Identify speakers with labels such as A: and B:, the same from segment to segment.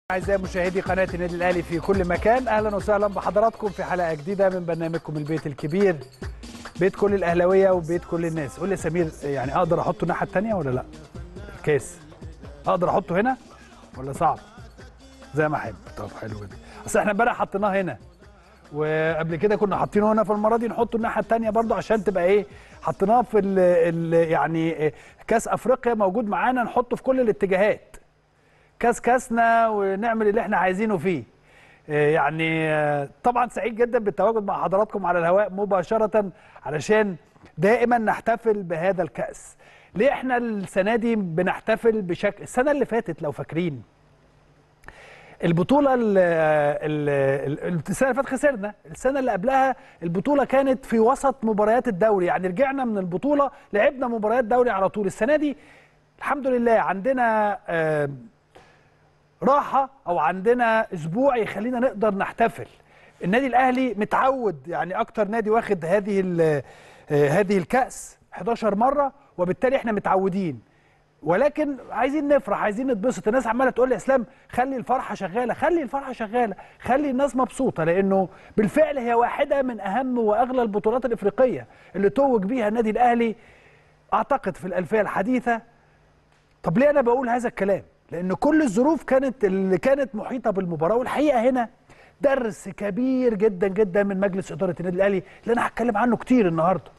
A: أعزائي مشاهدي قناة النادي الأهلي في كل مكان أهلا وسهلا بحضراتكم في حلقة جديدة من برنامجكم البيت الكبير بيت كل الأهلاوية وبيت كل الناس قول لي يا سمير يعني أقدر أحطه الناحية التانية ولا لأ؟ الكاس أقدر أحطه هنا ولا صعب؟ زي ما أحب طب حلو جدا أصل إحنا امبارح حطيناه هنا وقبل كده كنا حاطينه هنا فالمرة دي نحطه الناحية التانية برضه عشان تبقى إيه حطيناه في ال ال يعني كاس أفريقيا موجود معانا نحطه في كل الاتجاهات كاس كاسنا ونعمل اللي احنا عايزينه فيه يعني طبعا سعيد جدا بالتواجد مع حضراتكم على الهواء مباشرة علشان دائما نحتفل بهذا الكأس ليه احنا السنة دي بنحتفل بشكل السنة اللي فاتت لو فاكرين البطولة ال ال السنة اللي فاتت خسرنا السنة اللي قبلها البطولة كانت في وسط مباريات الدوري يعني رجعنا من البطولة لعبنا مباريات دوري على طول السنة دي الحمد لله عندنا آه راحه او عندنا اسبوع يخلينا نقدر نحتفل النادي الاهلي متعود يعني اكتر نادي واخد هذه هذه الكاس 11 مره وبالتالي احنا متعودين ولكن عايزين نفرح عايزين نتبسط الناس عماله تقول لي يا اسلام خلي الفرحه شغاله خلي الفرحه شغاله خلي الناس مبسوطه لانه بالفعل هي واحده من اهم واغلى البطولات الافريقيه اللي توج بيها النادي الاهلي اعتقد في الالفيه الحديثه طب ليه انا بقول هذا الكلام لان كل الظروف كانت اللي كانت محيطه بالمباراه والحقيقه هنا درس كبير جدا جدا من مجلس اداره النادي الاهلي اللي انا هتكلم عنه كتير النهارده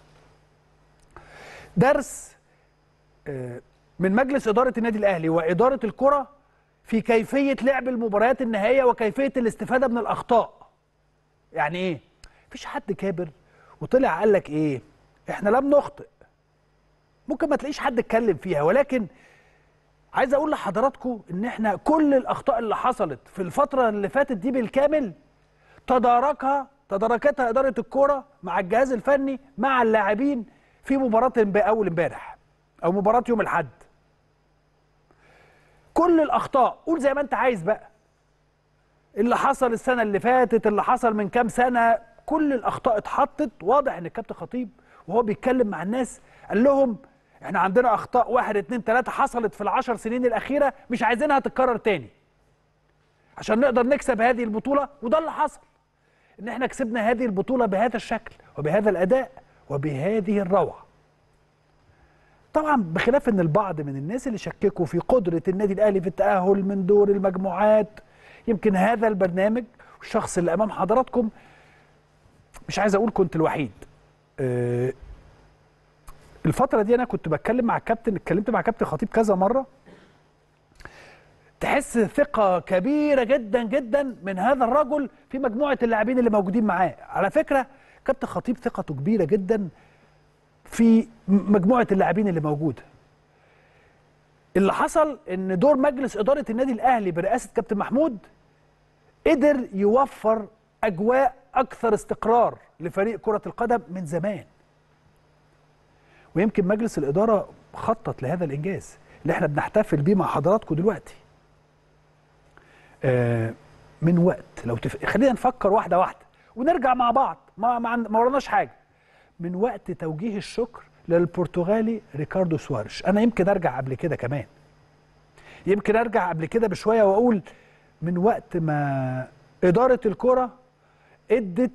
A: درس من مجلس اداره النادي الاهلي واداره الكره في كيفيه لعب المباريات النهائيه وكيفيه الاستفاده من الاخطاء يعني ايه مفيش حد كابر وطلع قال لك ايه احنا لم نخطئ ممكن ما تلاقيش حد اتكلم فيها ولكن عايز اقول لحضراتكم ان احنا كل الاخطاء اللي حصلت في الفتره اللي فاتت دي بالكامل تداركها تداركتها اداره الكوره مع الجهاز الفني مع اللاعبين في مباراه اول امبارح او مباراه يوم الاحد كل الاخطاء قول زي ما انت عايز بقى اللي حصل السنه اللي فاتت اللي حصل من كام سنه كل الاخطاء اتحطت واضح ان الكابتن خطيب وهو بيتكلم مع الناس قال لهم احنا عندنا اخطاء واحد اتنين تلاته حصلت في العشر سنين الاخيره مش عايزينها تتكرر تاني عشان نقدر نكسب هذه البطوله وده اللي حصل ان احنا كسبنا هذه البطوله بهذا الشكل وبهذا الاداء وبهذه الروعه طبعا بخلاف ان البعض من الناس اللي شككوا في قدره النادي الاهلي في التاهل من دور المجموعات يمكن هذا البرنامج والشخص اللي امام حضراتكم مش عايز اقول كنت الوحيد أه الفترة دي أنا كنت بتكلم مع الكابتن اتكلمت مع كابتن خطيب كذا مرة تحس ثقة كبيرة جدا جدا من هذا الرجل في مجموعة اللاعبين اللي موجودين معاه على فكرة كابتن خطيب ثقته كبيرة جدا في مجموعة اللاعبين اللي موجودة اللي حصل ان دور مجلس إدارة النادي الأهلي برئاسة كابتن محمود قدر يوفر أجواء أكثر استقرار لفريق كرة القدم من زمان ويمكن مجلس الإدارة خطط لهذا الإنجاز اللي احنا بنحتفل بيه مع حضراتكم دلوقتي آه من وقت لو تف... خلينا نفكر واحدة واحدة ونرجع مع بعض ما ما, ما وراناش حاجة من وقت توجيه الشكر للبرتغالي ريكاردو سوارش أنا يمكن أرجع قبل كده كمان يمكن أرجع قبل كده بشوية وأقول من وقت ما إدارة الكرة ادت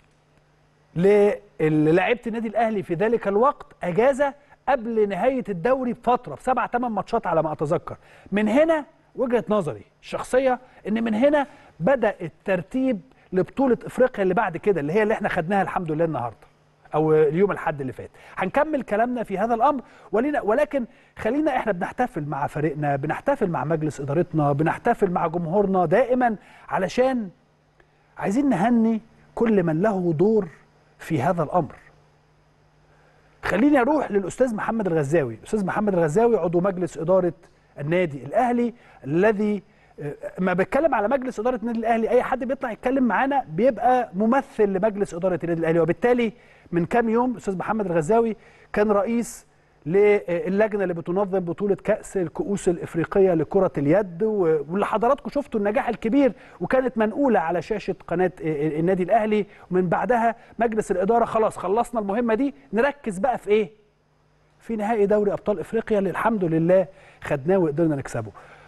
A: للاعيبه النادي الاهلي في ذلك الوقت اجازه قبل نهايه الدوري بفتره بسبع ثمان ماتشات على ما اتذكر من هنا وجهه نظري الشخصيه ان من هنا بدا الترتيب لبطوله افريقيا اللي بعد كده اللي هي اللي احنا خدناها الحمد لله النهارده او اليوم الاحد اللي فات هنكمل كلامنا في هذا الامر ولينا ولكن خلينا احنا بنحتفل مع فريقنا بنحتفل مع مجلس ادارتنا بنحتفل مع جمهورنا دائما علشان عايزين نهني كل من له دور في هذا الامر خليني اروح للاستاذ محمد الغزاوي الاستاذ محمد الغزاوي عضو مجلس اداره النادي الاهلي الذي ما بتكلم على مجلس اداره النادي الاهلي اي حد بيطلع يتكلم معانا بيبقى ممثل لمجلس اداره النادي الاهلي وبالتالي من كام يوم الاستاذ محمد الغزاوي كان رئيس للجنه اللي بتنظم بطوله كاس الكؤوس الافريقيه لكره اليد واللي حضراتكم شفتوا النجاح الكبير وكانت منقوله على شاشه قناه النادي الاهلي ومن بعدها مجلس الاداره خلاص خلصنا المهمه دي نركز بقى في ايه؟ في نهائي دوري ابطال افريقيا اللي الحمد لله خدناه وقدرنا نكسبه.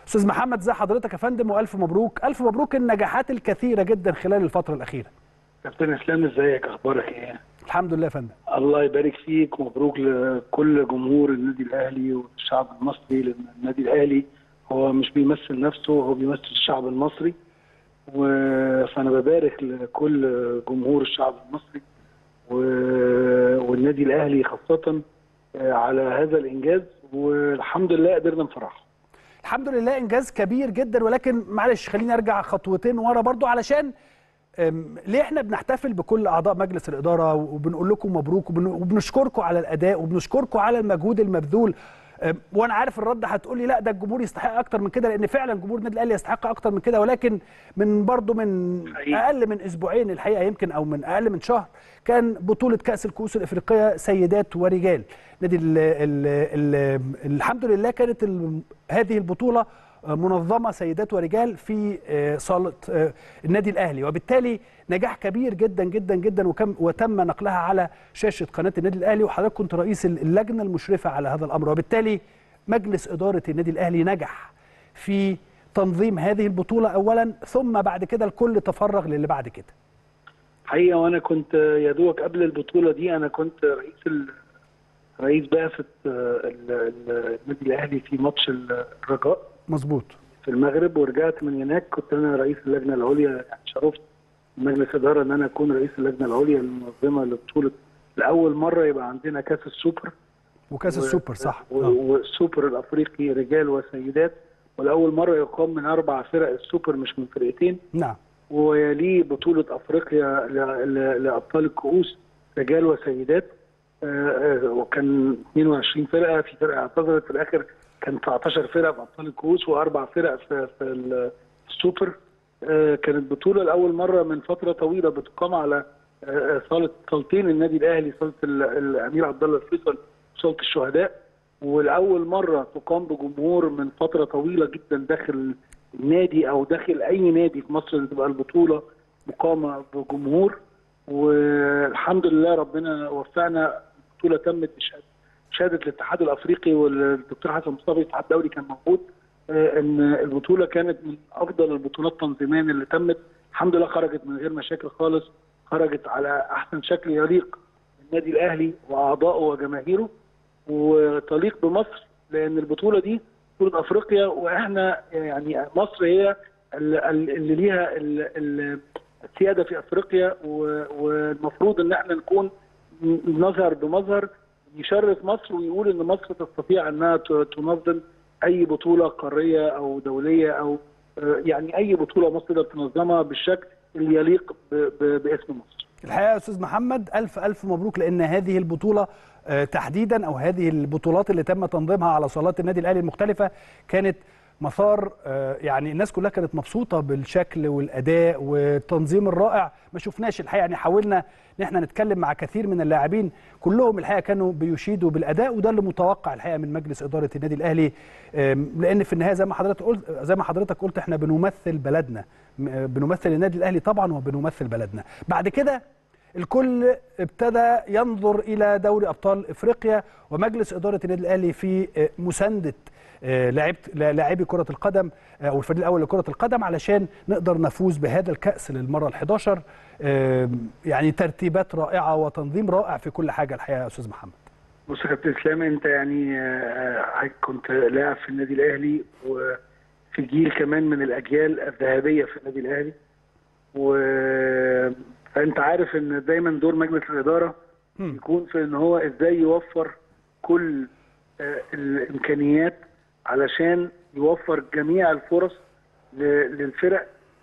A: استاذ محمد ازي حضرتك يا فندم والف مبروك الف مبروك النجاحات الكثيره جدا خلال الفتره الاخيره
B: كابتن اسلام ازيك اخبارك ايه
A: الحمد لله يا فندم
B: الله يبارك فيك ومبروك لكل جمهور النادي الاهلي والشعب المصري لان النادي الاهلي هو مش بيمثل نفسه هو بيمثل الشعب المصري و... فانا ببارك لكل جمهور الشعب المصري و... والنادي الاهلي خاصه على هذا الانجاز والحمد لله قدرنا نفرحه
A: الحمد لله انجاز كبير جدا ولكن معلش خليني ارجع خطوتين ورا برضو علشان ليه احنا بنحتفل بكل اعضاء مجلس الاداره وبنقول لكم مبروك وبنشكركم على الاداء وبنشكركم على المجهود المبذول وانا عارف الرد هتقول لي لا ده الجمهور يستحق اكتر من كده لان فعلا جمهور النادي الاهلي يستحق اكتر من كده ولكن من برضه من اقل من اسبوعين الحقيقه يمكن او من اقل من شهر كان بطوله كاس الكؤوس الافريقيه سيدات ورجال نادي ال ال ال الحمد لله كانت هذه البطوله منظمه سيدات ورجال في صاله النادي الاهلي وبالتالي نجاح كبير جدا جدا جدا وكم وتم نقلها على شاشه قناه النادي الاهلي وحضرتك كنت رئيس اللجنه المشرفه على هذا الامر وبالتالي مجلس اداره النادي الاهلي نجح في تنظيم هذه البطوله اولا ثم بعد كده الكل تفرغ للي بعد كده
B: حقيقه وانا كنت يا دوبك قبل البطوله دي انا كنت رئيس ال... رئيس بعثه النادي الاهلي في ماتش الرجاء
A: مظبوط
B: في المغرب ورجعت من هناك كنت انا رئيس اللجنه العليا يعني شرفت مجلس اداره ان انا اكون رئيس اللجنه العليا المنظمه لبطوله لاول مره يبقى عندنا كاس السوبر
A: وكاس و... السوبر صح
B: والسوبر الافريقي رجال وسيدات ولاول مره يقام من اربع فرق السوبر مش من فرقتين
A: نعم
B: ويليه بطوله افريقيا ل... ل... لابطال الكؤوس رجال وسيدات وكان 22 فرقه في فرقه اعتذرت في الاخر كان 19 فرقه في ابطال الكؤوس واربع فرق في, في السوبر كانت بطوله لاول مره من فتره طويله بتقام على صاله صالتين النادي الاهلي صاله الامير عبد الله الفيصل وصاله الشهداء ولاول مره تقام بجمهور من فتره طويله جدا داخل النادي او داخل اي نادي في مصر تبقى البطوله مقامه بجمهور والحمد لله ربنا وفقنا البطوله تمت بشهاده شهاده الاتحاد الافريقي والدكتور حسن مصطفى الاتحاد الدولي كان موجود ان البطوله كانت من افضل البطولات تنظيميا اللي تمت الحمد لله خرجت من غير مشاكل خالص خرجت على احسن شكل يليق بالنادي الاهلي واعضائه وجماهيره وتليق بمصر لان البطوله دي بطوله افريقيا واحنا يعني مصر هي اللي ليها السياده في افريقيا والمفروض ان احنا نكون نظهر بمظهر يشرف مصر ويقول ان مصر تستطيع انها تنظم اي بطوله قاريه او دوليه او يعني اي بطوله مصر تقدر تنظمها بالشكل اللي يليق باسم مصر.
A: الحقيقه يا استاذ محمد الف الف مبروك لان هذه البطوله تحديدا او هذه البطولات اللي تم تنظيمها على صالات النادي الاهلي المختلفه كانت مثار يعني الناس كلها كانت مبسوطه بالشكل والاداء والتنظيم الرائع ما شفناش الحقيقه يعني حاولنا ان احنا نتكلم مع كثير من اللاعبين كلهم الحقيقه كانوا بيشيدوا بالاداء وده اللي متوقع الحقيقه من مجلس اداره النادي الاهلي لان في النهايه زي ما حضرتك قلت زي ما حضرتك قلت احنا بنمثل بلدنا بنمثل النادي الاهلي طبعا وبنمثل بلدنا بعد كده الكل ابتدى ينظر الى دوري ابطال افريقيا ومجلس اداره النادي الاهلي في مسانده لاعبت لاعبي كره القدم او الفريق الاول لكره القدم علشان نقدر نفوز بهذا الكاس للمره ال11 يعني ترتيبات رائعه وتنظيم رائع في كل حاجه الحقيقه يا استاذ محمد
B: بص يا كابتن اسلام انت يعني كنت لاعب في النادي الاهلي وفي جيل كمان من الاجيال الذهبيه في النادي الاهلي و فانت عارف ان دايما دور مجلس الاداره يكون في ان هو ازاي يوفر كل الامكانيات علشان يوفر جميع الفرص للفرق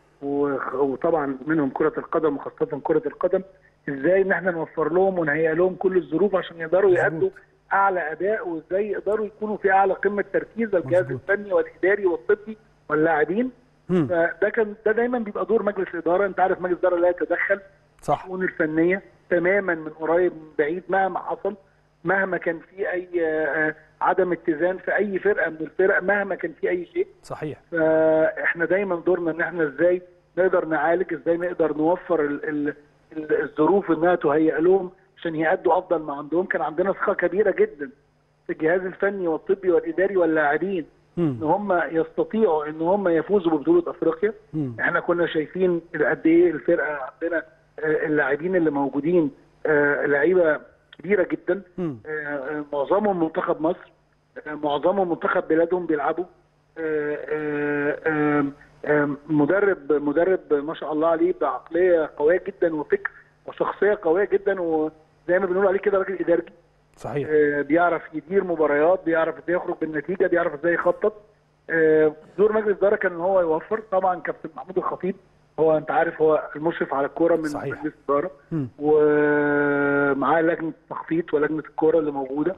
B: وطبعا منهم كره القدم وخاصه كره القدم ازاي ان احنا نوفر لهم ونهيئ لهم كل الظروف عشان يقدروا يأدوا اعلى اداء وازاي يقدروا يكونوا في اعلى قمه تركيز الجهاز الفني والاداري والطبي واللاعبين فده كان ده دايما بيبقى دور مجلس الاداره انت عارف مجلس الاداره لا يتدخل
A: صح
B: الشؤون الفنيه تماما من قريب من بعيد مهما حصل مهما كان في اي عدم اتزان في اي فرقه من الفرق مهما كان في اي شيء
A: صحيح
B: فاحنا دايما دورنا ان احنا ازاي نقدر نعالج ازاي نقدر نوفر ال ال الظروف انها تهيئ لهم عشان يأدوا افضل ما عندهم كان عندنا ثقه كبيره جدا في الجهاز الفني والطبي والاداري واللاعبين ان هم يستطيعوا ان هم يفوزوا ببطوله افريقيا
A: مم.
B: احنا كنا شايفين قد ايه الفرقه عندنا آه، اللاعبين اللي موجودين آه، لعيبه كبيره جدا
A: مم.
B: آه، آه، معظمهم منتخب مصر آه، معظمهم منتخب بلادهم بيلعبوا آه، آه، آه، آه، مدرب مدرب ما شاء الله عليه بعقليه قويه جدا وفكر وشخصيه قويه جدا وزي ما بنقول عليه كده راجل اداري
A: صحيح
B: آه، بيعرف يدير مباريات بيعرف ازاي يخرج بالنتيجه بيعرف ازاي يخطط آه، دور مجلس الاداره كان ان هو يوفر طبعا كابتن محمود الخطيب هو انت عارف هو المشرف على الكوره من
A: صحيح.
B: مجلس الاداره
A: مم.
B: ومعاه لجنه التخطيط ولجنه الكوره اللي موجوده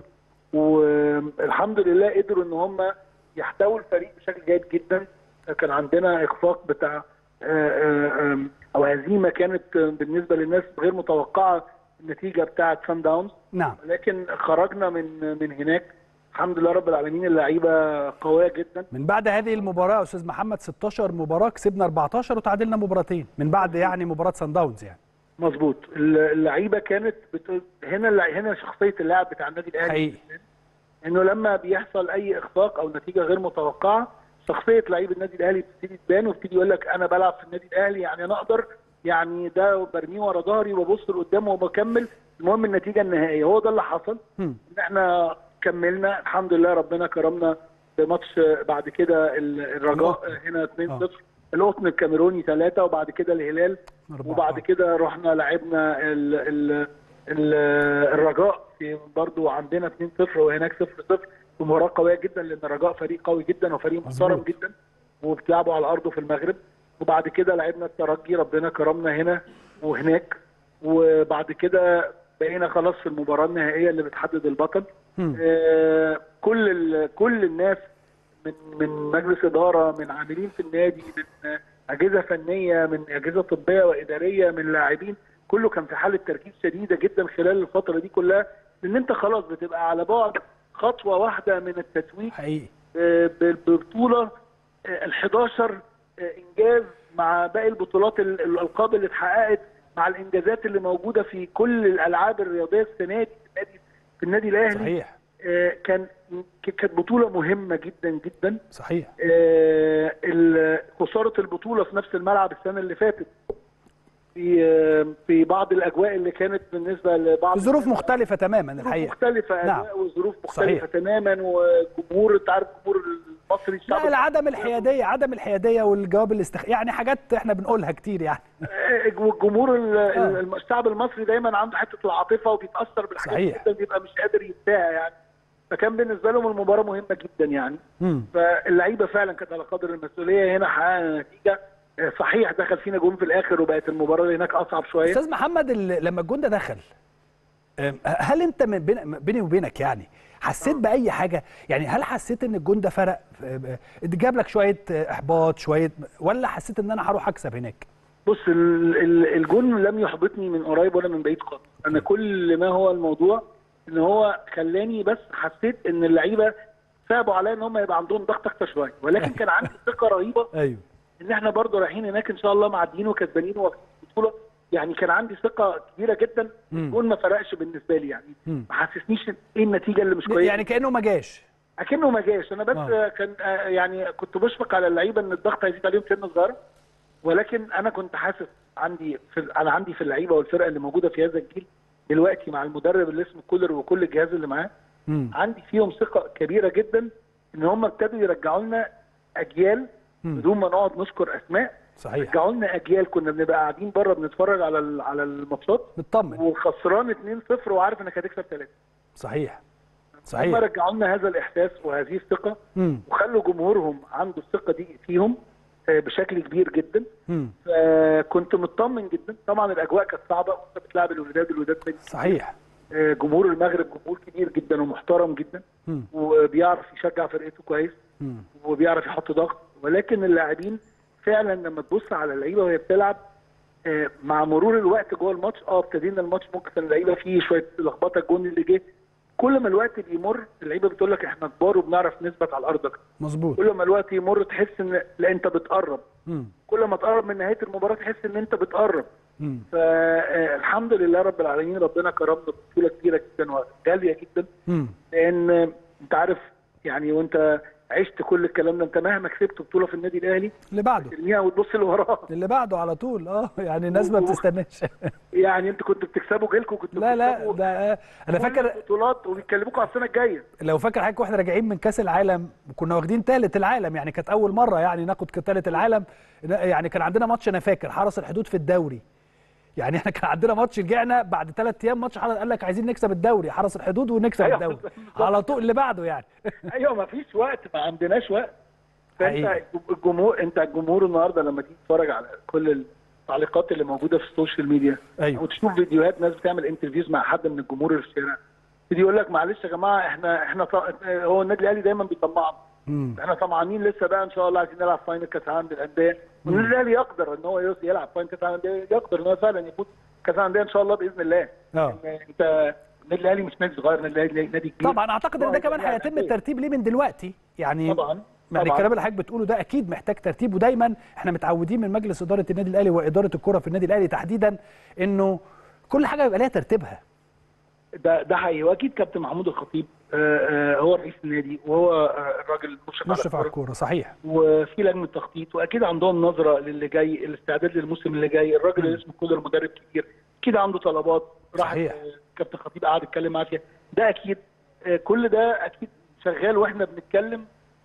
B: والحمد لله قدروا ان هم يحتووا الفريق بشكل جيد جدا كان عندنا اخفاق بتاع آه، آه، آم، او هزيمه كانت بالنسبه للناس غير متوقعه النتيجه بتاعه سان داونز
A: نعم
B: لكن خرجنا من من هناك الحمد لله رب العالمين اللعيبه قويه جدا
A: من بعد هذه المباراه يا استاذ محمد 16 مباراه كسبنا 14 وتعادلنا مباراتين من بعد يعني مباراه سان داونز يعني
B: مظبوط اللعيبه كانت بت... هنا اللع- هنا شخصيه اللاعب بتاع النادي الاهلي
A: حقيقي
B: انه لما بيحصل اي اخفاق او نتيجه غير متوقعه شخصيه لعيب النادي الاهلي بتبتدي تبان وبتبتدي يقول لك انا بلعب في النادي الاهلي يعني انا اقدر يعني ده برميه ورا ظهري وببص لقدام وبكمل المهم النتيجه النهائيه هو ده اللي حصل
A: مم.
B: ان احنا كملنا الحمد لله ربنا كرمنا بماتش بعد كده ال- الرجاء هنا 2-0 القطن الكاميروني ثلاثة وبعد كده الهلال
A: أربعة.
B: وبعد كده رحنا لعبنا ال ال ال الرجاء في برضو عندنا 2-0 وهناك 0-0 مباراة قوية جدا لأن الرجاء فريق قوي جدا وفريق محترم
A: مظبوط.
B: جدا وبتلعبوا على أرضه في المغرب وبعد كده لعبنا الترجي ربنا كرمنا هنا وهناك وبعد كده بقينا خلاص في المباراة النهائية اللي بتحدد البطل
A: مم.
B: آه، كل ال- كل الناس من من مجلس اداره من عاملين في النادي من آه، اجهزه فنيه من اجهزه طبيه واداريه من لاعبين كله كان في حاله تركيز شديده جدا خلال الفتره دي كلها لان انت خلاص بتبقى على بعد خطوه واحده من التتويج
A: حقيقي
B: آه، ببطوله ال 11 انجاز مع باقي البطولات ال- الالقاب اللي اتحققت مع الانجازات اللي موجوده في كل الالعاب الرياضيه السنه دي في النادي في النادي الاهلي
A: صحيح
B: آه، كان كانت بطوله مهمه جدا جدا
A: صحيح
B: آه، ال- خساره البطوله في نفس الملعب السنه اللي فاتت في آه، في بعض الاجواء اللي كانت بالنسبه لبعض
A: في ظروف مختلفة تماما
B: ظروف
A: الحقيقة
B: مختلفه
A: نعم.
B: اجواء وظروف مختلفه
A: صحيح.
B: تماما وجمهور انت عارف الجمهور المصري الشعب
A: لا عدم الحيادية عدم الحيادية والجواب الاستخ يعني حاجات احنا بنقولها كتير يعني
B: آه، والجمهور ال-
A: آه.
B: ال- الشعب المصري دايما عنده حته العاطفه وبيتاثر بالحاجات
A: صحيح.
B: جدا بيبقى مش قادر ينساها يعني فكان بالنسبه لهم المباراه مهمه جدا يعني
A: مم.
B: فاللعيبه فعلا كانت على قدر المسؤوليه هنا حققنا نتيجه آه، صحيح دخل فينا جون في الاخر وبقت المباراه اللي هناك اصعب شويه
A: استاذ محمد ال- لما الجون ده دخل أم، هل انت من بين- بيني وبينك يعني حسيت باي حاجه يعني هل حسيت ان الجون ده فرق أم، جاب لك شويه احباط شويه ولا حسيت ان انا هروح اكسب هناك
B: بص ال- ال- الجون لم يحبطني من قريب ولا من بعيد خالص انا كل ما هو الموضوع ان هو خلاني بس حسيت ان اللعيبه صعبوا عليا ان هم يبقى عندهم ضغط اكتر شويه ولكن كان عندي ثقه رهيبه
A: ايوه
B: ان احنا برضه رايحين هناك ان شاء الله معديين وكسبانين واخدين البطوله يعني كان عندي ثقه كبيره جدا
A: مم.
B: الجون ما فرقش بالنسبه لي يعني
A: مم.
B: ما حسسنيش ايه النتيجه اللي مش كويسه
A: يعني كانه ما جاش
B: اكنه ما جاش انا بس
A: آه.
B: آه. كان آه يعني كنت بشفق على اللعيبه ان الضغط هيزيد عليهم سنه صغيره ولكن انا كنت حاسس عندي في انا عندي في اللعيبه والفرقه اللي موجوده في هذا الجيل دلوقتي مع المدرب اللي اسمه كولر وكل الجهاز اللي معاه
A: مم.
B: عندي فيهم ثقه كبيره جدا ان هم ابتدوا يرجعوا لنا اجيال
A: مم.
B: بدون ما نقعد نذكر اسماء
A: صحيح
B: رجعوا لنا اجيال كنا بنبقى قاعدين بره بنتفرج على ال- على الماتشات
A: مطمن
B: وخسران 2-0 وعارف انك هتكسب 3
A: صحيح
B: هم
A: صحيح
B: رجعوا لنا هذا الاحساس وهذه الثقه
A: مم.
B: وخلوا جمهورهم عنده الثقه دي فيهم آه، بشكل كبير جدا
A: مم.
B: فكنت مطمن جدا طبعا الاجواء كانت صعبه وانت بتلعب الوداد الوداد فريق
A: صحيح
B: آه، جمهور المغرب جمهور كبير جدا ومحترم جدا
A: مم.
B: وبيعرف يشجع فرقته كويس
A: مم.
B: وبيعرف يحط ضغط ولكن اللاعبين فعلا لما تبص على اللعيبه وهي بتلعب آه، مع مرور الوقت جوه الماتش اه ابتدينا الماتش ممكن كان اللعيبه فيه شويه لخبطه الجون اللي جه كل ما الوقت بيمر اللعيبه بتقول لك احنا كبار وبنعرف نثبت على الارض أكتر.
A: مظبوط
B: كل ما الوقت يمر تحس ان لا انت بتقرب
A: مم.
B: كل ما تقرب من نهايه المباراه تحس ان انت بتقرب
A: مم.
B: فالحمد لله رب العالمين ربنا كرمنا ببطوله كبيره جدا وغاليه جدا
A: مم.
B: لان انت عارف يعني وانت عشت كل الكلام ده انت مهما كسبت بطوله في النادي الاهلي
A: اللي بعده
B: ترميها وتبص اللي وراها
A: اللي بعده على طول اه يعني الناس ما بتستناش
B: يعني انت كنت بتكسبوا جيلكم كنت
A: لا لا ده انا فاكر
B: بطولات وبيتكلموكوا على السنه الجايه
A: لو فاكر حضرتك واحنا راجعين من كاس العالم كنا واخدين ثالث العالم يعني كانت اول مره يعني ناخد ثالث العالم يعني كان عندنا ماتش انا فاكر حرس الحدود في الدوري يعني احنا كان عندنا ماتش رجعنا بعد ثلاث ايام ماتش حرس قال لك عايزين نكسب الدوري حرس الحدود ونكسب
B: أيوة
A: الدوري
B: بالظبط.
A: على طول اللي بعده يعني
B: ايوه ما فيش وقت ما عندناش وقت فانت
A: حقيقي.
B: الجمهور انت الجمهور النهارده لما تيجي تتفرج على كل التعليقات اللي موجوده في السوشيال ميديا
A: أيوة.
B: وتشوف فيديوهات ناس بتعمل انترفيوز مع حد من الجمهور اللي في الشارع يجي يقول لك معلش يا جماعه احنا احنا ط... هو النادي الاهلي دايما بيطمعنا
A: مم.
B: احنا طمعانين لسه بقى ان شاء الله عايزين نلعب فاينل كاس العالم للانديه والنادي الاهلي يقدر ان هو يوصل يلعب فاينل كاس العالم للانديه يقدر ان هو فعلا يفوز كاس العالم للانديه ان شاء الله باذن الله
A: اه
B: يعني انت النادي الاهلي مش نادي صغير النادي الاهلي نادي كبير
A: طبعا اعتقد ان ده كمان
B: يعني
A: هيتم الترتيب ليه من دلوقتي يعني
B: طبعا
A: يعني
B: طبعاً.
A: الكلام اللي حضرتك بتقوله ده اكيد محتاج ترتيب ودايما احنا متعودين من مجلس اداره النادي الاهلي واداره الكره في النادي الاهلي تحديدا انه كل حاجه يبقى ليها ترتيبها
B: ده ده حقيقي واكيد كابتن محمود الخطيب آه، آه، هو رئيس النادي وهو آه، الراجل المشرف
A: مشرف على
B: الكورة.
A: الكوره صحيح
B: وفي لجنه تخطيط واكيد عندهم نظره للي جاي الاستعداد للموسم اللي جاي الراجل اللي اسمه كولر مدرب كبير اكيد عنده طلبات راح
A: صحيح.
B: كابتن خطيب قعد يتكلم معاه فيها ده اكيد آه، كل ده اكيد شغال واحنا بنتكلم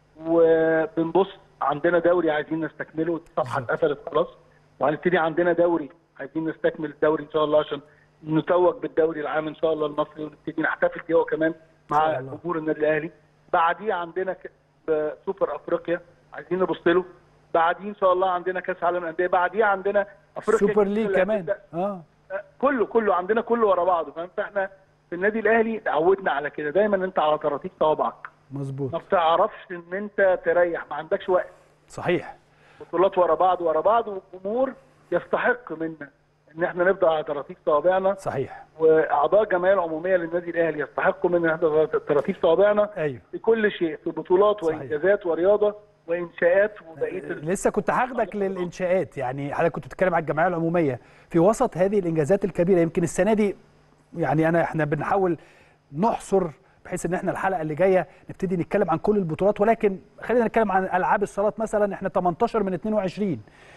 B: وبنبص عندنا دوري عايزين نستكمله الصفحه
A: بالظبط.
B: اتقفلت خلاص وهنبتدي عندنا دوري عايزين نستكمل الدوري ان شاء الله عشان نتوج بالدوري العام ان شاء الله المصري ونبتدي نحتفل بيه هو كمان مع
A: شاء الله.
B: جمهور النادي الاهلي بعديه عندنا ك- ب- سوبر افريقيا عايزين نبص له بعديه ان شاء الله عندنا كاس عالم الانديه بعديه عندنا افريقيا
A: سوبر
B: الجديدة
A: ليج
B: اللي
A: كمان
B: هتبدأ.
A: اه
B: كله كله عندنا كله ورا بعضه فاهم فاحنا في النادي الاهلي اتعودنا على كده دايما انت على طراطيف صوابعك ما
A: مظبوط
B: بتعرفش ان انت تريح ما عندكش وقت
A: صحيح
B: بطولات ورا بعض ورا بعض والجمهور يستحق منا ان احنا نفضل على طراطيف صوابعنا
A: صحيح
B: واعضاء الجمعيه العموميه للنادي الاهلي يستحقوا منا ان احنا على طراطيف صوابعنا
A: ايوه
B: في كل شيء في بطولات
A: صحيح.
B: وانجازات ورياضه وانشاءات وبقيه ال-
A: لسه كنت هاخدك للانشاءات يعني حضرتك كنت بتتكلم على الجمعيه العموميه في وسط هذه الانجازات الكبيره يمكن السنه دي يعني انا احنا بنحاول نحصر بحيث ان احنا الحلقه اللي جايه نبتدي نتكلم عن كل البطولات ولكن خلينا نتكلم عن العاب الصالات مثلا احنا 18 من 22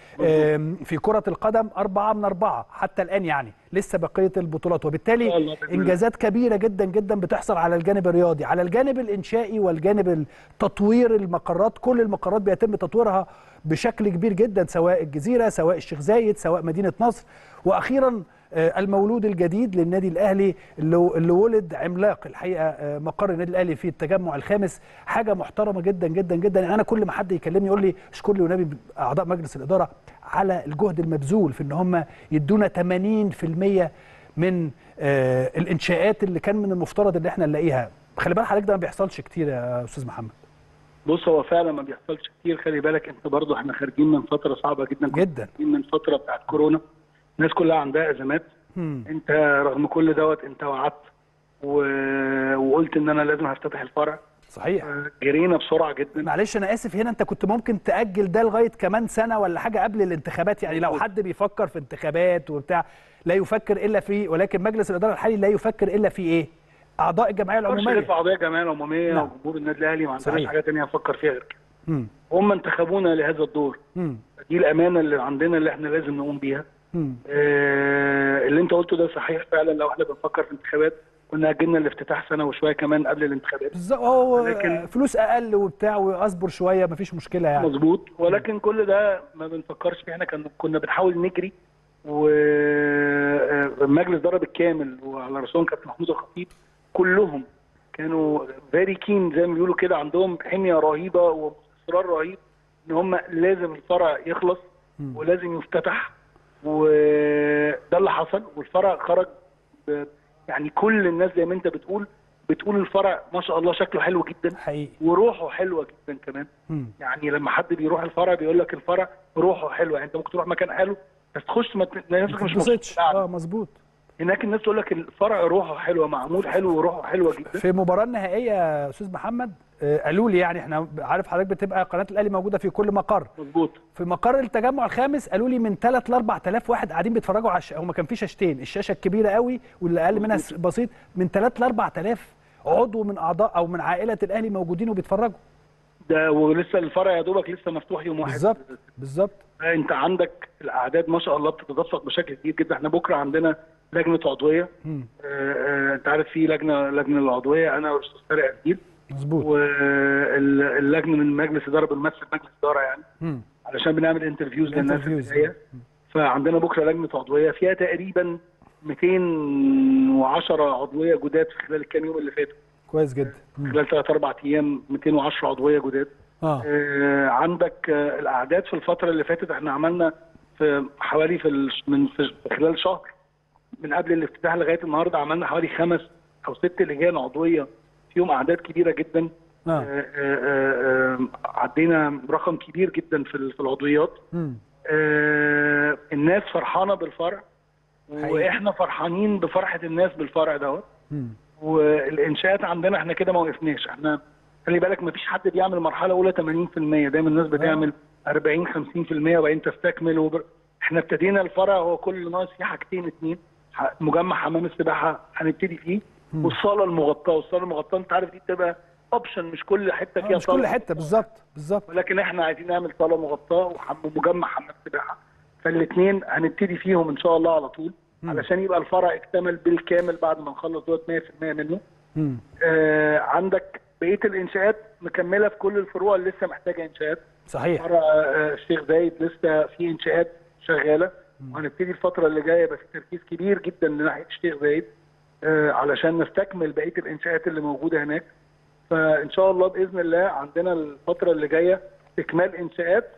A: آم، في كرة القدم أربعة من أربعة حتى الآن يعني لسه بقية البطولات
B: إن شاء
A: وبالتالي
B: الله بإذن الله.
A: إنجازات كبيرة جدا جدا بتحصل على الجانب الرياضي على الجانب الإنشائي والجانب تطوير المقرات كل المقرات بيتم تطويرها بشكل كبير جدا سواء الجزيرة سواء الشيخ زايد سواء مدينة نصر وأخيرا آه، المولود الجديد للنادي الاهلي اللي اللي ولد عملاق الحقيقه آه، مقر النادي الاهلي في التجمع الخامس حاجه محترمه جدا جدا جدا يعني انا كل ما حد يكلمني يقول لي اشكر لي ونبي اعضاء مجلس الاداره على الجهد المبذول في ان هم يدونا 80% من آه، الانشاءات اللي كان من المفترض ان احنا نلاقيها خلي بالك حضرتك ده ما بيحصلش كتير يا استاذ محمد
B: بص هو فعلا ما بيحصلش كتير خلي بالك انت برضو احنا خارجين من فتره صعبه جدا
A: جدا
B: خارجين من فتره بتاعت كورونا الناس كلها عندها ازمات
A: مم.
B: انت رغم كل دوت انت وعدت و... وقلت ان انا لازم هفتتح الفرع
A: صحيح
B: جرينا بسرعه جدا
A: معلش انا اسف هنا انت كنت ممكن تاجل ده لغايه كمان سنه ولا حاجه قبل الانتخابات يعني لو حد بيفكر في انتخابات وبتاع لا يفكر الا في ولكن مجلس الاداره الحالي لا يفكر الا في ايه اعضاء الجمعيه
B: ما
A: العموميه
B: في قضايا الجمعيه العموميه
A: نعم.
B: وجمهور النادي الاهلي ما عندهاش
A: صحيح.
B: حاجه ثانيه افكر فيها غير كده
A: مم.
B: هم انتخبونا لهذا الدور
A: مم.
B: دي الامانه اللي عندنا اللي احنا لازم نقوم بيها
A: مم.
B: آه اللي انت قلته ده صحيح فعلا لو احنا بنفكر في انتخابات كنا اجلنا الافتتاح سنه وشويه كمان قبل الانتخابات
A: بالظبط هو
B: ولكن-
A: فلوس اقل وبتاع واصبر شويه مفيش مشكله يعني
B: مظبوط ولكن كل ده ما بنفكرش فيه احنا كان كنا بنحاول نجري والمجلس ضرب الكامل وعلى راسهم كابتن محمود الخطيب كلهم كانوا فيري كين زي ما بيقولوا كده عندهم حميه رهيبه واصرار رهيب ان هم لازم الفرع يخلص
A: مم.
B: ولازم يفتتح وده اللي حصل والفرع خرج ب- يعني كل الناس زي ما انت بتقول بتقول الفرع ما شاء الله شكله حلو جدا
A: حقيقي
B: وروحه حلوه جدا كمان
A: مم.
B: يعني لما حد بيروح الفرع بيقول لك الفرع روحه حلوه يعني انت ممكن تروح مكان حلو بس تخش ما ت- نفسك
A: ما
B: مش
A: تتبسطش
B: مبسوط قاعد.
A: اه مظبوط
B: هناك الناس تقول لك الفرع روحه حلوه معمول حلو وروحه حلوه جدا
A: في المباراه النهائيه يا استاذ محمد آه، قالوا لي يعني احنا عارف حضرتك بتبقى قناه الاهلي موجوده في كل مقر
B: مظبوط
A: في مقر التجمع الخامس قالوا لي من 3 ل 4000 واحد قاعدين بيتفرجوا على الش... هما كان في شاشتين الشاشه الكبيره قوي واللي اقل منها س- بسيط من 3 ل 4000 عضو من اعضاء او من عائله الاهلي موجودين وبيتفرجوا
B: ده ولسه الفرع يا دوبك لسه مفتوح يوم واحد
A: بالظبط بالظبط
B: انت عندك الاعداد ما شاء الله بتتدفق بشكل كبير جدا احنا بكره عندنا لجنه عضويه
A: مم.
B: آه، آه، انت عارف في لجنه لجنه العضويه انا والاستاذ طارق قنديل
A: مظبوط
B: واللجنه من مجلس اداره بنمثل مجلس اداره يعني
A: مم.
B: علشان بنعمل انترفيوز للناس
A: Interviews.
B: اللي جايه فعندنا بكره لجنه عضويه فيها تقريبا 210 عضويه جداد في خلال الكام يوم اللي فاتوا
A: كويس جدا مم.
B: خلال ثلاث اربع ايام 210 عضويه جداد
A: اه
B: آه، عندك آه، الاعداد في الفتره اللي فاتت احنا عملنا في حوالي في ال- من في خلال شهر من قبل الافتتاح لغايه النهارده عملنا حوالي خمس او ست لجان عضويه فيهم اعداد كبيره جدا
A: اه
B: آه، آه، آه، عدينا رقم كبير جدا في ال- في العضويات
A: مم.
B: آه، الناس فرحانه بالفرع
A: حقيقي.
B: واحنا فرحانين بفرحه الناس بالفرع دوت
A: مم.
B: والانشاءات عندنا احنا كده ما وقفناش احنا خلي بالك ما فيش حد بيعمل مرحله اولى 80% دايما الناس بتعمل 40 50% وبعدين تستكمل وبر... احنا ابتدينا الفرع هو كل اللي ناقص فيه حاجتين اتنين ح- مجمع حمام السباحه هنبتدي فيه والصاله المغطاه والصاله المغطاه انت عارف دي بتبقى اوبشن مش كل حته
A: آه،
B: فيها
A: مش كل
B: صالة
A: حته بالظبط بالظبط
B: ولكن احنا عايزين نعمل صاله مغطاه وحم- ومجمع حمام سباحه فالاثنين هنبتدي فيهم ان شاء الله على طول علشان يبقى الفرع اكتمل بالكامل بعد ما نخلص دوت 100% منه
A: مم.
B: آه عندك بقيه الانشاءات مكمله في كل الفروع اللي لسه محتاجه انشاءات
A: صحيح
B: فرع آه الشيخ زايد لسه في انشاءات شغاله وهنبتدي الفتره اللي جايه يبقى في تركيز كبير جدا ناحيه الشيخ زايد آه علشان نستكمل بقيه الانشاءات اللي موجوده هناك فان شاء الله باذن الله عندنا الفتره اللي جايه استكمال انشاءات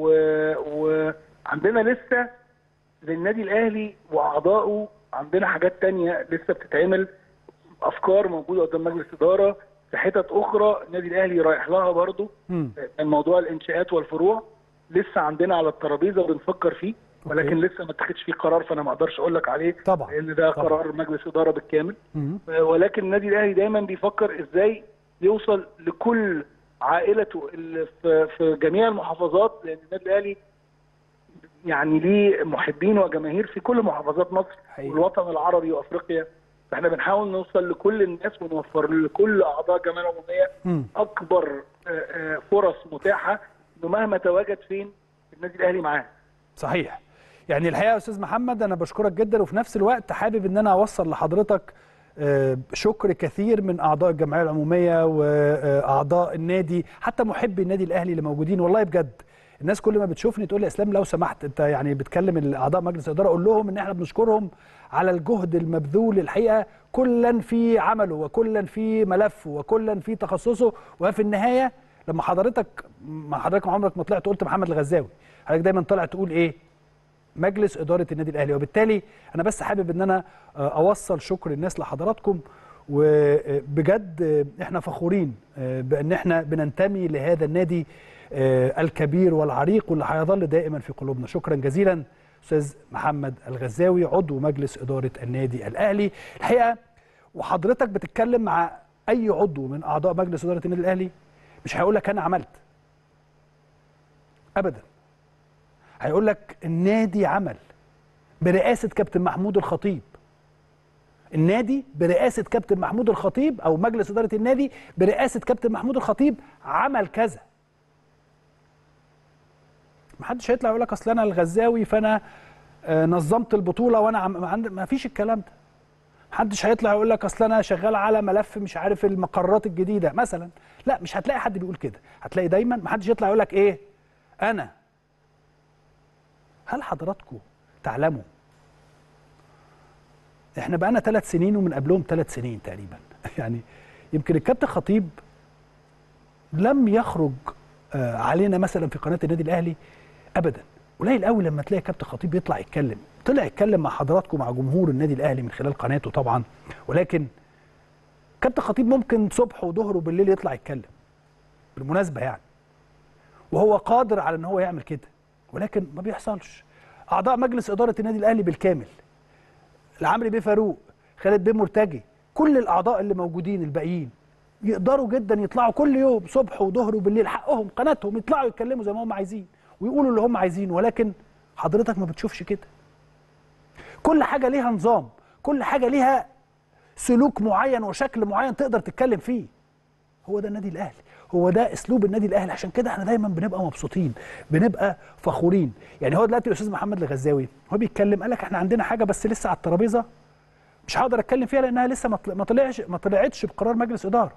B: و- وعندنا لسه للنادي الاهلي واعضائه عندنا حاجات تانية لسه بتتعمل افكار موجوده قدام مجلس اداره في حتت اخرى النادي الاهلي رايح لها برضه
A: مم.
B: من موضوع الانشاءات والفروع لسه عندنا على الترابيزه بنفكر فيه ولكن لسه ما اتخذش فيه قرار فانا ما اقدرش اقول لك عليه
A: طبعا.
B: لان ده
A: طبعا.
B: قرار مجلس اداره بالكامل
A: مم.
B: ولكن النادي الاهلي دايما بيفكر ازاي يوصل لكل عائلته اللي في في جميع المحافظات لان النادي الاهلي يعني ليه محبين وجماهير في كل محافظات مصر
A: حقيقي.
B: والوطن العربي وافريقيا فاحنا بنحاول نوصل لكل الناس ونوفر لكل اعضاء الجمعيه العموميه
A: مم.
B: اكبر آه، آه، فرص متاحه انه مهما تواجد فين النادي الاهلي معاه
A: صحيح يعني الحقيقه يا استاذ محمد انا بشكرك جدا وفي نفس الوقت حابب ان انا اوصل لحضرتك آه، شكر كثير من اعضاء الجمعيه العموميه واعضاء النادي حتى محبي النادي الاهلي اللي موجودين والله بجد الناس كل ما بتشوفني تقول لي اسلام لو سمحت انت يعني بتكلم الاعضاء مجلس الاداره اقول لهم ان احنا بنشكرهم على الجهد المبذول الحقيقه كلا في عمله وكلا في ملفه وكلا في تخصصه وفي النهايه لما حضرتك ما حضرتك عمرك ما طلعت قلت محمد الغزاوي حضرتك دايما طلع تقول ايه مجلس اداره النادي الاهلي وبالتالي انا بس حابب ان انا آه، اوصل شكر الناس لحضراتكم وبجد آه، احنا فخورين آه، بان احنا بننتمي لهذا النادي آه، الكبير والعريق واللي هيظل دائما في قلوبنا شكرا جزيلا استاذ محمد الغزاوي عضو مجلس اداره النادي الاهلي الحقيقه وحضرتك بتتكلم مع اي عضو من اعضاء مجلس اداره النادي الاهلي مش هيقول لك انا عملت ابدا هيقول لك النادي عمل برئاسه كابتن محمود الخطيب النادي برئاسه كابتن محمود الخطيب او مجلس اداره النادي برئاسه كابتن محمود الخطيب عمل كذا محدش هيطلع يقول لك اصل انا الغزاوي فانا آه، نظمت البطوله وانا عم... عند... ما فيش الكلام ده محدش هيطلع يقول لك اصل انا شغال على ملف مش عارف المقرات الجديده مثلا لا مش هتلاقي حد بيقول كده هتلاقي دايما محدش يطلع يقول لك ايه انا هل حضراتكم تعلموا احنا بقالنا ثلاث سنين ومن قبلهم ثلاث سنين تقريبا يعني يمكن الكابتن خطيب لم يخرج آه، علينا مثلا في قناه النادي الاهلي ابدا قليل قوي لما تلاقي كابتن خطيب يطلع يتكلم طلع يتكلم مع حضراتكم مع جمهور النادي الاهلي من خلال قناته طبعا ولكن كابتن خطيب ممكن صبح وظهر وبالليل يطلع يتكلم بالمناسبه يعني وهو قادر على ان هو يعمل كده ولكن ما بيحصلش اعضاء مجلس اداره النادي الاهلي بالكامل العمري بيه فاروق خالد بيه مرتجي كل الاعضاء اللي موجودين الباقيين يقدروا جدا يطلعوا كل يوم صبح وظهر وبالليل حقهم قناتهم يطلعوا يتكلموا زي ما هم عايزين ويقولوا اللي هم عايزينه ولكن حضرتك ما بتشوفش كده كل حاجه ليها نظام كل حاجه ليها سلوك معين وشكل معين تقدر تتكلم فيه هو ده النادي الاهلي هو ده اسلوب النادي الاهلي عشان كده احنا دايما بنبقى مبسوطين بنبقى فخورين يعني هو دلوقتي الاستاذ محمد الغزاوي هو بيتكلم قال لك احنا عندنا حاجه بس لسه على الترابيزه مش هقدر اتكلم فيها لانها لسه ما طل- ما طلعش ما طلعتش بقرار مجلس اداره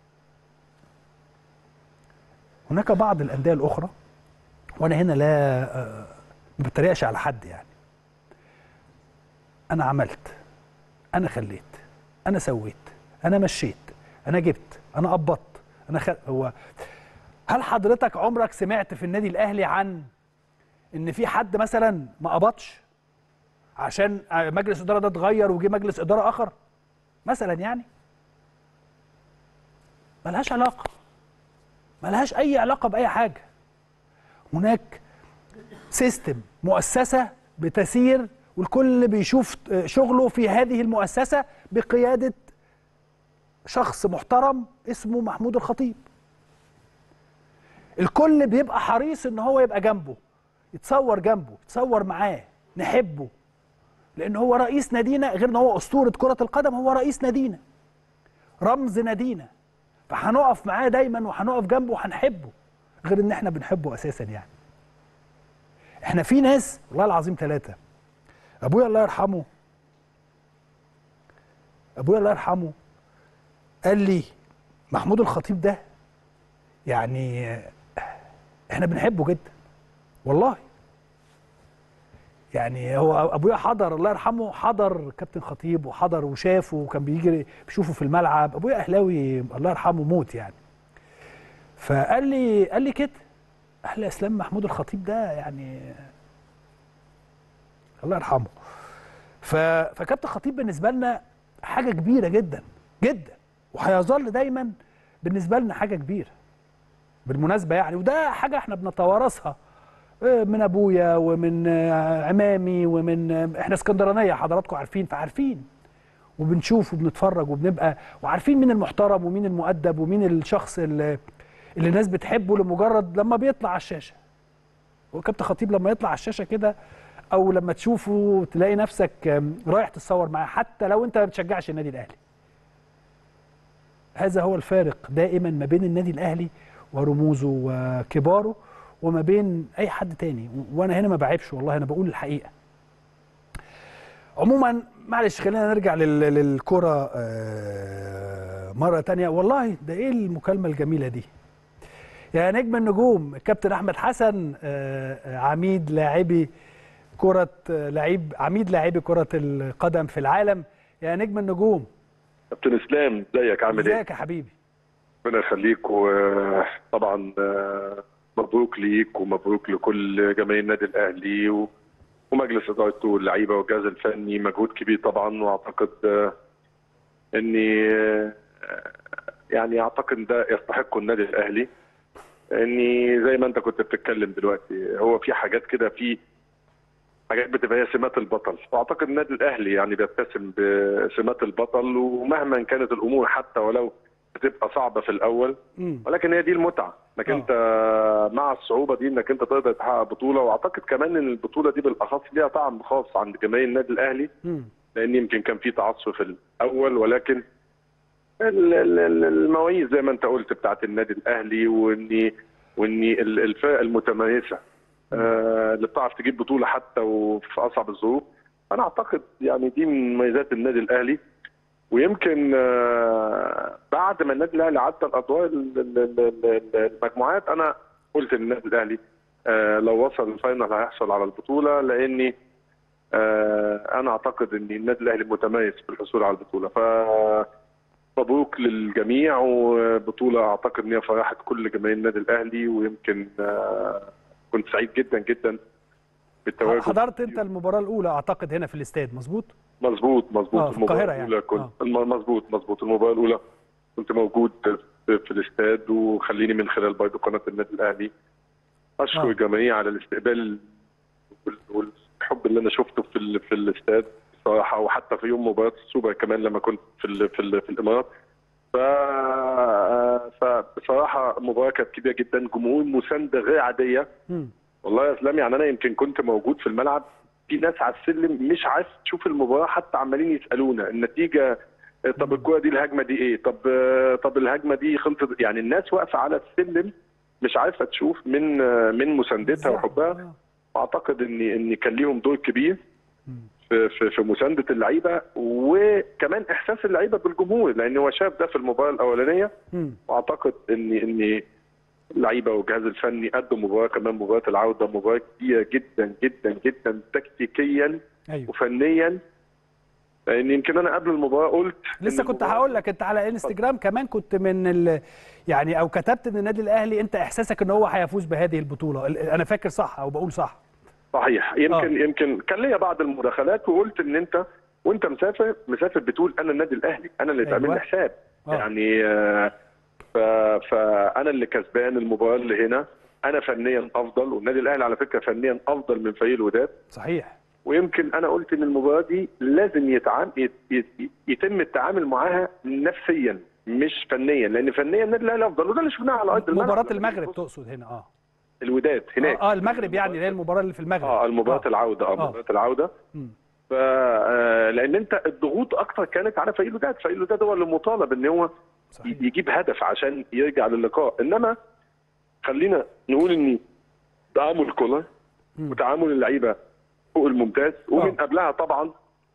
A: هناك بعض الانديه الاخرى وانا هنا لا آه، ما بتريقش على حد يعني انا عملت انا خليت انا سويت انا مشيت انا جبت انا قبضت انا خ... هو هل حضرتك عمرك سمعت في النادي الاهلي عن ان في حد مثلا ما قبضش عشان مجلس الاداره ده اتغير وجه مجلس اداره اخر مثلا يعني ملهاش علاقه ملهاش اي علاقه باي حاجه هناك سيستم مؤسسه بتسير والكل بيشوف شغله في هذه المؤسسه بقياده شخص محترم اسمه محمود الخطيب الكل بيبقى حريص ان هو يبقى جنبه يتصور جنبه يتصور معاه نحبه لان هو رئيس نادينا غير ان هو اسطوره كره القدم هو رئيس نادينا رمز نادينا فهنقف معاه دايما وهنقف جنبه وهنحبه غير ان احنا بنحبه اساسا يعني احنا في ناس والله العظيم ثلاثه ابويا الله يرحمه ابويا الله يرحمه قال لي محمود الخطيب ده يعني احنا بنحبه جدا والله يعني هو ابويا حضر الله يرحمه حضر كابتن خطيب وحضر وشافه وكان بيجي بيشوفه في الملعب ابويا اهلاوي الله يرحمه موت يعني فقال لي قال لي كده قال لي اسلام محمود الخطيب ده يعني الله يرحمه ف... فكابتن خطيب بالنسبه لنا حاجه كبيره جدا جدا وهيظل دايما بالنسبه لنا حاجه كبيره بالمناسبه يعني وده حاجه احنا بنتوارثها من ابويا ومن عمامي ومن احنا اسكندرانيه حضراتكم عارفين فعارفين وبنشوف وبنتفرج وبنبقى وعارفين مين المحترم ومين المؤدب ومين الشخص اللي, اللي الناس بتحبه لمجرد لما بيطلع على الشاشه وكابتن خطيب لما يطلع على الشاشه كده او لما تشوفه تلاقي نفسك رايح تتصور معاه حتى لو انت ما بتشجعش النادي الاهلي هذا هو الفارق دائما ما بين النادي الاهلي ورموزه وكباره وما بين اي حد تاني وانا هنا ما بعيبش والله انا بقول الحقيقه عموما معلش خلينا نرجع للكره مره تانية والله ده ايه المكالمه الجميله دي يا نجم النجوم الكابتن احمد حسن عميد لاعبي كره لعيب عميد لاعبي كره القدم في العالم يا نجم النجوم
C: كابتن اسلام ازيك عامل ايه
A: ازيك يا حبيبي
C: ربنا يخليك وطبعا مبروك ليك ومبروك لكل جماهير النادي الاهلي ومجلس ادارته واللعيبه والجهاز الفني مجهود كبير طبعا واعتقد اني يعني اعتقد ده يستحقه النادي الاهلي اني زي ما انت كنت بتتكلم دلوقتي هو في حاجات كده في حاجات بتبقى هي سمات البطل واعتقد النادي الاهلي يعني بيتسم بسمات البطل ومهما كانت الامور حتى ولو بتبقى صعبه في الاول ولكن هي دي المتعه انك انت مع الصعوبه دي انك انت تقدر تحقق بطوله واعتقد كمان ان البطوله دي بالاخص ليها طعم خاص عند جماهير النادي الاهلي لان يمكن كان في تعصب في الاول ولكن المواعيد زي ما انت قلت بتاعت النادي الاهلي واني واني الفرق المتميزه اللي بتعرف تجيب بطوله حتى وفي اصعب الظروف انا اعتقد يعني دي من مميزات النادي الاهلي ويمكن بعد ما النادي الاهلي عدى الادوار المجموعات انا قلت للنادي الاهلي لو وصل الفاينل هيحصل على البطوله لاني انا اعتقد ان النادي الاهلي متميز في الحصول على البطوله ف مبروك للجميع وبطوله اعتقد ان هي فرحت كل جماهير النادي الاهلي ويمكن كنت سعيد جدا جدا
A: بالتواجد حضرت انت المباراه الاولى اعتقد هنا في الاستاد مظبوط
C: مظبوط مظبوط
A: آه في القاهره يعني
C: كنت آه. مظبوط مظبوط المباراه الاولى كنت موجود في الاستاد وخليني من خلال برضه قناه النادي الاهلي اشكر آه. الجماهير على الاستقبال والحب اللي انا شفته في في الاستاد بصراحه وحتى في يوم مباراه السوبر كمان لما كنت في ال في, ال في الامارات ف فبصراحه المباراه كانت كبيره جدا جمهور مسانده غير عاديه م. والله يا اسلام يعني انا يمكن كنت موجود في الملعب في ناس على السلم مش عايز تشوف المباراه حتى عمالين يسالونا النتيجه طب الكوره دي الهجمه دي ايه طب آه، طب الهجمه دي خلصت يعني الناس واقفه على السلم مش عارفه تشوف من آه، من مساندتها وحبها
A: آه.
C: اعتقد ان ان كان ليهم دور كبير في في في مسانده اللعيبه وكمان احساس اللعيبه بالجمهور لان هو شاف ده في المباراه الاولانيه
A: مم.
C: واعتقد ان ان اللعيبه والجهاز الفني قدوا مباراه كمان مباراه العوده مباراه كبيره جدا جدا جدا تكتيكيا
A: ايوه
C: وفنيا لان يمكن انا قبل المباراه قلت
A: لسه
C: إن
A: كنت
C: المباراة-
A: هقول لك انت على انستجرام كمان كنت من ال... يعني او كتبت ان النادي الاهلي انت احساسك ان هو هيفوز بهذه البطوله ال- انا فاكر صح او بقول صح
C: صحيح يمكن
A: آه.
C: يمكن كان ليا بعض المداخلات وقلت ان انت وانت مسافر مسافر بتقول انا النادي الاهلي انا اللي
A: أيوة.
C: تعمل لي حساب
A: آه.
C: يعني آه، ف... فانا اللي كسبان المباراه اللي هنا انا فنيا افضل والنادي الاهلي على فكره فنيا افضل من فريق الوداد
A: صحيح
C: ويمكن انا قلت ان المباراه دي لازم يتعام يت... يت... يتم التعامل معاها نفسيا مش فنيا لان فنيا النادي الاهلي افضل وده اللي شفناه على ارض الملعب
A: مباراه المغرب تقصد هنا اه
C: الوداد هناك
A: اه, آه المغرب يعني اللي هي المباراه اللي في المغرب
C: اه المباراه
A: آه.
C: العوده اه
A: آه.
C: مباراه العوده
A: مم.
C: ف آه، لان انت الضغوط اكتر كانت على فريق الوداد فريق الوداد هو اللي مطالب ان هو
A: صحيح
C: يجيب هدف عشان يرجع للقاء انما خلينا نقول ان تعامل كولر
A: مم.
C: وتعامل اللعيبه فوق الممتاز ومن
A: آه.
C: قبلها طبعا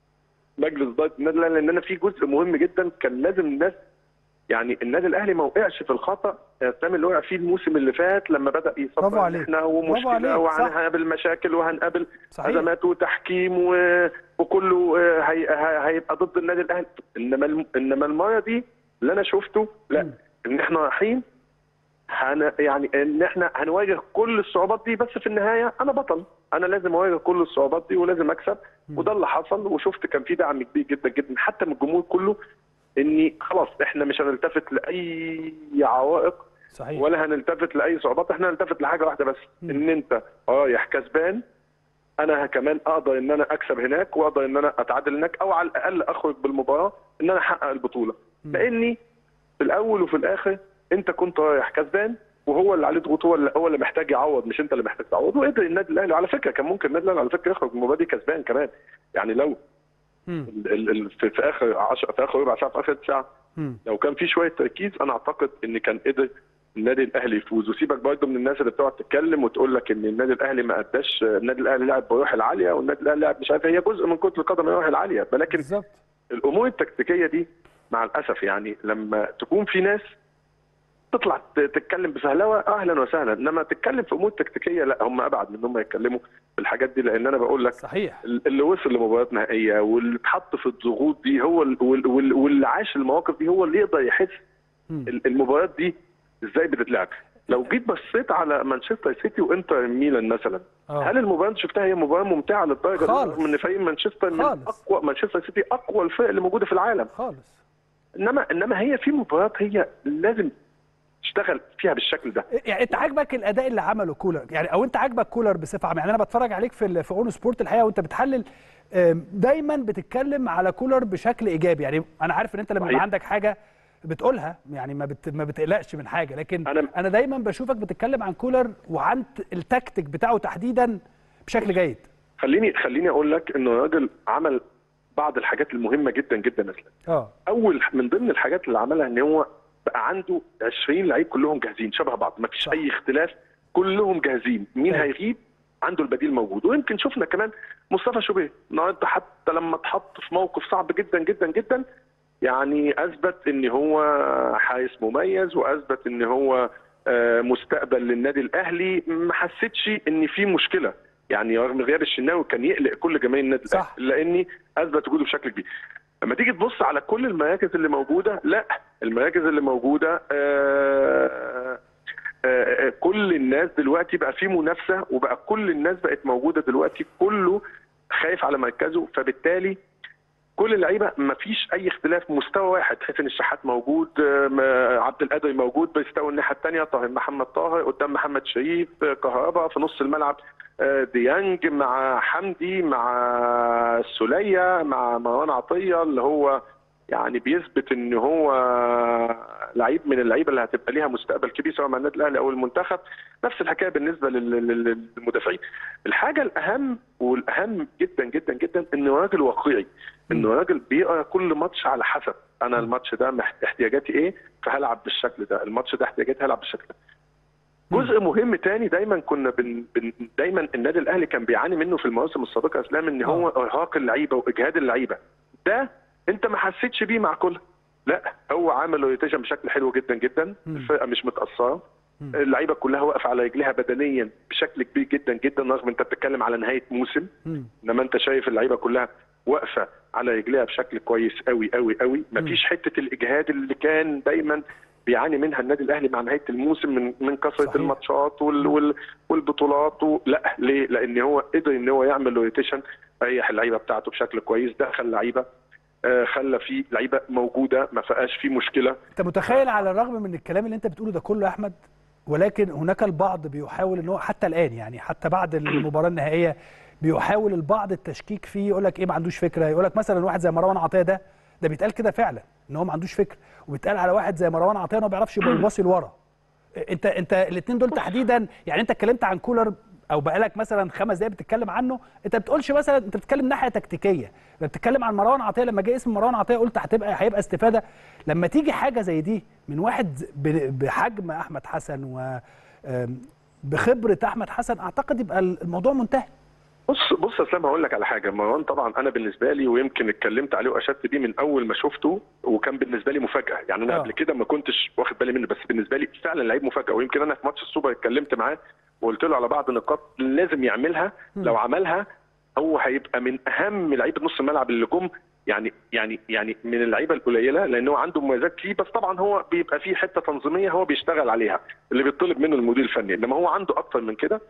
C: مجلس اداره النادي الاهلي لان انا في جزء مهم جدا كان لازم الناس يعني النادي الاهلي ما وقعش في الخطا السام اللي وقع فيه الموسم اللي فات لما بدا
A: برافو
C: يصفر
A: عليك.
C: احنا
A: برافو
C: ومشكله
A: عليك، صح.
C: وهنقابل مشاكل وهنقابل
A: صحيح.
C: ازمات وتحكيم و... وكله آه، هي... هي... هيبقى ضد النادي الاهلي انما الم... انما المره دي اللي انا شفته لا
A: مم.
C: ان احنا رايحين هن... يعني ان احنا هنواجه كل الصعوبات دي بس في النهايه انا بطل انا لازم اواجه كل الصعوبات دي ولازم اكسب وده اللي حصل وشفت كان في دعم كبير جدا جدا حتى من الجمهور كله اني خلاص احنا مش هنلتفت لاي عوائق
A: صحيح
C: ولا هنلتفت لاي صعوبات احنا هنلتفت لحاجه واحده بس ان انت رايح كسبان انا كمان اقدر ان انا اكسب هناك واقدر ان انا اتعادل هناك او على الاقل اخرج بالمباراه ان انا احقق البطوله لاني في الاول وفي الاخر انت كنت رايح كسبان وهو اللي عليه ضغوط هو اللي هو اللي محتاج يعوض مش انت اللي محتاج تعوض وقدر النادي الاهلي وعلى فكره كان ممكن النادي الاهلي على فكره يخرج من المباراه دي كسبان كمان يعني لو
A: مم.
C: ال- ال- ال- في في اخر 10 في اخر ربع ساعه في اخر ساعه
A: مم.
C: لو كان في شويه تركيز انا اعتقد ان كان قدر النادي الاهلي يفوز وسيبك برضه من الناس اللي بتقعد تتكلم وتقول لك ان النادي الاهلي ما اداش النادي الاهلي لعب بروح العاليه والنادي الاهلي لعب مش عارف هي جزء من كره القدم الروح العاليه ولكن
A: بالظبط
C: الامور التكتيكيه دي مع الاسف يعني لما تكون في ناس تطلع ت- تتكلم بفهلوه اهلا وسهلا انما تتكلم في امور تكتيكيه لا هم ابعد من ان هم يتكلموا في الحاجات دي لان انا بقول لك
A: صحيح
C: اللي وصل لمباراه نهائيه واللي اتحط في الضغوط دي هو ال- وال- وال- واللي عاش المواقف دي هو اللي يقدر يحس
A: مم.
C: ال- المباريات دي ازاي بتتلعب لو جيت بصيت على مانشستر سيتي وانتر ميلان مثلا
A: آه.
C: هل المباراه انت شفتها هي مباراه ممتعه للدرجه دي
A: خالص.
C: رغم ان فريق مانشستر من
A: خالص.
C: اقوى مانشستر سيتي اقوى الفرق اللي موجوده في العالم
A: خالص
C: انما انما هي في مباريات هي لازم تشتغل فيها بالشكل ده
A: يعني انت عاجبك الاداء اللي عمله كولر يعني او انت عاجبك كولر بصفه عامه يعني انا بتفرج عليك في ال- في اون سبورت الحقيقه وانت بتحلل آم، دايما بتتكلم على كولر بشكل ايجابي يعني انا عارف ان انت لما يبقى
C: صحيح.
A: عندك حاجه بتقولها يعني ما بت ما بتقلقش من حاجه لكن انا,
C: أنا-
A: أنا دايما بشوفك بتتكلم عن كولر وعن ت- التكتيك بتاعه تحديدا بشكل جيد
C: خليني خليني اقول لك انه الراجل عمل بعض الحاجات المهمه جدا جدا مثلا
A: اه
C: اول من ضمن الحاجات اللي عملها ان هو بقى عنده 20 لعيب كلهم جاهزين شبه بعض ما فيش
A: صح.
C: اي اختلاف كلهم جاهزين مين
A: أيوة.
C: هيغيب عنده البديل موجود ويمكن شفنا كمان مصطفى شوبير النهارده حتى لما اتحط في موقف صعب جدا جدا جدا يعني اثبت ان هو حارس مميز واثبت ان هو آه، مستقبل للنادي الاهلي ما حسيتش ان في مشكله يعني رغم غياب الشناوي كان يقلق كل جماهير النادي
A: صح.
C: الاهلي لاني اثبت وجوده بشكل كبير لما تيجي تبص على كل المراكز اللي موجوده لا المراكز اللي موجوده آه آه آه، كل الناس دلوقتي بقى في منافسه وبقى كل الناس بقت موجوده دلوقتي كله خايف على مركزه فبالتالي كل اللعيبه ما فيش اي اختلاف مستوى واحد حسين الشحات موجود آه، ما- عبد القادر موجود بيستوي الناحيه الثانيه طاهر محمد طاهر قدام محمد شريف آه، كهربا في نص الملعب آه، ديانج مع حمدي مع السوليه مع مروان عطيه اللي هو يعني بيثبت ان هو لعيب من اللعيبه اللي هتبقى ليها مستقبل كبير سواء مع النادي الاهلي او المنتخب نفس الحكايه بالنسبه لل- لل- للمدافعين الحاجه الاهم والاهم جدا جدا جدا انه راجل واقعي انه راجل بيقرا كل ماتش على حسب انا الماتش ده محت- احتياجاتي ايه فهلعب بالشكل ده الماتش ده احتياجاتي هلعب بالشكل ده جزء مهم تاني دايما كنا بن بن دايما النادي الاهلي كان بيعاني منه في المواسم السابقه يا اسلام ان هو ارهاق اللعيبه واجهاد اللعيبه ده انت ما حسيتش بيه مع كولر لا هو عامل روتيشن بشكل حلو جدا جدا الفرقه مش متاثره اللعيبه كلها واقفه على رجليها بدنيا بشكل كبير جدا جدا رغم انت بتتكلم على نهايه موسم
A: مم.
C: انما انت شايف اللعيبه كلها واقفه على رجليها بشكل كويس قوي قوي قوي مفيش حته الاجهاد اللي كان دايما بيعاني منها النادي الاهلي مع نهايه الموسم من من كثره
A: صحيح.
C: الماتشات وال وال والبطولات و... لا ليه؟ لان هو قدر ان هو يعمل روتيشن ريح اللعيبه بتاعته بشكل كويس دخل لعيبه آه خلى في لعيبه موجوده ما فيهاش في مشكله
A: انت متخيل على الرغم من الكلام اللي انت بتقوله ده كله يا احمد ولكن هناك البعض بيحاول ان هو حتى الان يعني حتى بعد المباراه النهائيه بيحاول البعض التشكيك فيه يقول لك ايه ما عندوش فكره يقول لك مثلا واحد زي مروان عطيه ده ده بيتقال كده فعلا ان هو ما عندوش فكره وبيتقال على واحد زي مروان عطيه انه ما بيعرفش يبقى يباصي لورا انت انت الاثنين دول تحديدا يعني انت اتكلمت عن كولر او بقالك مثلا خمس دقايق بتتكلم عنه انت ما بتقولش مثلا انت بتتكلم ناحيه تكتيكيه لما بتتكلم عن مروان عطيه لما جه اسم مروان عطيه قلت هتبقى هيبقى استفاده لما تيجي حاجه زي دي من واحد ب- بحجم احمد حسن و آم، بخبره احمد حسن اعتقد يبقى الموضوع منتهي
C: بص بص يا اسلام هقول لك على حاجه مروان طبعا انا بالنسبه لي ويمكن اتكلمت عليه واشدت بيه من اول ما شفته وكان بالنسبه لي مفاجاه يعني انا
A: آه.
C: قبل كده ما كنتش واخد بالي منه بس بالنسبه لي فعلا لعيب مفاجاه ويمكن انا في ماتش السوبر اتكلمت معاه وقلت له على بعض النقاط لازم يعملها لو عملها هو هيبقى من اهم لعيبه نص الملعب اللي جم يعني يعني يعني من اللعيبه القليله لان هو عنده مميزات فيه بس طبعا هو بيبقى فيه حته تنظيميه هو بيشتغل عليها اللي بيطلب منه المدير الفني انما هو عنده اكتر من كده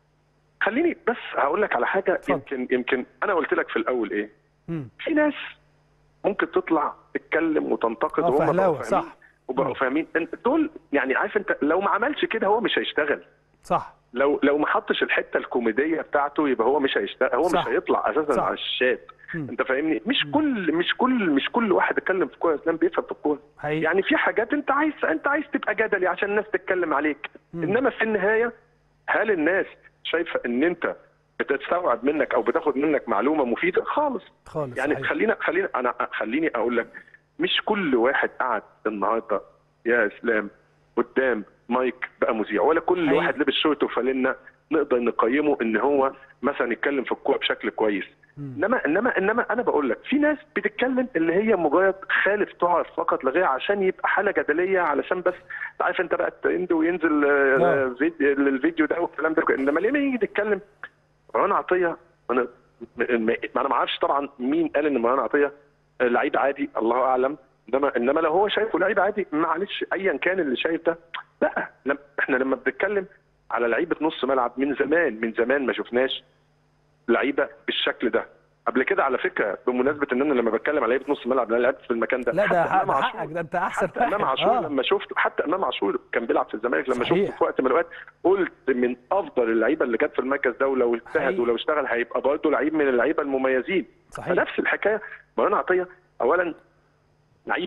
C: خليني بس هقول لك على حاجه
A: اتفضل.
C: يمكن يمكن انا قلت لك في الاول ايه
A: مم.
C: في ناس ممكن تطلع تتكلم وتنتقد
A: اه
C: وهم
A: فهلاوة،
C: بقوا فاهمين
A: صح.
C: وبقوا
A: مم.
C: فاهمين انت دول يعني عارف انت لو ما عملش كده هو مش هيشتغل
A: صح
C: لو لو ما حطش الحته الكوميديه بتاعته يبقى هو مش هيشتغل هو
A: صح.
C: مش هيطلع اساسا
A: صح.
C: على الشات
A: مم.
C: انت فاهمني مش كل مش كل مش كل واحد اتكلم في الكوره اسلام بيفهم في الكوره
A: حقيقي.
C: يعني في حاجات انت عايز انت عايز تبقى جدلي عشان الناس تتكلم عليك انما في النهايه هل الناس شايفه ان انت بتستوعب منك او بتاخد منك معلومه مفيده خالص
A: خالص
C: يعني
A: صحيح.
C: خلينا خلينا انا خليني اقول لك مش كل واحد قعد النهارده يا اسلام قدام مايك بقى مذيع ولا كل
A: حقيقي.
C: واحد لبس شورت وفانلة نقدر نقيمه ان هو مثلا يتكلم في الكوره بشكل كويس انما انما انما انا بقول لك في ناس بتتكلم اللي هي مجرد خالف تعرف فقط لا غير عشان يبقى حاله جدليه علشان بس عارف انت بقى الترند وينزل آه،
A: آه.
C: فيديو الفيديو ده والكلام ده انما ليه ما نيجي نتكلم مروان عطيه انا ما ما انا ما اعرفش طبعا مين قال ان مروان عطيه لعيب عادي الله اعلم انما انما لو هو شايفه لعيب عادي معلش ايا كان اللي شايف ده لا لم احنا لما بنتكلم على لعيبه نص ملعب من زمان من زمان ما شفناش لعيبه بالشكل ده قبل كده على فكره بمناسبه ان انا لما بتكلم على لعيبه نص ملعب انا لعبت في المكان ده
A: لا ده
C: حتى
A: حق-
C: إمام
A: ده
C: عاشور-
A: حقك ده انت احسن
C: حتى امام
A: واحد.
C: عاشور
A: آه.
C: لما شفته حتى امام عاشور كان بيلعب في الزمالك لما
A: صحيح.
C: شفته في وقت من الاوقات قلت من افضل اللعيبه اللي جت في المركز ده ولو اجتهد
A: حقيقي.
C: ولو اشتغل هيبقى برضه لعيب من اللعيبه المميزين
A: صحيح.
C: فنفس الحكايه مروان عطيه اولا لعيب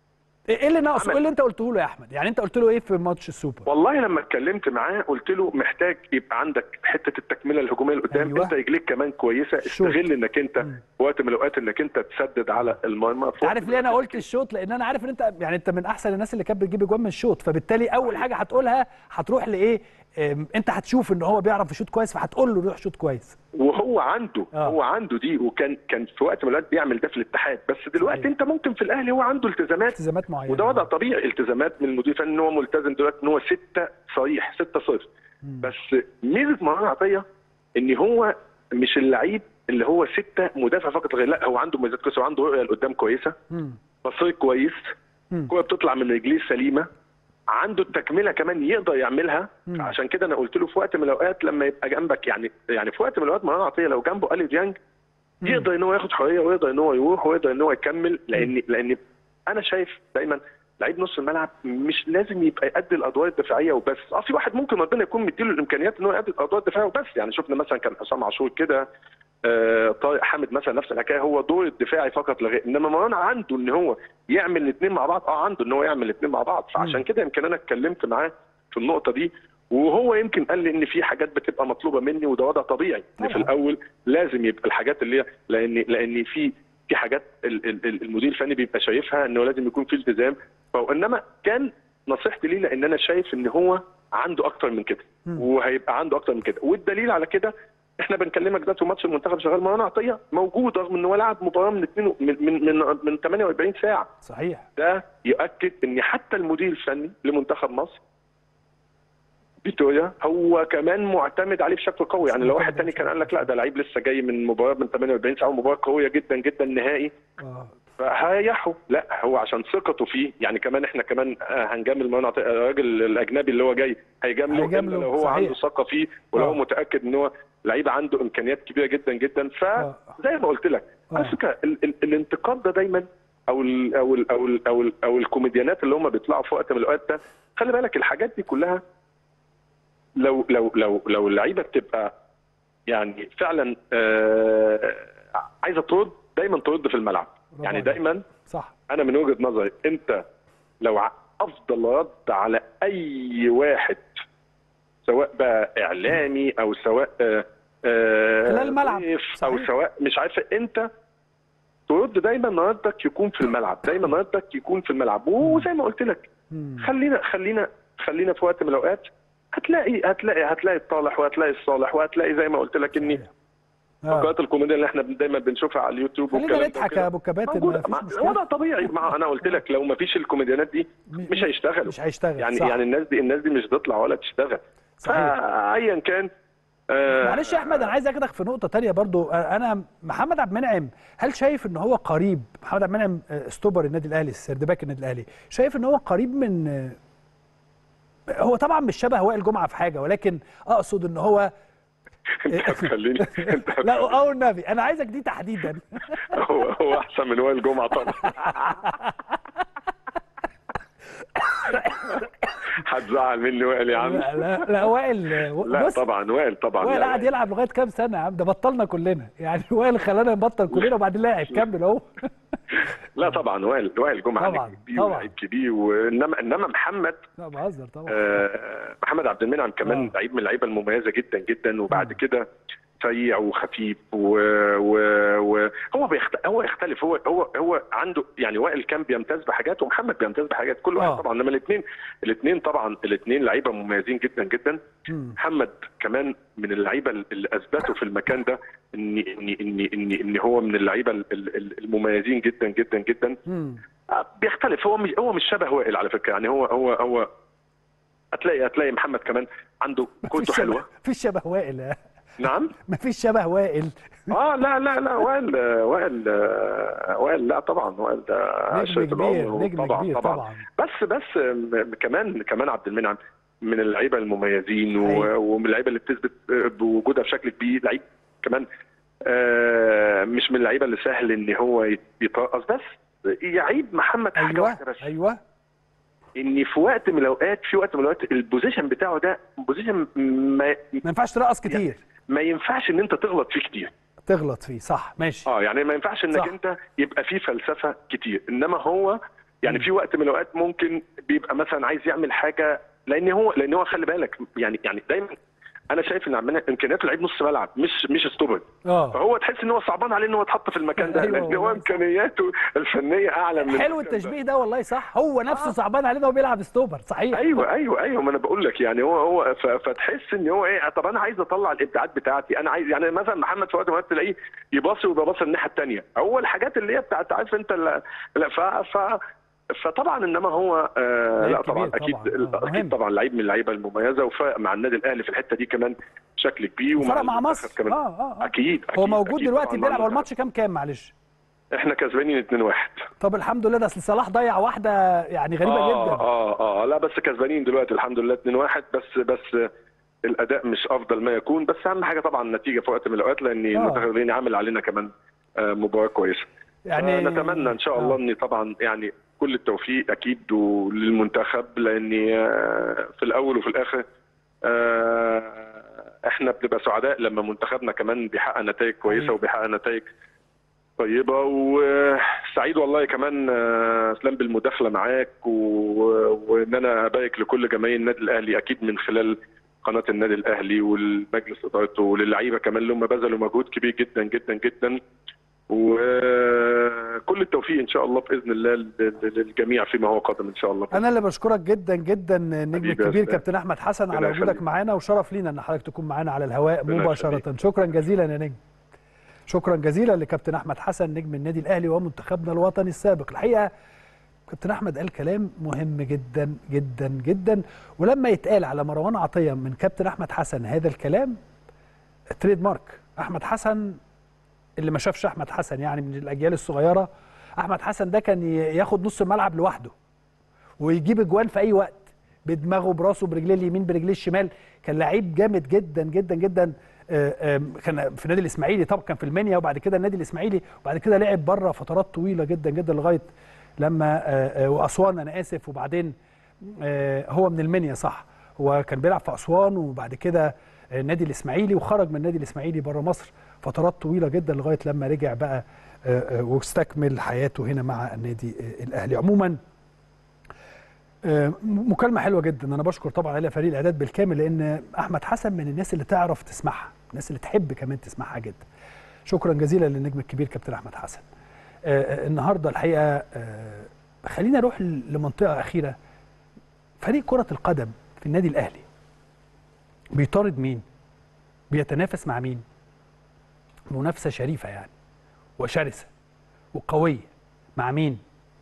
A: ايه اللي ناقصه
C: عمل.
A: ايه اللي انت قلته له يا احمد يعني انت قلت له ايه في ماتش السوبر
C: والله لما اتكلمت معاه قلت له محتاج يبقى عندك حته التكمله الهجوميه اللي قدام
A: أيوة.
C: انت رجليك كمان كويسه
A: الشوط.
C: استغل انك انت
A: مم.
C: في وقت من الاوقات انك انت تسدد على المرمى في
A: انت
C: وقت
A: عارف
C: من
A: ليه انا
C: الأوقات
A: قلت الشوط لان انا عارف ان انت يعني انت من احسن الناس اللي كانت بتجيب اجوان من الشوط فبالتالي اول حاجه هتقولها هتروح لايه ام، انت هتشوف ان هو بيعرف يشوط كويس فهتقول له روح شوط كويس
C: وهو عنده
A: آه.
C: هو عنده دي وكان كان في وقت من الاوقات بيعمل ده في الاتحاد بس دلوقتي
A: صحيح.
C: انت ممكن في الاهلي هو عنده التزامات
A: التزامات معينه
C: وده وضع طبيعي التزامات من المدير الفني ان هو ملتزم دلوقتي ان هو ستة صريح ستة صفر بس ميزه مروان عطيه ان هو مش اللعيب اللي هو ستة مدافع فقط غير لا هو عنده مميزات كويسه وعنده رؤيه لقدام كويسه
A: مم.
C: بصير كويس
A: مم.
C: كوره بتطلع من رجليه سليمه عنده التكمله كمان يقدر يعملها
A: مم.
C: عشان كده انا قلت له في وقت من الاوقات لما يبقى جنبك يعني يعني في وقت من الاوقات مروان عطيه لو جنبه الي ديانج يقدر ان هو ياخد حريه ويقدر ان هو يروح ويقدر ان هو يكمل لان لان انا شايف دايما لعيب نص الملعب مش لازم يبقى يأدي الادوار الدفاعيه وبس اه في واحد ممكن ربنا يكون مديله الامكانيات ان هو يأدي الادوار الدفاعيه وبس يعني شفنا مثلا كان حسام عاشور كده آه، طارق حامد مثلا نفس الحكايه هو دور الدفاعي فقط لا غير انما مروان عنده ان هو يعمل الاثنين مع بعض اه عنده ان هو يعمل الاثنين مع بعض فعشان كده يمكن انا اتكلمت معاه في النقطه دي وهو يمكن قال لي ان في حاجات بتبقى مطلوبه مني وده وضع طبيعي ان في
A: طبعا.
C: الاول لازم يبقى الحاجات اللي هي لان لان في في حاجات ال- ال- ال- المدير الفني بيبقى شايفها انه لازم يكون في التزام فهو- انما كان نصيحتي ليه لان انا شايف ان هو عنده اكتر من كده وهيبقى عنده اكتر من كده والدليل على كده احنا بنكلمك دلوقتي ماتش المنتخب شغال مروان عطيه موجود رغم ان هو لعب مباراه من اتنين من من من, من 48 ساعه
A: صحيح
C: ده يؤكد ان حتى المدير الفني لمنتخب مصر فيتوريا هو كمان معتمد عليه بشكل قوي يعني لو واحد تاني كان قال لك لا ده لعيب لسه جاي من مباراه من 48 ساعه ومباراه قويه جدا جدا نهائي
A: اه
C: فهيحوا لا هو عشان ثقته فيه يعني كمان احنا كمان آه، هنجامل مروان عطية الراجل الاجنبي اللي هو جاي هيجامله
A: هيجامله،
C: إلا لو هو
A: صحيح.
C: عنده ثقه فيه ولو
A: آه.
C: هو متاكد ان هو لعيب عنده امكانيات كبيره جدا جدا
A: آه.
C: فزي ما قلت لك
A: آه.
C: على فكره ال- ال- الانتقاد ده دايما او ال او ال او ال او, ال أو الكوميديانات اللي هم بيطلعوا في وقت من الاوقات ده خلي بالك الحاجات دي كلها لو لو لو لو اللعيبه بتبقى يعني فعلا آه عايزه ترد دايما ترد في الملعب
A: برافو
C: يعني
A: عليك.
C: دايما
A: صح
C: انا من وجهه نظري انت لو ع- افضل رد على اي واحد سواء بقى اعلامي او سواء آه، آه،
A: خلال الملعب.
C: ضيف او
A: صحيح.
C: سواء مش عارفه انت ترد دايما ردك يكون في الملعب دايما ردك يكون في الملعب وزي ما قلت لك
A: مم.
C: خلينا خلينا خلينا في وقت من الاوقات هتلاقي هتلاقي هتلاقي الطالح وهتلاقي الصالح وهتلاقي زي ما قلت لك اني
A: صحيح. آه.
C: فقرات الكوميديا اللي احنا دايما بنشوفها على اليوتيوب
A: خلينا
C: والكلام ده
A: نضحك
C: وكده.
A: يا ابو كباتن
C: موجودة.
A: مفيش
C: ما-
A: مشكلة.
C: وضع طبيعي ما انا قلت لك لو ما فيش الكوميديانات دي
A: م-
C: مش هيشتغلوا
A: مش هيشتغل
C: يعني
A: صح.
C: يعني الناس دي الناس دي مش تطلع ولا تشتغل
A: صحيح.
C: فايا كان آه
A: معلش يا احمد انا عايز اخدك في نقطه تانية برضو انا محمد عبد المنعم هل شايف ان هو قريب محمد عبد المنعم آه، ستوبر النادي الاهلي السردباك النادي الاهلي شايف ان هو قريب من آه، هو طبعا مش شبه وائل جمعه في حاجه ولكن اقصد ان هو
C: انت هتخليني انت
A: لا او النبي انا عايزك دي تحديدا
C: هو هو احسن من وائل جمعه طبعا هتزعل مني وائل يا عم
A: لا لا, لا وائل
C: لا
A: بص
C: طبعا وائل طبعا
A: وائل
C: لا،
A: قعد يلعب لغايه كام سنه يا عم ده بطلنا كلنا يعني وائل خلانا نبطل كلنا وبعدين لاعب كمل اهو
C: لا طبعا وائل وائل جمعه
A: طبعاً،
C: نجم كبير
A: طبعاً.
C: ولاعيب كبير وانما انما محمد
A: لا بهزر طبعا
C: آه، محمد عبد المنعم كمان
A: آه.
C: لعيب من اللعيبه المميزه جدا جدا وبعد كده سريع وخفيف و... و... و... هو بيخت... هو يختلف هو هو هو عنده يعني وائل كان بيمتاز بحاجات ومحمد بيمتاز بحاجات كل واحد
A: آه.
C: طبعا انما الاثنين الاثنين طبعا الاثنين لعيبه مميزين جدا جدا
A: مم.
C: محمد كمان من اللعيبه اللي اثبتوا في المكان ده ان ان ان ان, إن هو من اللعيبه ال- ال- المميزين جدا جدا جدا
A: مم.
C: آه، بيختلف هو مش هو مش شبه وائل على فكره يعني هو هو هو هتلاقي هتلاقي محمد كمان عنده كورته
A: مفيش
C: حلوه
A: شبه مفيش شبه وائل آه.
C: نعم
A: مفيش شبه وائل
C: اه لا لا لا وائل وائل وائل لا طبعا وائل ده
A: نجم
C: عشرة
A: كبير
C: العمر
A: نجم
C: طبعا
A: كبير
C: طبعا
A: طبعا
C: بس بس م- كمان كمان عبد المنعم من اللعيبه المميزين و-
A: أيوة.
C: ومن اللعيبه اللي بتثبت بوجودها بشكل كبير لعيب كمان آه، مش من اللعيبه اللي سهل ان هو يت- يترقص بس يعيب محمد حاجه
A: ايوه
C: واحده بس
A: ايوه
C: ان في وقت من الاوقات في وقت من الاوقات البوزيشن بتاعه ده بوزيشن ما
A: ما ينفعش ترقص كتير
C: ما ينفعش ان انت تغلط فيه كتير
A: تغلط فيه صح ماشي
C: اه يعني ما ينفعش انك
A: صح.
C: انت يبقى فيه فلسفه كتير انما هو يعني في وقت من الاوقات ممكن بيبقى مثلا عايز يعمل حاجه لان هو لان هو خلي بالك يعني يعني دايما انا شايف ان عندنا امكانياته لعيب نص ملعب مش مش ستوبر
A: اه
C: فهو تحس ان هو صعبان عليه ان هو يتحط في المكان ده
A: أيوة
C: لان هو
A: والله.
C: امكانياته الفنيه اعلى من
A: حلو
C: المكان ده.
A: التشبيه ده والله صح هو نفسه صعبان عليه ده وهو بيلعب ستوبر صحيح
C: ايوه ايوه ايوه ما انا بقول لك يعني هو هو ف- فتحس ان هو ايه طب انا عايز اطلع الابداعات بتاعتي انا عايز يعني مثلا محمد في وقت من الأوقات تلاقيه يباصي ويبقى باصي الناحيه الثانيه هو الحاجات اللي هي بتاعت عارف انت ال- لا ف ف فطبعا انما هو آه
A: لعيب
C: لا طبعا
A: كبير
C: اكيد
A: طبعاً. آه، مهم.
C: اكيد طبعا لعيب من اللعيبه المميزه وفرق مع النادي الاهلي في الحته دي كمان بشكل كبير ومع
A: فرق مع
C: المنتخب
A: مصر
C: كمان
A: اه اه آه.
C: اكيد, أكيد
A: هو موجود
C: أكيد
A: دلوقتي
C: طبعاً مع
A: بيلعب هو
C: المنتخب.
A: الماتش كام كام معلش
C: احنا كسبانين 2-1
A: طب الحمد لله ده اصل صلاح ضيع واحده يعني غريبه
C: آه
A: جدا
C: اه اه لا بس كسبانين دلوقتي الحمد لله 2-1 بس بس الاداء مش افضل ما يكون بس اهم حاجه طبعا النتيجه في وقت من الاوقات لان المنتخب عامل علينا كمان آه مباراه كويسه
A: يعني
C: يعني نتمنى ان شاء الله
A: آه.
C: ان طبعا يعني كل التوفيق اكيد للمنتخب لان آه، في الاول وفي الاخر آه، احنا بنبقى سعداء لما منتخبنا كمان بيحقق نتائج كويسه
A: حقيقي.
C: وبيحقق نتائج طيبه وسعيد والله كمان آه، اسلام بالمداخله معاك و- وان انا ابارك لكل جماهير النادي الاهلي اكيد من خلال قناه النادي الاهلي والمجلس ادارته وللعيبه كمان اللي هم بذلوا مجهود كبير جدا جدا جدا وكل التوفيق ان شاء الله باذن الله لل- للجميع فيما هو قادم ان شاء الله
A: انا اللي بشكرك جدا جدا النجم
C: حبيبي يا
A: الكبير
C: أستاذ.
A: كابتن احمد حسن على
C: ربنا
A: وجودك
C: يخليك.
A: معانا وشرف لينا ان حضرتك تكون معانا على الهواء
C: ربنا
A: مباشره
C: يخليك.
A: شكرا جزيلا يا نجم شكرا جزيلا لكابتن احمد حسن نجم النادي الاهلي ومنتخبنا الوطني السابق الحقيقه كابتن احمد قال كلام مهم جدا جدا جدا ولما يتقال على مروان عطيه من كابتن احمد حسن هذا الكلام تريد مارك احمد حسن اللي ما شافش احمد حسن يعني من الاجيال الصغيره احمد حسن ده كان ي- ياخد نص الملعب لوحده ويجيب اجوان في اي وقت بدماغه براسه برجليه اليمين برجليه الشمال كان لعيب جامد جدا جدا جدا آه، آم، كان في النادي الاسماعيلي طبعا كان في المنيا وبعد كده النادي الاسماعيلي وبعد كده لعب بره فترات طويله جدا جدا لغايه لما آه، آه، واسوان انا اسف وبعدين آه، هو من المنيا صح هو كان بيلعب في اسوان وبعد كده آه، النادي الاسماعيلي وخرج من النادي الاسماعيلي بره مصر فترات طويله جدا لغايه لما رجع بقى آه، آه، واستكمل حياته هنا مع النادي آه، الاهلي عموما آه، مكالمه حلوه جدا انا بشكر طبعا على فريق الاعداد بالكامل لان احمد حسن من الناس اللي تعرف تسمعها الناس اللي تحب كمان تسمعها جدا شكرا جزيلا للنجم الكبير كابتن احمد حسن آه، آه، النهارده الحقيقه آه، خلينا نروح لمنطقه اخيره فريق كره القدم في النادي الاهلي بيطارد مين بيتنافس مع مين منافسه شريفه يعني وشرسه وقويه مع مين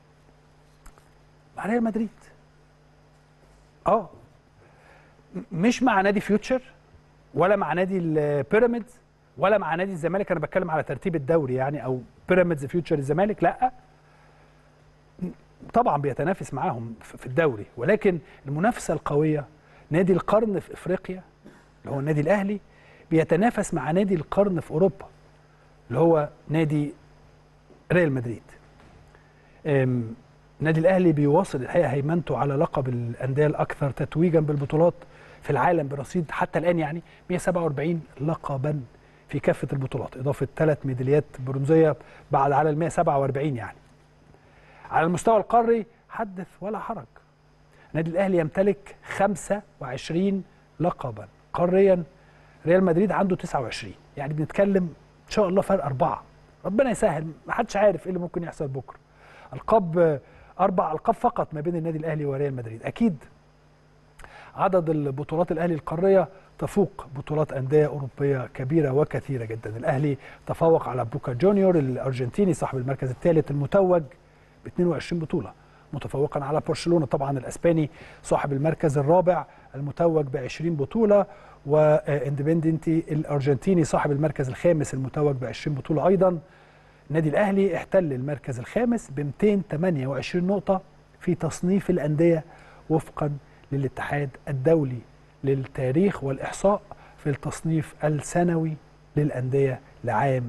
A: مع ريال مدريد اه م- مش مع نادي فيوتشر ولا مع نادي البيراميدز ولا مع نادي الزمالك انا بتكلم على ترتيب الدوري يعني او بيراميدز فيوتشر الزمالك لا م- طبعا بيتنافس معاهم ف- في الدوري ولكن المنافسه القويه نادي القرن في افريقيا اللي هو النادي الاهلي بيتنافس مع نادي القرن في اوروبا اللي هو نادي ريال مدريد أم، النادي الاهلي بيواصل الحقيقه هيمنته على لقب الانديه الاكثر تتويجا بالبطولات في العالم برصيد حتى الان يعني 147 لقبا في كافه البطولات اضافه ثلاث ميداليات برونزيه بعد على ال 147 يعني على المستوى القاري حدث ولا حرج النادي الاهلي يمتلك 25 لقبا قاريا ريال مدريد عنده 29 يعني بنتكلم ان شاء الله فرق اربعه ربنا يسهل ما حدش عارف ايه اللي ممكن يحصل بكره القاب اربع القاب فقط ما بين النادي الاهلي وريال مدريد اكيد عدد البطولات الاهلي القاريه تفوق بطولات انديه اوروبيه كبيره وكثيره جدا الاهلي تفوق على بوكا جونيور الارجنتيني صاحب المركز الثالث المتوج ب 22 بطوله متفوقا على برشلونه طبعا الاسباني صاحب المركز الرابع المتوج ب 20 بطوله واندبندنتي الارجنتيني صاحب المركز الخامس المتوج ب 20 بطوله ايضا النادي الاهلي احتل المركز الخامس ب 228 نقطه في تصنيف الانديه وفقا للاتحاد الدولي للتاريخ والاحصاء في التصنيف السنوي للانديه لعام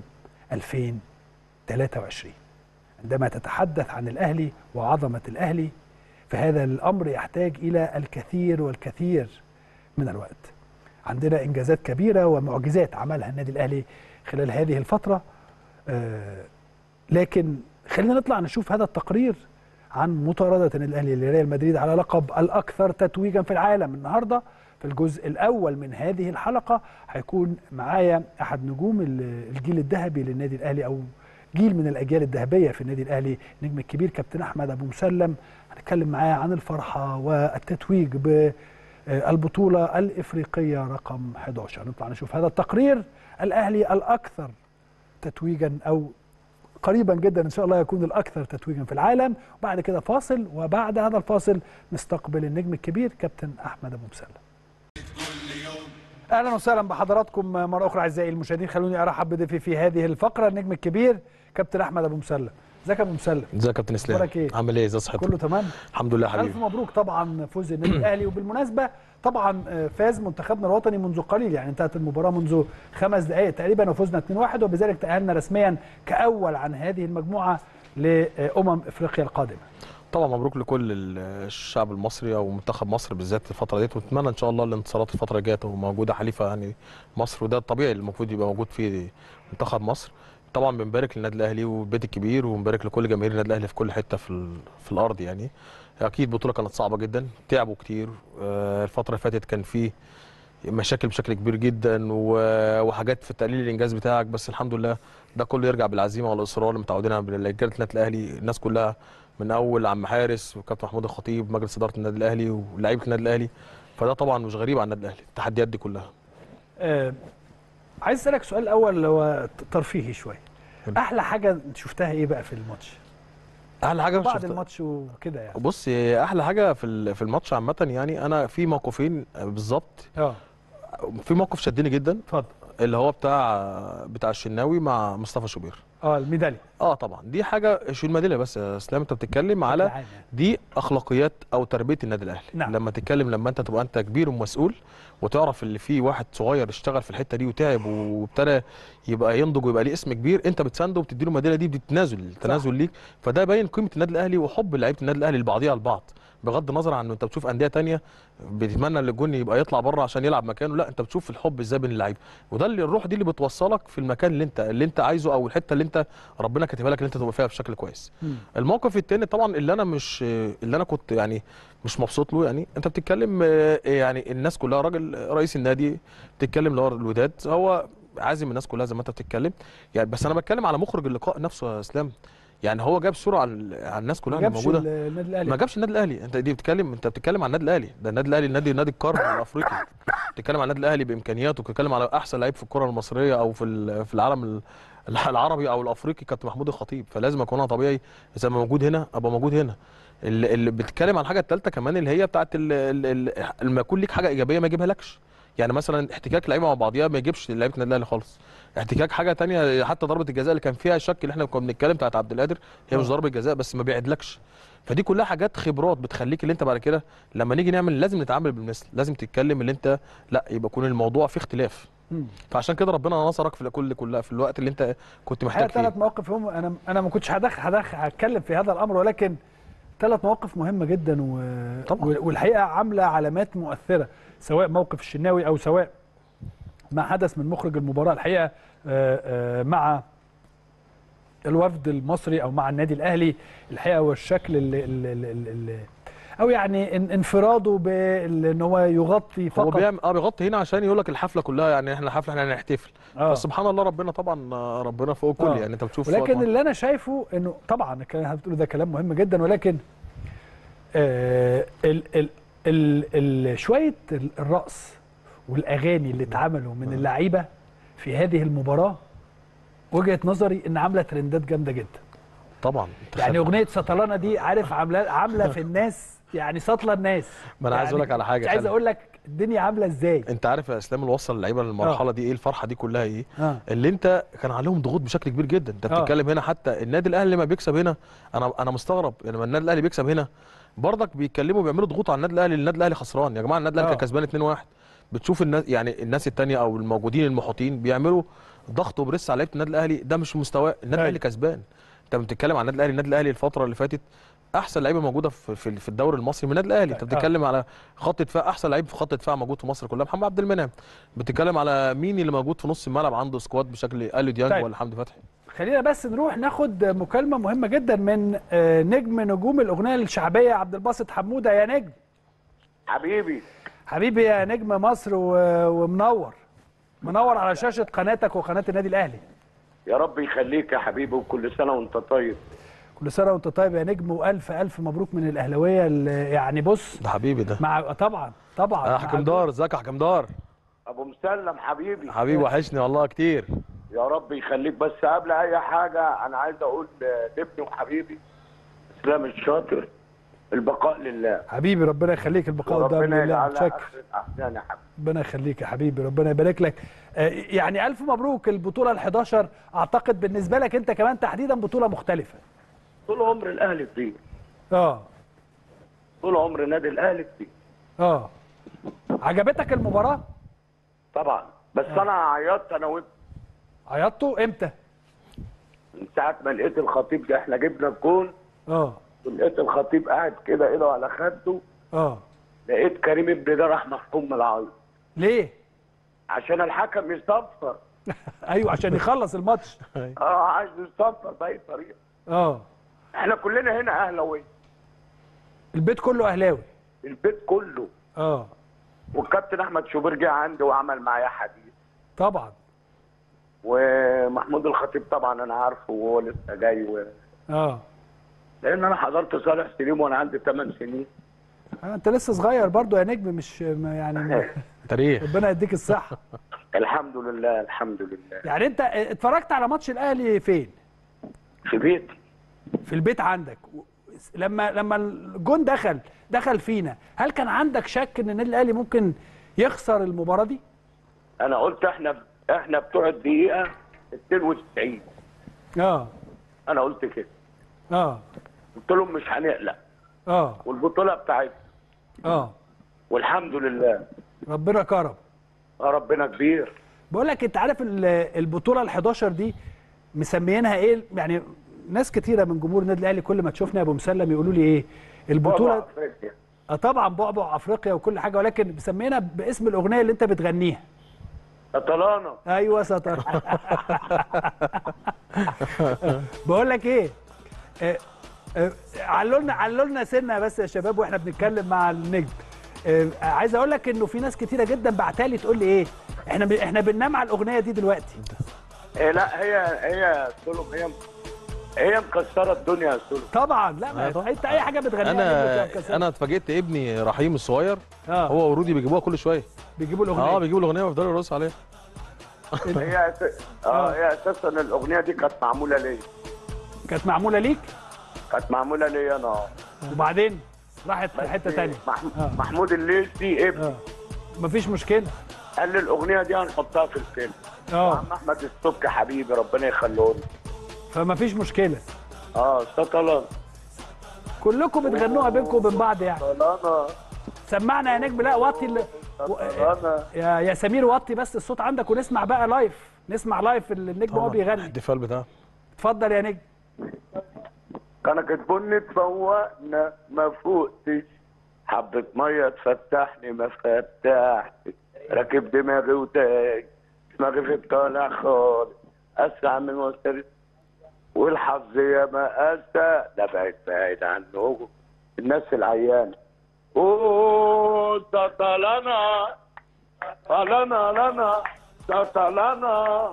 A: 2023 عندما تتحدث عن الاهلي وعظمه الاهلي فهذا الامر يحتاج الى الكثير والكثير من الوقت عندنا انجازات كبيره ومعجزات عملها النادي الاهلي خلال هذه الفتره آه لكن خلينا نطلع نشوف هذا التقرير عن مطارده النادي الاهلي لريال مدريد على لقب الاكثر تتويجا في العالم النهارده في الجزء الاول من هذه الحلقه هيكون معايا احد نجوم الجيل الذهبي للنادي الاهلي او جيل من الاجيال الذهبيه في النادي الاهلي نجم الكبير كابتن احمد ابو مسلم هنتكلم معاه عن الفرحه والتتويج بالبطوله الافريقيه رقم 11 نطلع نشوف هذا التقرير الاهلي الاكثر تتويجا او قريبا جدا ان شاء الله يكون الاكثر تتويجا في العالم وبعد كده فاصل وبعد هذا الفاصل نستقبل النجم الكبير كابتن احمد ابو مسلم اهلا وسهلا بحضراتكم مره اخرى اعزائي المشاهدين خلوني ارحب بضيفي في هذه الفقره النجم الكبير كابتن احمد ابو مسلم ازيك يا ابو مسلم
D: ازيك يا كابتن اسلام
A: اخبارك ايه
D: عامل ايه ازي صحتك
A: كله تمام
D: الحمد لله يا
A: الف
D: حبيبي
A: مبروك طبعا فوز النادي الاهلي وبالمناسبه طبعا فاز منتخبنا الوطني منذ قليل يعني انتهت المباراه منذ خمس دقائق تقريبا وفزنا 2-1 وبذلك تاهلنا رسميا كاول عن هذه المجموعه لامم افريقيا القادمه
D: طبعا مبروك لكل الشعب المصري او منتخب مصر بالذات الفتره ديت ونتمنى ان شاء الله الانتصارات الفتره الجايه تبقى موجوده حليفه يعني مصر وده الطبيعي اللي المفروض يبقى موجود في منتخب مصر طبعا بنبارك للنادي الاهلي والبيت الكبير وبنبارك لكل جماهير النادي الاهلي في كل حته في في الارض يعني اكيد بطوله كانت صعبه جدا تعبوا كتير الفتره اللي فاتت كان في مشاكل بشكل كبير جدا و- وحاجات في تقليل الانجاز بتاعك بس الحمد لله ده كله يرجع بالعزيمه والاصرار اللي متعودين على رجاله النادي الاهلي الناس كلها من اول عم حارس وكابتن محمود الخطيب مجلس اداره النادي الاهلي ولاعيبه النادي الاهلي فده طبعا مش غريب على النادي الاهلي التحديات دي كلها
A: آه عايز اسالك سؤال الاول اللي هو ترفيهي شويه
D: حلو.
A: احلى حاجه انت شفتها ايه بقى في الماتش
D: احلى حاجه
A: بعد
D: شفتها-
A: الماتش وكده يعني
D: بص احلى حاجه في ال- في الماتش عامه يعني انا في موقفين بالظبط
A: اه
D: في موقف شدني جدا
A: اتفضل
D: اللي هو بتاع بتاع الشناوي مع مصطفى شوبير
A: اه الميداليه
D: اه طبعا دي حاجه شو الميداليه بس يا اسلام انت بتتكلم على
A: العام يعني.
D: دي اخلاقيات او تربيه النادي الاهلي
A: نعم.
D: لما تتكلم لما انت تبقى انت كبير ومسؤول وتعرف اللي فيه واحد صغير اشتغل في الحته دي وتعب وابتدى يبقى ينضج ويبقى ليه اسم كبير انت بتسانده وبتدي له الميداليه دي بتنازل تنازل ليك فده باين قيمه النادي الاهلي وحب لعيبه النادي الاهلي لبعضيها البعض بغض النظر عن انه انت بتشوف انديه تانية بتتمنى ان الجون يبقى يطلع بره عشان يلعب مكانه لا انت بتشوف الحب ازاي بين اللعيبه وده اللي الروح دي اللي بتوصلك في المكان اللي انت اللي انت عايزه او الحته اللي انت ربنا كاتبها لك اللي انت تبقى فيها بشكل كويس
A: مم.
D: الموقف التاني طبعا اللي انا مش اللي انا كنت يعني مش مبسوط له يعني انت بتتكلم آه، يعني الناس كلها راجل رئيس النادي بتتكلم اللي هو الوداد هو عازم الناس كلها زي ما انت بتتكلم يعني بس انا بتكلم على مخرج اللقاء نفسه يا اسلام يعني هو جاب صوره على على الناس كلها
A: ما
D: اللي
A: جابش
D: موجوده
A: ال- النادي الاهلي
D: ما جابش النادي الاهلي انت دي بتتكلم انت بتتكلم عن النادي الاهلي ده النادي الاهلي النادي نادي القرن الافريقي بتتكلم عن النادي الاهلي بامكانياته بتتكلم على احسن لعيب في الكره المصريه او في ال- في العالم ال- العربي او الافريقي كابتن محمود الخطيب فلازم اكون انا طبيعي اذا ما موجود هنا ابقى موجود هنا اللي, اللي بتتكلم عن الحاجه الثالثه كمان اللي هي بتاعت ال- ال- ال- لما يكون ليك حاجه ايجابيه ما يجيبها لكش يعني مثلا احتكاك لعيبه مع بعضيها ما يجيبش لعيبه النادي الاهلي خالص احتكاك حاجه تانية حتى ضربه الجزاء اللي كان فيها شك اللي احنا كنا بنتكلم بتاعت عبد القادر هي مش ضربه جزاء بس ما بيعدلكش فدي كلها حاجات خبرات بتخليك اللي انت بعد كده لما نيجي نعمل لازم نتعامل بالمثل لازم تتكلم اللي انت لا يبقى يكون الموضوع فيه اختلاف
A: مم.
D: فعشان كده ربنا نصرك في كل كلها في الوقت اللي انت كنت
A: الحقيقه
D: محتاج
A: ثلاث
D: فيه
A: مواقف هم انا انا ما كنتش هدخل هدخل هتكلم في هذا الامر ولكن ثلاث مواقف مهمه جدا و...
D: طبعا.
A: و- والحقيقه عامله علامات مؤثره سواء موقف الشناوي او سواء ما حدث من مخرج المباراه الحقيقه آه، آه، مع الوفد المصري او مع النادي الاهلي الحقيقه والشكل اللي, اللي, اللي, اللي او يعني ان- انفراده بان هو يغطي
D: هو
A: فقط
D: بيعمل اه بيغطي هنا عشان يقول لك الحفله كلها يعني احنا الحفله احنا هنحتفل
A: آه.
D: فسبحان الله ربنا طبعا آه، ربنا فوق الكل
A: آه.
D: يعني انت بتشوف في وقت
A: ولكن
D: ما-
A: اللي انا شايفه انه طبعا الكلام اللي بتقوله ده كلام مهم جدا ولكن آه ال ال ال ال شويه ال- الرقص والاغاني اللي اتعملوا من اللعيبه في هذه المباراه وجهه نظري ان عامله ترندات جامده جدا
D: طبعا
A: يعني اغنيه سطلانه دي عارف عامله عامله في الناس يعني سطله الناس
D: ما أنا عايز
A: يعني
D: أقول لك على حاجة
A: مش عايز
D: خلي-
A: اقول لك الدنيا عامله ازاي
D: انت عارف يا اسلام اللي وصل اللعيبه للمرحله دي ايه الفرحه دي كلها ايه
A: اه
D: اللي انت كان عليهم ضغوط بشكل كبير جدا انت
A: آه.
D: بتتكلم هنا حتى النادي الاهلي لما بيكسب هنا انا انا مستغرب يعني لما النادي الاهلي بيكسب هنا برضك بيتكلموا بيعملوا ضغوط على النادي الاهلي النادي الاهلي خسران يا جماعه النادي الاهلي
A: آه.
D: كان كسبان 2-1 بتشوف الناس يعني الناس التانية او الموجودين المحيطين بيعملوا ضغط وبريس على لعيبه النادي الاهلي ده مش مستواه النادي
A: أيوة.
D: الاهلي كسبان انت بتتكلم عن النادي الاهلي النادي الاهلي الفتره اللي فاتت احسن لعيبه موجوده في في في الدوري المصري من النادي الاهلي انت
A: آه.
D: بتتكلم على خط دفاع احسن لعيب في خط دفاع موجود في مصر كلها محمد عبد المنعم بتتكلم على مين اللي موجود في نص الملعب عنده سكواد بشكل اليو ديانج
A: طيب.
D: ولا حمدي فتحي
A: خلينا بس نروح ناخد مكالمة مهمة جدا من آه، نجم نجوم الأغنية الشعبية عبد الباسط حمودة يا نجم
E: حبيبي
A: حبيبي يا نجم مصر و- ومنور منور على شاشة قناتك وقناة النادي الأهلي
E: يا رب يخليك يا حبيبي وكل سنه وانت طيب
A: كل سنة وأنت طيب يا نجم وألف ألف مبروك من الأهلاوية اللي يعني بص
D: ده حبيبي ده
A: مع طبعا طبعا
D: يا
A: مع
D: حكم دار ازيك يا حكم دار
E: ابو مسلم حبيبي
D: حبيبي وحشني والله كتير
E: يا رب يخليك بس قبل اي حاجه انا عايز اقول لابني وحبيبي اسلام الشاطر البقاء لله
A: حبيبي ربنا يخليك البقاء قدام
E: وربنا
A: الله
E: يجعلها
A: متشكر
E: احسن احسان يا حبيبي
A: ربنا يخليك يا حبيبي ربنا يبارك لك آه، يعني ألف مبروك البطولة ال11 أعتقد بالنسبة لك أنت كمان تحديدا بطولة مختلفة
E: طول عمر الاهلي كتير
A: اه
E: طول عمر نادي الاهلي كتير
A: اه عجبتك المباراة؟
E: طبعا بس انا عيطت انا وابني
A: عيطتوا امتى؟
E: من ساعه ما لقيت الخطيب ده احنا جبنا الجون
A: اه
E: ولقيت الخطيب قاعد كده ايده على خده
A: اه
E: لقيت كريم ابن ده راح محكوم من العيط
A: ليه؟
E: عشان الحكم يصفر
A: ايوه عشان يخلص الماتش
E: اه عايز يصفر باي طريقه
A: اه
E: احنا كلنا هنا اهلاويه
A: البيت كله اهلاوي
E: البيت كله
A: اه
E: والكابتن احمد شوبير جه عندي وعمل معايا حديث
A: طبعا
E: ومحمود الخطيب طبعا انا عارفه وهو لسه جاي و...
A: اه
E: لان انا حضرت صالح سليم وانا عندي 8 سنين
A: آه، انت لسه صغير برضو يا نجم مش ما يعني
D: تاريخ
A: ربنا يديك الصحه
E: الحمد لله الحمد لله
A: يعني انت اتفرجت على ماتش الاهلي فين
E: في بيتي
A: في البيت عندك و- لما لما الجون دخل دخل فينا هل كان عندك شك ان النادي الاهلي ممكن يخسر المباراه دي
E: انا قلت احنا احنا بتوع الدقيقه 92
A: اه
E: انا قلت كده
A: اه
E: قلت لهم مش هنقلق
A: اه
E: والبطوله بتاعتنا
A: اه
E: والحمد لله
A: ربنا كرم
E: آه، ربنا كبير
A: بقول لك انت عارف ال- البطوله ال11 دي مسميينها ايه يعني ناس كتيره من جمهور النادي الاهلي كل ما تشوفني يا ابو مسلم يقولوا لي ايه البطوله
E: بطولة أفريقيا.
A: اه طبعا بعبع افريقيا وكل حاجه ولكن مسمينها باسم الاغنيه اللي انت بتغنيها
E: اطلانا
A: ايوه ستر بقول لك ايه آه، آه، علوا لنا علوا لنا سنه بس يا شباب واحنا بنتكلم مع النجم آه، عايز اقول لك انه في ناس كتيره جدا بعتالي تقول لي ايه احنا ب- احنا بننام على الاغنيه دي دلوقتي
E: إيه لا هي هي سلم هي هي مكسره الدنيا يا سلم
A: طبعا لا ما
D: طبعا.
A: انت اي حاجه بتغنيها
D: انا
A: نجم بتبقى
D: انا اتفاجئت ابني رحيم الصغير
A: اه
D: هو ورودي بيجيبوها كل شويه
A: بيجيبوا
D: اه
A: الاغنيه
D: بيجيبوا الاغنيه ويفضلوا يرقصوا عليها
E: هي أس- اه هي اساسا الاغنيه دي كانت معموله ليا
A: كانت معموله ليك
E: كانت معموله ليا انا
A: وبعدين راحت في حته ثانيه
E: مح...
A: آه.
E: محمود الليثي ابني
A: اه مفيش مشكله
E: قال لي الاغنيه دي هنحطها في الفيلم
A: اه
E: وعم احمد السبكي حبيبي ربنا يخليه لي
A: فمفيش مشكله
E: اه سطلان
A: كلكم بتغنوها بينكم وبين بعض يعني
E: سطلانه
A: سمعنا يا نجم لا وطي ال... و...
E: سطلانه
A: يا يا سمير وطي بس الصوت عندك ونسمع بقى لايف نسمع لايف النجم وهو بيغني
D: الاحتفال بتاعه
A: اتفضل يا نجم
E: كانت بني تفوقنا ما فوقتش حبة مية تفتحني ما فتحت راكب دماغي وتاج دماغي في الطالع خالص اسرع من وسط والحظ يا ما اسى ده بعيد بعيد عنه الناس العيانة اوه ده طلنا طلنا لنا ده طلنا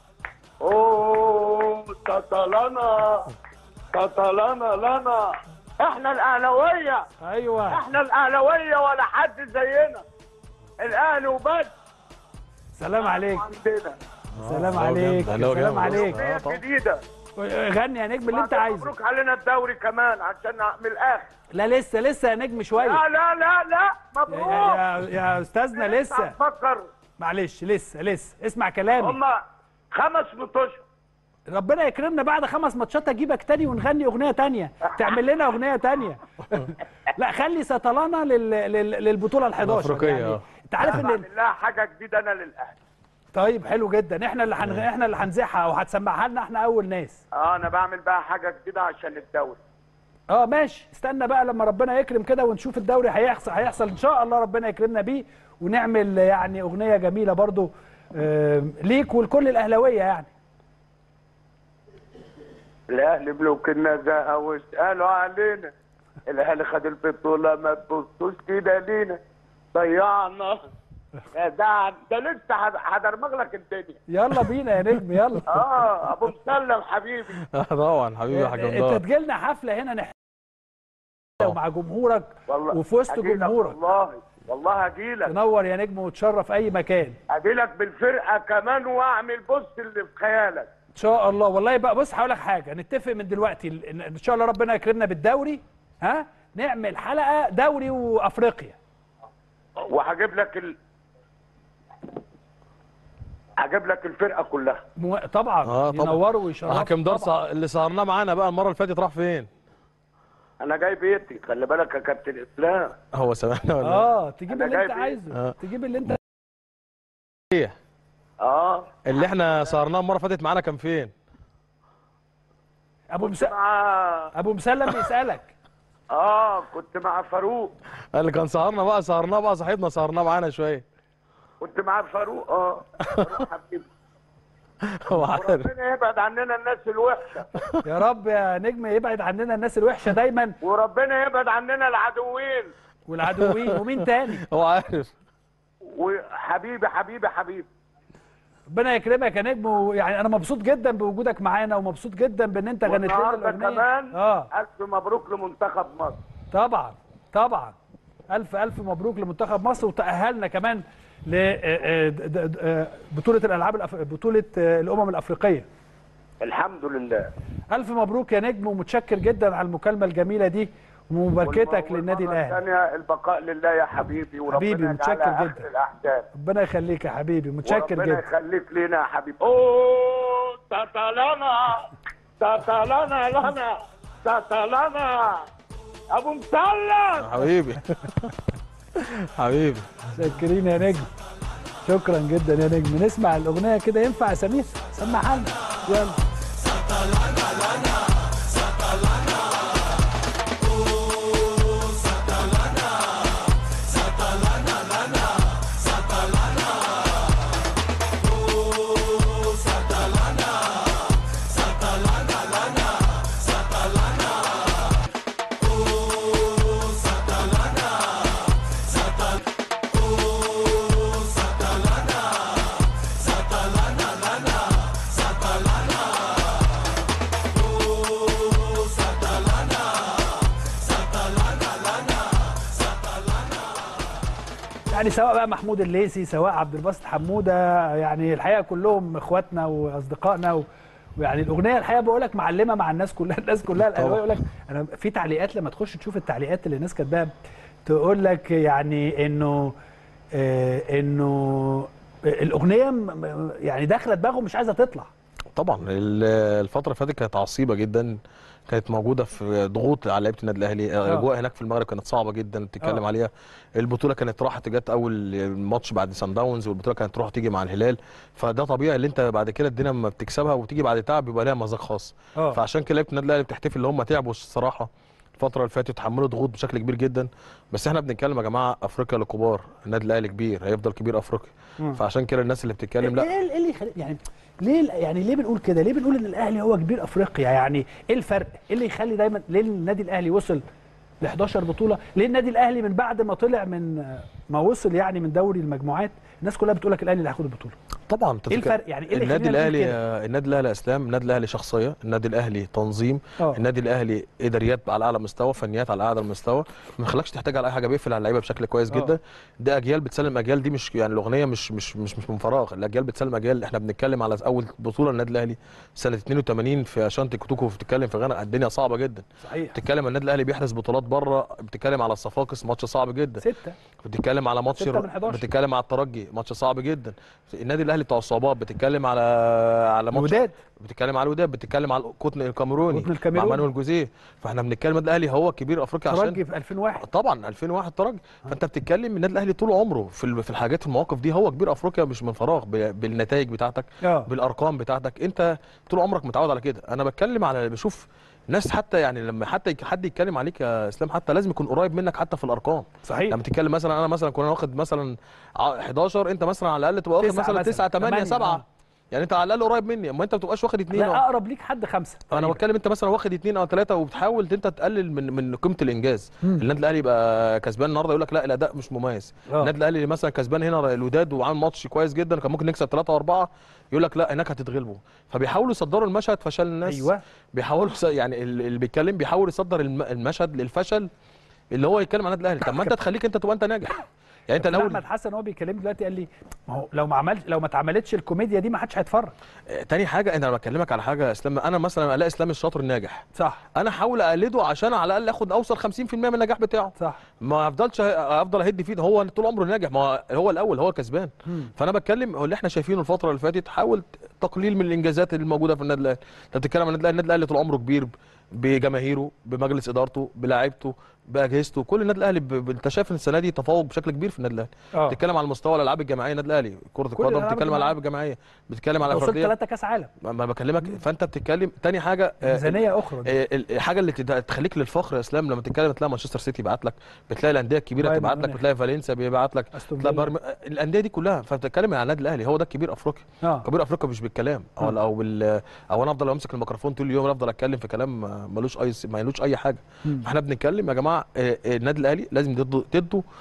E: اوه ده طلنا قتلنا لنا احنا الاهلاويه
A: ايوه
E: احنا الاهلاويه ولا حد زينا الاهلي وبس
A: سلام عليك
E: عندنا
A: سلام
D: آه،
A: عليك
D: جامد. أهلاوي
A: سلام
D: جامد.
A: عليك
D: آه،
E: اغنيه
D: طبعا.
E: جديده
A: غني يا نجم اللي انت عايزه
E: مبروك علينا الدوري كمان عشان من الاخر
A: لا لسه لسه يا نجم شويه
E: لا لا لا لا
A: يا,
E: مبروك
A: يا, يا استاذنا لسه
E: هتفكر
A: معلش لسه لسه اسمع كلامي
E: هم خمس مطوشه
A: ربنا يكرمنا بعد خمس ماتشات اجيبك تاني ونغني اغنيه تانية تعمل لنا اغنيه تانية لا خلي سطلانه لل... لل... للبطوله ال11
D: الأفريقية،
A: يعني
D: آه.
A: انت عارف ان
E: بعمل لها حاجه جديده انا للاهلي
A: طيب حلو جدا احنا اللي هنغ... احنا اللي هنذيعها او هتسمعها لنا احنا اول ناس
E: اه انا بعمل بقى حاجه جديده عشان الدوري
A: اه ماشي استنى بقى لما ربنا يكرم كده ونشوف الدوري هيحصل هيحصل ان شاء الله ربنا يكرمنا بيه ونعمل يعني اغنيه جميله برضو آه ليك ولكل الاهلاويه يعني
E: الاهلي ملوك النزاهه واسالوا علينا الاهلي خد البطوله ما تبصوش كده لينا ضيعنا يا ده ده لسه هد- هدرمغ لك الدنيا
A: يلا بينا يا نجم يلا
E: اه ابو مسلم حبيبي
D: آه، طبعا حبيبي يا حاج
A: انت
D: مدار
A: تجيلنا حفله هنا نح... ومع جمهورك
E: والله
A: وفي وسط
E: هجيلك
A: جمهورك
E: والله والله هجيلك
A: تنور يا نجم وتشرف اي مكان
E: هجيلك بالفرقه كمان واعمل بص اللي في خيالك
A: ان شاء الله والله بقى بص هقول لك حاجه نتفق من دلوقتي ان إن شاء الله ربنا يكرمنا بالدوري ها نعمل حلقه دوري وافريقيا
E: وهجيب لك ال... هجيب لك الفرقه كلها
A: مو... طبعا
D: اه طبعا
A: ينوروا ويشرفوا
D: حكم دار
A: طبعاً.
D: صع- اللي سهرناه معانا بقى المره اللي فاتت راح فين
E: انا جاي بيتي خلي بالك يا كابتن اسلام
D: هو سمعنا ولا
A: اه تجيب
E: أنا
A: اللي انت
E: جايب إيه؟
A: عايزه
D: آه.
A: تجيب اللي انت
D: ايه
E: اه
D: اللي احنا سهرناه المره اللي فاتت معانا كان فين
A: ابو مس...
E: مع
A: ابو مسلم بيسالك
E: اه كنت مع فاروق
D: اللي كان سهرنا بقى سهرناه بقى صاحبنا سهرناه معانا شويه
E: كنت مع فاروق اه فاروق حبيبي
D: هو عارف
E: وربنا يبعد عننا الناس الوحشه
A: يا رب يا نجم يبعد عننا الناس الوحشه دايما
E: وربنا يبعد عننا العدوين
A: والعدوين ومين تاني
D: هو عارف
E: وحبيبي حبيبي حبيبي
A: ربنا يكرمك يا نجم ويعني انا مبسوط جدا بوجودك معانا ومبسوط جدا بان انت غنيت لنا
E: والنهارده
A: الاغنيه
E: كمان
A: اه
E: الف مبروك لمنتخب مصر
A: طبعا طبعا الف الف مبروك لمنتخب مصر وتاهلنا كمان لبطوله الالعاب الأف... بطوله آه، الامم الافريقيه
E: الحمد لله
A: الف مبروك يا نجم ومتشكر جدا على المكالمه الجميله دي ومباركتك
E: والم-
A: للنادي
E: والمرة
A: الاهلي
E: الثانية البقاء لله يا حبيبي وربنا
A: حبيبي، متشكر
E: يجعلها
A: جدا.
E: آخر الاحداث
A: ربنا يخليك يا حبيبي متشكر
E: وربنا
A: جدا
E: يخليك لينا يا حبيبي اوه تاتالانا تاتالانا لنا تاتالانا ابو مسلم
D: حبيبي حبيبي
A: متشكرين يا نجم شكرا جدا يا نجم نسمع الاغنيه كده ينفع يا سمير سمعها لنا يلا يعني سواء بقى محمود الليثي سواء عبد الباسط حموده يعني الحقيقه كلهم اخواتنا واصدقائنا و... ويعني الاغنيه الحقيقه بقول لك معلمه مع الناس كلها الناس كلها الاهلاويه يقول لك انا في تعليقات لما تخش تشوف التعليقات اللي الناس كاتباها تقول لك يعني انه آه انه الاغنيه م- م- يعني داخله دماغهم مش عايزه تطلع
D: طبعا ال- الفتره اللي فاتت كانت عصيبه جدا كانت موجوده في ضغوط على لعيبه النادي الاهلي
A: آه.
D: الاجواء هناك في المغرب كانت صعبه جدا بتتكلم
A: آه.
D: عليها البطوله كانت راحت جت اول ماتش بعد سان داونز والبطوله كانت تروح تيجي مع الهلال فده طبيعي اللي انت بعد كده الدنيا لما بتكسبها وتيجي بعد تعب بيبقى ليها مذاق خاص
A: اه
D: فعشان كده لعيبه النادي الاهلي بتحتفل اللي هم تعبوا الصراحه الفتره اللي فاتت تحملوا ضغوط بشكل كبير جدا بس احنا بنتكلم يا جماعه افريقيا لكبار النادي الاهلي كبير هيفضل كبير افريقيا
A: مم.
D: فعشان كده الناس اللي بتتكلم لا
A: ايه إيه اللي يخلي يعني ليه يعني ليه بنقول كده؟ ليه بنقول ان الاهلي هو كبير افريقيا؟ يعني ايه الفرق؟ ايه اللي يخلي دايما ليه النادي الاهلي وصل ل 11 بطوله؟ ليه النادي الاهلي من بعد ما طلع من ما وصل يعني من دوري المجموعات الناس كلها بتقول لك الاهلي اللي هياخد البطوله.
D: طبعا
A: ايه الفرق؟ يعني ايه اللي
D: النادي
A: يخلينا نقول
D: الاهلي
A: كده؟
D: آه، النادي الاهلي يا اسلام النادي الاهلي شخصيه النادي الاهلي تنظيم
A: اه
D: النادي الاهلي اداريات على اعلى مستوى فنيات على اعلى مستوى ما يخلكش تحتاج على اي حاجه بيقفل على اللعيبه بشكل كويس
A: آه.
D: جدا ده اجيال بتسلم اجيال دي مش يعني الاغنيه مش مش مش مش من فراغ الاجيال بتسلم اجيال احنا بنتكلم على اول بطوله للنادي الاهلي سنه 82 في اشانتي كوتوكو بتتكلم في غانا الدنيا صعبه جدا
A: صحيح
D: بتتكلم النادي الاهلي بيحرز بطولات بره بتتكلم على الصفاقس ماتش صعب جدا
A: سته
D: بتتكلم على ماتش
A: ستة من 11.
D: بتتكلم على الترجي ماتش صعب جدا النادي الاهلي بتاع الصعوبات بتتكلم على على ماتش
A: الوداد
D: بتتكلم على الوداد بتتكلم على القطن الكاميروني
A: القطن
D: مع
A: الكاميروني.
D: مانويل جوزيه فاحنا بنتكلم النادي الاهلي هو كبير افريقيا عشان
A: ترجي في 2001
D: طبعا 2001 ترجي فانت بتتكلم النادي الاهلي طول عمره في ال- في الحاجات في المواقف دي هو كبير افريقيا مش من فراغ ب- بالنتائج بتاعتك
A: اه
D: بالارقام بتاعتك انت طول عمرك متعود على كده انا بتكلم على بشوف ناس حتى يعني لما حتى حد يتكلم عليك يا اسلام حتى لازم يكون قريب منك حتى في الارقام
A: صحيح
D: لما تتكلم مثلا انا مثلا كنا واخد مثلا ع- 11 انت مثلا على الاقل تبقى واخد
A: تسعة
D: مثلا
A: مثلا،
D: 9 8
A: تمانية،
D: 7
A: آه.
D: يعني انت على الاقل قريب مني اما انت ما بتبقاش واخد اثنين
A: لا اقرب ليك حد خمسه
D: انا
A: تقريباً.
D: بتكلم انت مثلا واخد اثنين او ثلاثه وبتحاول انت تقلل من من قيمه الانجاز
A: مم.
D: النادي الاهلي يبقى كسبان النهارده يقول لك لا الاداء مش مميز
A: آه.
D: النادي الاهلي مثلا كسبان هنا الوداد وعامل ماتش كويس جدا كان ممكن نكسب ثلاثه واربعه يقول لك لا هناك هتتغلبوا فبيحاولوا يصدروا المشهد فشل الناس
A: ايوه
D: بيحاولوا يص- يعني ال- اللي بيتكلم بيحاول يصدر الم- المشهد للفشل اللي هو يتكلم عن النادي الاهلي طب ما انت تخليك انت تبقى انت ناجح يعني انت
A: كابتن
D: الاول
A: احمد حسن هو بيكلمني دلوقتي قال لي ما هو لو ما عملش لو ما اتعملتش الكوميديا دي ما حدش هيتفرج
D: آه، تاني حاجه انا بكلمك على حاجه اسلام انا مثلا الاقي اسلام الشاطر الناجح
A: صح
D: انا احاول اقلده عشان على الاقل اخد اوصل 50% من النجاح بتاعه
A: صح
D: ما افضلش افضل اهد فيه ده هو طول عمره ناجح ما هو- هو الاول هو كسبان
A: مم.
D: فانا بتكلم هو اللي احنا شايفينه الفتره اللي فاتت حاول تقليل من الانجازات اللي موجوده في النادي الاهلي انت بتتكلم عن النادي الاهلي النادي الاهلي طول عمره كبير بجماهيره بمجلس ادارته بلاعيبته باجهزته كل النادي الاهلي ب... ب- انت شايف ان السنه دي تفوق بشكل كبير في النادي الاهلي
A: اه
D: بتتكلم على مستوى الالعاب الجماعيه النادي الاهلي كره
A: كل
D: القدم
A: الألعاب
D: بتتكلم على
A: الجماعية.
D: الالعاب الجماعيه بتتكلم على
A: وصلت
D: فرديه
A: ثلاثه كاس عالم
D: ما ما بكلمك فانت بتتكلم تاني حاجه آه،
A: ميزانيه اخرى دي.
D: آه، ال- الحاجه اللي تد- تخليك للفخر يا اسلام لما تتكلم تلاقي مانشستر سيتي يبعت لك بتلاقي الانديه الكبيره
A: بايرن
D: تبعت لك
A: ميونخ.
D: بتلاقي فالنسيا بيبعت لك
A: استون
D: تلاقي
A: فيلا.
D: برم... الانديه دي كلها فبتتكلم عن النادي الاهلي هو ده كبير افريقيا
A: اه
D: كبير افريقيا مش بالكلام او
A: مم.
D: او بال... او انا افضل امسك الميكروفون طول اليوم افضل اتكلم في كلام آه، ملوش اي س- ملوش اي حاجه
A: مم.
D: فاحنا بنتكلم يا جماعه آه، آه، النادي الاهلي لازم تدوا تدوا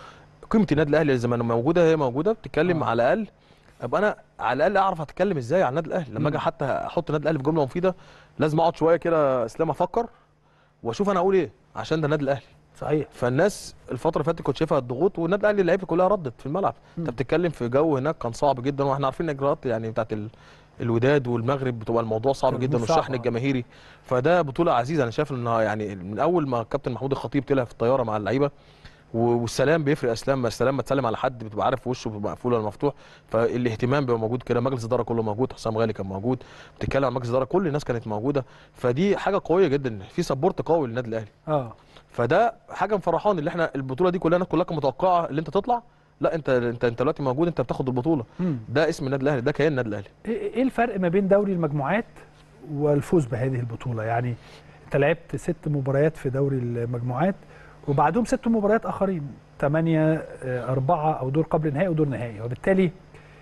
D: قيمه النادي الاهلي زي ما أنا موجوده هي موجوده بتتكلم
A: آه.
D: على الاقل ابقى انا على الاقل اعرف اتكلم ازاي عن النادي الاهلي لما اجي حتى احط النادي الاهلي في جمله مفيده لازم اقعد شويه كده اسلام افكر واشوف انا اقول ايه عشان ده النادي الاهلي
A: صحيح
D: فالناس الفتره اللي فاتت كنت شايفها الضغوط والنادي الاهلي اللعيبه كلها ردت في الملعب انت بتتكلم في جو هناك كان صعب جدا واحنا عارفين الاجراءات يعني بتاعت ال... الوداد والمغرب بتبقى الموضوع صعب
A: كان
D: جدا
A: صعب،
D: والشحن
A: آه.
D: الجماهيري فده بطوله عزيزه انا شايف انها يعني من اول ما الكابتن محمود الخطيب طلع في الطياره مع اللعيبه و- والسلام بيفرق اسلام ما السلام ما تسلم على حد بتبقى عارف وشه بيبقى مقفول ولا مفتوح فالاهتمام بيبقى موجود كده مجلس الاداره كله موجود حسام غالي كان موجود بتتكلم عن مجلس الاداره كل الناس كانت موجوده فدي حاجه قويه جدا في سبورت قوي للنادي الاهلي
A: اه
D: فده حاجه مفرحاني اللي احنا البطوله دي كلها الناس كلها كانت متوقعه اللي انت تطلع لا انت انت انت دلوقتي موجود انت بتاخد البطوله
A: مم.
D: ده اسم النادي الاهلي ده كيان النادي الاهلي
A: ايه إيه الفرق ما بين دوري المجموعات والفوز بهذه البطوله يعني انت لعبت ست مباريات في دوري المجموعات وبعدهم ست مباريات اخرين ثمانية آه، أربعة أو دور قبل نهائي ودور نهائي وبالتالي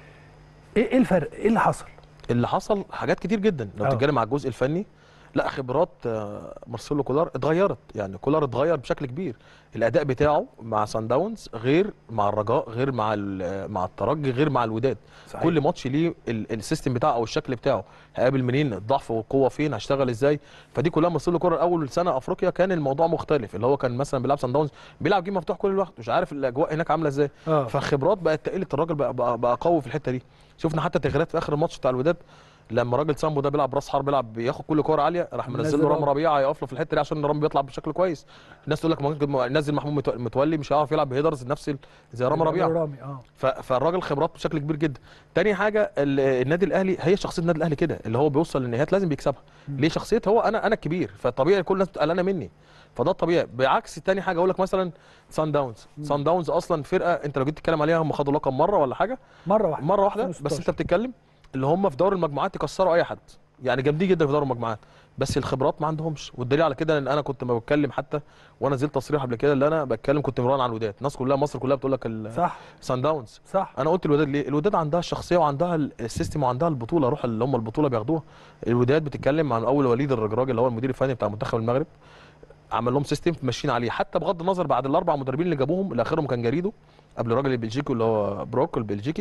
A: إيه إيه الفرق؟ إيه اللي حصل؟
D: اللي حصل حاجات كتير جدا لو
A: اه.
D: بتتكلم على الجزء الفني لا خبرات آه، مارسيلو كولار اتغيرت يعني كولار اتغير بشكل كبير الاداء بتاعه مع سان داونز غير مع الرجاء غير مع ال- مع الترجي غير مع الوداد
A: صحيح.
D: كل ماتش ليه ال- السيستم بتاعه او الشكل بتاعه هيقابل منين الضعف والقوه فين هشتغل ازاي فدي كلها مارسيلو كولار اول سنه افريقيا كان الموضوع مختلف اللي هو كان مثلا بيلعب سان داونز بيلعب جيم مفتوح كل الوقت مش عارف الاجواء هناك عامله ازاي
A: اه
D: فخبرات بقت تقلت الراجل بقى, بقى, بقى قوي في الحته دي شفنا حتى تغييرات في اخر الماتش بتاع الوداد لما راجل سامبو ده بيلعب راس حرب بيلعب بياخد كل كوره عاليه راح منزل
A: منزل
D: له رام
A: رامي.
D: ربيعه يقف له في الحته دي عشان رامي بيطلع بشكل كويس الناس تقول لك ممكن نزل محمود متو- متولي مش هيعرف يلعب بهيدرز نفس ال- زي رامي ربيعه
A: رامي اه
D: ف- فالراجل خبرات بشكل كبير جدا تاني حاجه ال- النادي الاهلي هي شخصيه النادي الاهلي كده اللي هو بيوصل للنهايات لازم بيكسبها ليه شخصيته هو انا انا الكبير فطبيعي كل الناس قلقانه مني فده الطبيعي بعكس تاني حاجه اقول لك مثلا سان داونز سان داونز اصلا فرقه انت لو جيت تتكلم عليها هم خدوا لقب مره ولا حاجه
A: مرة واحدة
D: مره واحده بس
A: 2016.
D: انت بتتكلم اللي هم في دوري المجموعات يكسروا اي حد يعني جامدين جدا في دوري المجموعات بس الخبرات ما عندهمش والدليل على كده ان انا كنت ما بتكلم حتى وانا نزلت تصريح قبل كده اللي انا بتكلم كنت مروان على الوداد الناس كلها مصر كلها بتقول لك ال-
A: صح
D: سان داونز
A: صح
D: انا قلت الوداد ليه الوداد عندها الشخصيه وعندها ال- السيستم وعندها البطوله روح اللي هم البطوله بياخدوها الوداد بتتكلم عن اول وليد الرجراجي اللي هو المدير الفني بتاع منتخب المغرب عمل لهم سيستم ماشيين عليه حتى بغض النظر بعد الاربع مدربين اللي جابوهم اللي اخرهم كان جريدو قبل الراجل البلجيكي اللي هو بروك البلجيكي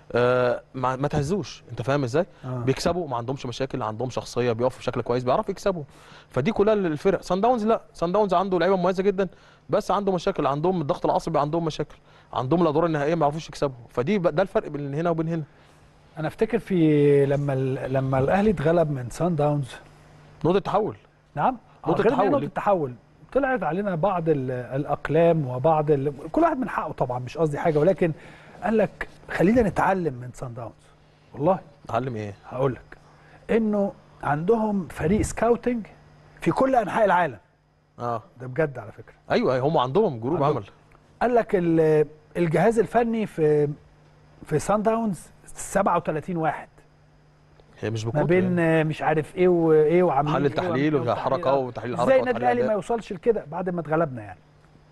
D: آه ما, ما تهزوش انت فاهم ازاي
A: آه.
D: بيكسبوا ما عندهمش مشاكل عندهم شخصيه بيقفوا بشكل كويس بيعرفوا يكسبوا فدي كلها الفرق سان داونز لا سان داونز عنده لعيبه مميزه جدا بس عنده مشاكل عندهم الضغط العصبي عندهم مشاكل عندهم الادوار النهائيه ما يعرفوش يكسبوا فدي ب- ده الفرق بين هنا وبين هنا
A: انا افتكر في لما ال- لما الاهلي اتغلب من سان داونز
D: نقطه تحول
A: نعم آه،
D: نقطة
A: غير إن هي
D: تحول
A: نقطة
D: ليه؟
A: تحول طلعت علينا بعض ال- الاقلام وبعض ال... كل واحد من حقه طبعا مش قصدي حاجه ولكن قال لك خلينا نتعلم من سان داونز والله
D: اتعلم ايه
A: هقول لك انه عندهم فريق سكاوتنج في كل انحاء العالم
D: اه
A: ده بجد على فكره
D: ايوه هم عندهم جروب
A: عندهم.
D: عمل
A: قال لك ال- الجهاز الفني في في سان داونز 37 واحد
D: هي مش
A: ما
D: بكوت
A: بين
D: يعني.
A: آه، مش عارف ايه وايه وعاملين
D: حل
A: إيه
D: التحليل
A: وعاملين إيه
D: وحركه وتحليل الحركه
A: ازاي النادي
D: وتحليل
A: الاهلي ما
D: الأداء.
A: يوصلش لكده بعد ما اتغلبنا يعني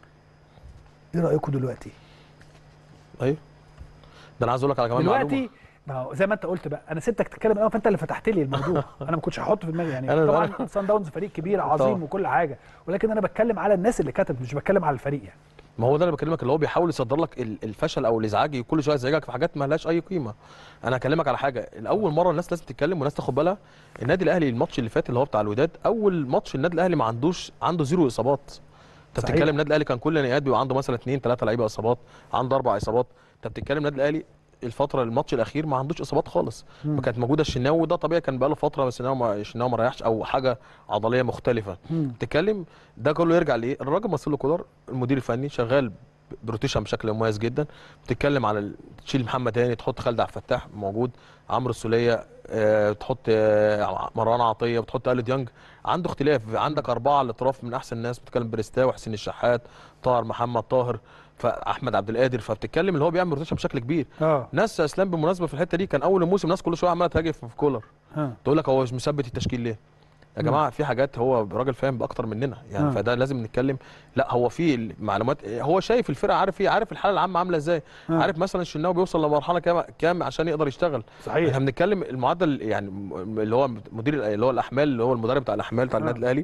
A: ايه رايكم دلوقتي
D: ايوه ده انا عايز اقول لك على كمان
A: دلوقتي
D: معلومه
A: ما هو زي ما انت قلت بقى انا سبتك تتكلم الاول فانت اللي فتحت لي الموضوع انا ما كنتش هحطه في دماغي يعني
D: أنا-
A: طبعا
D: أنا-
A: سان داونز فريق كبير عظيم
D: طبعا.
A: وكل حاجه ولكن انا بتكلم على الناس اللي كتبت مش بتكلم على الفريق يعني
D: ما هو ده اللي بكلمك اللي هو بيحاول يصدر لك ال- الفشل او الازعاج كل شويه يزعجك في حاجات ما لهاش اي قيمه انا هكلمك على حاجه الاول مره الناس لازم تتكلم والناس تاخد بالها النادي الاهلي الماتش اللي فات اللي هو بتاع الوداد اول ماتش النادي الاهلي ما عندوش عنده زيرو اصابات انت
A: صحيح.
D: بتتكلم النادي الاهلي كان كل نهائيات بيبقى عنده مثلا اثنين ثلاثه لعيبه اصابات عنده اربع اصابات انت بتتكلم النادي الاهلي الفتره الماتش الاخير ما عندوش اصابات خالص ما كانت موجوده الشناوي وده طبيعي كان بقاله فتره بس الشناوي ما الشناوي ما ريحش او حاجه عضليه مختلفه تتكلم ده كله يرجع لايه الراجل مارسيلو كولار المدير الفني شغال بروتيشن بشكل مميز جدا بتتكلم على ال- تشيل محمد هاني تحط خالد عبد الفتاح موجود عمرو السوليه آه، تحط آه، مروان عطيه بتحط اليد يانج عنده اختلاف عندك اربعه على الاطراف من احسن الناس بتتكلم بريستاو وحسين الشحات طاهر محمد طاهر فاحمد عبد القادر فبتتكلم اللي هو بيعمل روتيشن بشكل كبير
A: اه
D: ناس يا اسلام بالمناسبه في الحته دي كان اول الموسم ناس كل شويه عماله تهاجم في كولر
A: اه
D: تقول لك هو مش مثبت التشكيل ليه يا جماعه في حاجات هو راجل فاهم باكتر مننا يعني
A: آه.
D: فده لازم نتكلم لا هو في المعلومات هو شايف الفرقه عارف ايه عارف الحاله العامه عامله ازاي
A: آه.
D: عارف مثلا الشناوي بيوصل لمرحله كام كام عشان يقدر يشتغل
A: صحيح
D: احنا بنتكلم المعدل يعني م- اللي هو مدير اللي هو الاحمال اللي هو المدرب بتاع الاحمال بتاع
A: آه.
D: النادي الاهلي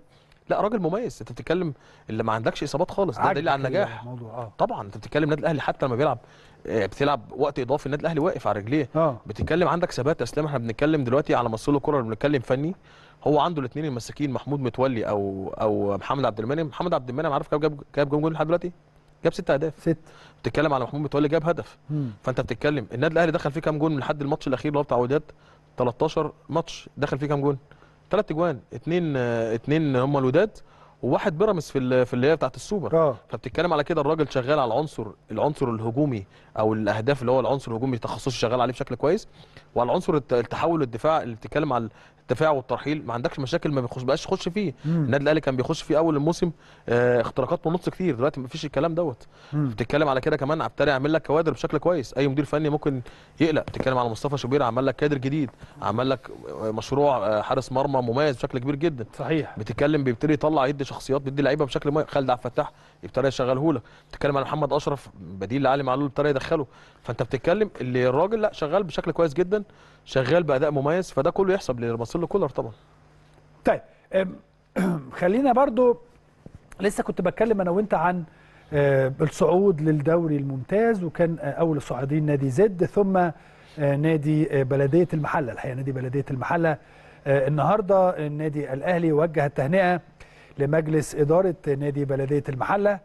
D: لا راجل مميز انت بتتكلم اللي ما عندكش اصابات خالص ده
A: عاجبك
D: دليل على النجاح
A: الموضوع اه
D: طبعا انت بتتكلم النادي الاهلي حتى لما بيلعب آه، بتلعب وقت اضافي النادي الاهلي واقف على رجليه
A: اه
D: بتتكلم عندك ثبات يا اسلام احنا بنتكلم دلوقتي على مصير الكره اللي بنتكلم فني هو عنده الاثنين المساكين محمود متولي او او محمد عبد المنعم محمد عبد المنعم عارف كام جاب جاب كام جول لحد دلوقتي جاب ست اهداف
A: ست
D: بتتكلم على محمود متولي جاب هدف
A: مم.
D: فانت بتتكلم النادي الاهلي دخل فيه كام جول لحد الماتش الاخير اللي هو بتاع وداد 13 ماتش دخل فيه كام جول ثلاث اجوان اثنين اثنين هم الوداد وواحد بيراميدز في ال- في اللي هي بتاعت السوبر
A: اه
D: فبتتكلم على كده الراجل شغال على العنصر العنصر الهجومي او الاهداف اللي هو العنصر الهجومي تخصصي شغال عليه بشكل كويس وعلى عنصر الت- التحول والدفاع اللي بتتكلم على الدفاع والترحيل ما عندكش مشاكل ما بيخش بقاش يخش فيه
A: مم.
D: النادي الاهلي كان بيخش فيه اول الموسم آه اختراقات من نص كتير دلوقتي ما فيش الكلام دوت
A: مم.
D: بتتكلم على كده كمان عبد يعمل لك كوادر بشكل كويس اي مدير فني ممكن يقلق بتتكلم على مصطفى شوبير عمل لك كادر جديد عمل لك مشروع آه، حارس مرمى مميز بشكل كبير جدا
A: صحيح
D: بتتكلم بيبتدي يطلع يدي شخصيات بيدي لعيبه بشكل مميز خالد عبد الفتاح ابتدى يشغله لك بتتكلم على محمد اشرف بديل لعلي معلول ابتدى يدخله فانت بتتكلم اللي الراجل لا شغال بشكل كويس جدا شغال باداء مميز فده كله يحسب لمارسيلو كولر طبعا
A: طيب أم، خلينا برضو لسه كنت بتكلم انا وانت عن آه، الصعود للدوري الممتاز وكان آه، اول الصاعدين نادي زد ثم آه، نادي آه، بلديه المحله الحقيقه نادي بلديه المحله آه، النهارده النادي الاهلي وجه التهنئه لمجلس اداره نادي بلديه المحله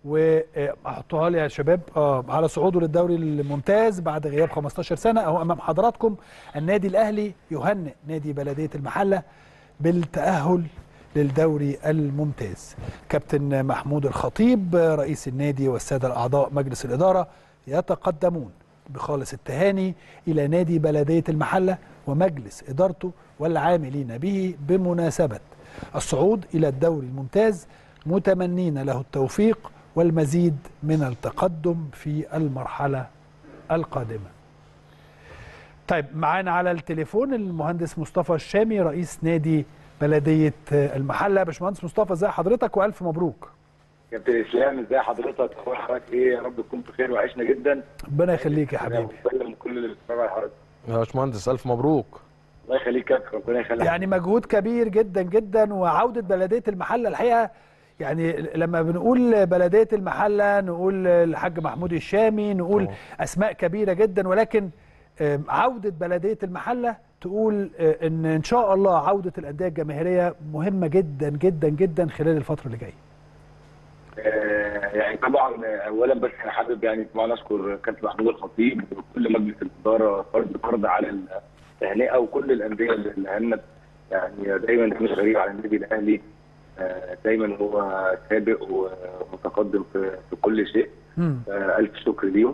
A: واحطوها لي يا شباب اه على صعوده للدوري الممتاز بعد غياب 15 سنه اهو امام حضراتكم النادي الاهلي يهنئ نادي بلديه المحله بالتاهل للدوري الممتاز كابتن محمود الخطيب رئيس النادي والساده الاعضاء مجلس الاداره يتقدمون بخالص التهاني الى نادي بلديه المحله ومجلس ادارته والعاملين به بمناسبه الصعود الى الدوري الممتاز متمنين له التوفيق والمزيد من التقدم في المرحله القادمه طيب معانا على التليفون المهندس مصطفى الشامي رئيس نادي بلديه المحله باشمهندس مصطفى ازي حضرتك والف مبروك
F: كابتن اسلام ازي حضرتك اخبار حضرتك ايه يا رب تكون بخير وعشنا جدا
A: ربنا يخليك يا حبيبي
F: بسلم كل اللي بيتفرج على حضرتك
D: يا باشمهندس الف مبروك
F: الله يخليك يا كابتن ربنا يخليك
A: يعني مجهود كبير جدا جدا وعوده بلديه المحله الحقيقه يعني لما بنقول بلديه المحله نقول الحاج محمود الشامي نقول
D: طبعا.
A: اسماء كبيره جدا ولكن آم، عوده بلديه المحله تقول آه، ان ان شاء الله عوده الانديه الجماهيريه مهمه جدا جدا جدا خلال الفتره اللي جايه
F: آه يعني طبعا اولا بس انا حابب يعني طبعا اشكر كابتن محمود الخطيب وكل مجلس الاداره فرد فرد على التهنئه وكل الانديه اللي هنت يعني دايما ده مش غريب على النادي الاهلي آه دايما هو سابق ومتقدم في, في كل شيء
A: مم.
F: آه الف شكر ليهم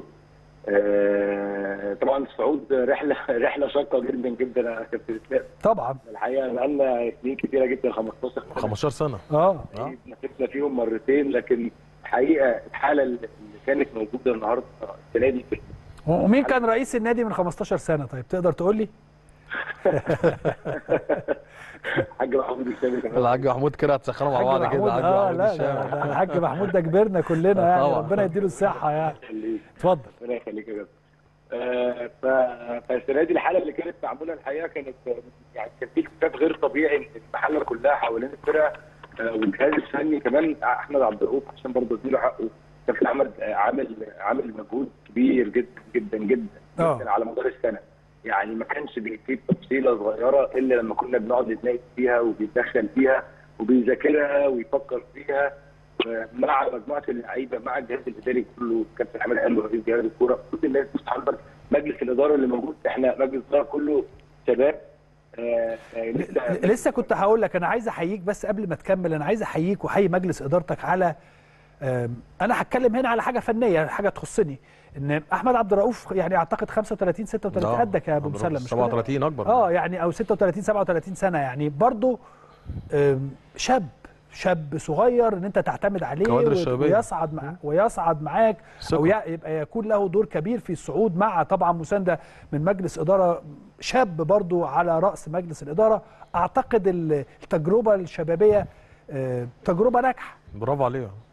F: آه طبعا الصعود رحله رحله شاقه جدا جدا يا كابتن اسلام
A: طبعا
F: الحقيقه بقالنا سنين كتيره جدا 15 سنه
D: 15 سنه
A: اه
D: آه.
F: نافسنا فيهم مرتين لكن الحقيقه الحاله اللي كانت موجوده النهارده السنه دي في
A: ومين كان رئيس النادي من 15 سنه طيب تقدر تقول لي
F: الحاج محمود الشامي كمان
D: الحاج محمود كده هتسخنوا مع بعض كده الحاج
A: اه
D: محمود
A: لا
D: الشامي.
A: لا لا، الحاج محمود ده كبرنا كلنا يعني
D: طبعا.
A: ربنا يديله الصحه يعني
F: يخليك.
A: اتفضل
F: ربنا يخليك يا كابتن آه، ف- فالسنه دي الحاله اللي كانت معموله الحقيقه كانت يعني كان في اكتفاف غير طبيعي المحله كلها حوالين الفرقه آه، والجهاز الفني كمان احمد عبد الرؤوف عشان برضه اديله حقه كابتن احمد آه، عامل عامل مجهود كبير جدا جدا جدا,
A: آه.
F: جدا على مدار السنه يعني ما كانش بيسيب تفصيله صغيره الا لما كنا بنقعد نتناقش فيها وبيتدخل فيها وبيذاكرها ويفكر فيها مع مجموعه اللعيبه مع الجهاز الاداري كله كابتن عامر قال رئيس جهاز الكوره كل الناس بص حضرتك مجلس الاداره اللي موجود احنا مجلس الاداره كله شباب آه، آه، لسه
A: لسه كنت هقول لك انا عايز احييك بس قبل ما تكمل انا عايز احييك واحيي مجلس ادارتك على آم، انا هتكلم هنا على حاجه فنيه حاجه تخصني ان احمد عبد الرؤوف يعني اعتقد 35 36
D: آه،
A: قدك يا ابو
D: عبد
A: مسلم
D: الرؤوف
A: مش كده؟
D: 37 اكبر
A: اه يعني او 36 37 سنه يعني برضو آم، شاب شاب صغير ان انت تعتمد عليه
D: كوادر
A: و-
D: الشبابية.
A: ويصعد مع ويصعد معاك
D: ثقة.
A: او ي- يبقى يكون له دور كبير في الصعود مع طبعا مسانده من مجلس اداره شاب برضو على راس مجلس الاداره اعتقد ال- التجربه الشبابيه آه، تجربه ناجحه
D: برافو عليه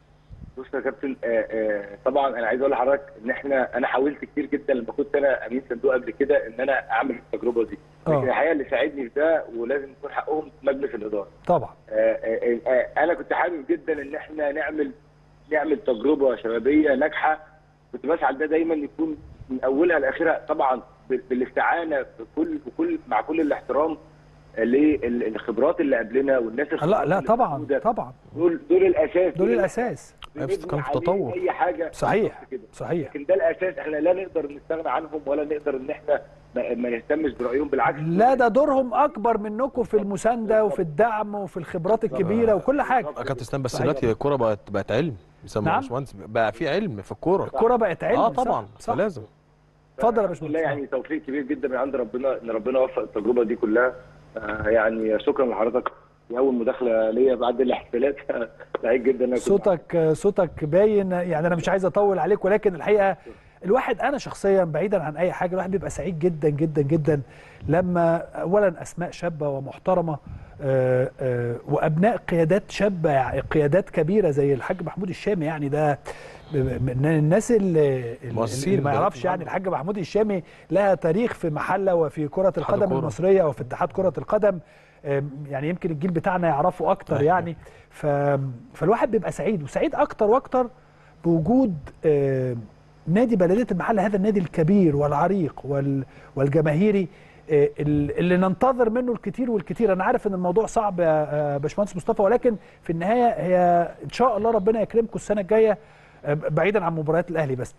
F: بص يا كابتن آه، آه، طبعا انا عايز اقول لحضرتك ان احنا انا حاولت كتير جدا لما كنت انا امين صندوق قبل كده ان انا اعمل التجربه دي
A: آه.
F: لكن الحقيقه اللي ساعدني في ده ولازم يكون حقهم مجلس الاداره
A: طبعا
F: آه، آه، آه، انا كنت حابب جدا ان احنا نعمل نعمل تجربه شبابيه ناجحه كنت بسعى ده دايما يكون من اولها لاخرها طبعا بال- بالاستعانه بكل بكل مع كل الاحترام آه، للخبرات اللي قبلنا والناس
A: لا
F: الخبرات
A: لا
F: اللي
A: طبعا
F: موجودة.
A: طبعا
F: دول دول الاساس
A: دول الاساس
F: بنبني
D: كان في
F: عليه
D: تطور.
F: اي حاجه
A: صحيح
F: بالظبط كده.
A: صحيح
F: لكن ده الاساس احنا لا نقدر نستغنى عنهم ولا نقدر ان احنا ما, ما نهتمش برايهم بالعكس
A: لا ده دورهم اكبر منكم في المسانده وفي الدعم وفي الخبرات الكبيره وكل حاجه
D: يا كابتن اسلام بس
A: صحيح.
D: دلوقتي الكوره بقت بقت علم بيسموها
A: نعم.
D: يا باشمهندس بقى في علم في الكوره
A: الكوره بقت علم
D: اه
A: صح؟
D: طبعا
A: صح
D: فلازم
A: اتفضل يا
F: لا
A: باشمهندس
F: يعني توفيق كبير جدا من عند ربنا ان ربنا وفق التجربه دي كلها آه يعني شكرا لحضرتك دي اول مداخله ليا بعد الاحتفالات سعيد جدا ان أنا كنت معاك.
A: صوتك صوتك باين يعني انا مش عايز اطول عليك ولكن الحقيقه الواحد انا شخصيا بعيدا عن اي حاجه الواحد بيبقى سعيد جدا جدا جدا لما اولا اسماء شابه ومحترمه آه، آه، وابناء قيادات شابه يعني قيادات كبيره زي الحاج محمود الشامي يعني ده من الناس اللي,
D: مؤسسين
A: اللي ما
D: البلد
A: يعرفش يعني الحاج محمود الشامي لها تاريخ في محله وفي كره القدم
D: الكرة.
A: المصريه وفي اتحاد كره القدم آم، يعني يمكن الجيل بتاعنا يعرفه اكتر
D: أيوة.
A: يعني ف... فالواحد بيبقى سعيد وسعيد اكتر واكتر بوجود آم، نادي بلديه المحله هذا النادي الكبير والعريق وال... والجماهيري آه، ال- اللي ننتظر منه الكثير والكثير انا عارف ان الموضوع صعب يا آه، باشمهندس مصطفى ولكن في النهايه هي ان شاء الله ربنا يكرمكم السنه الجايه آه، بعيدا عن مباريات الاهلي بس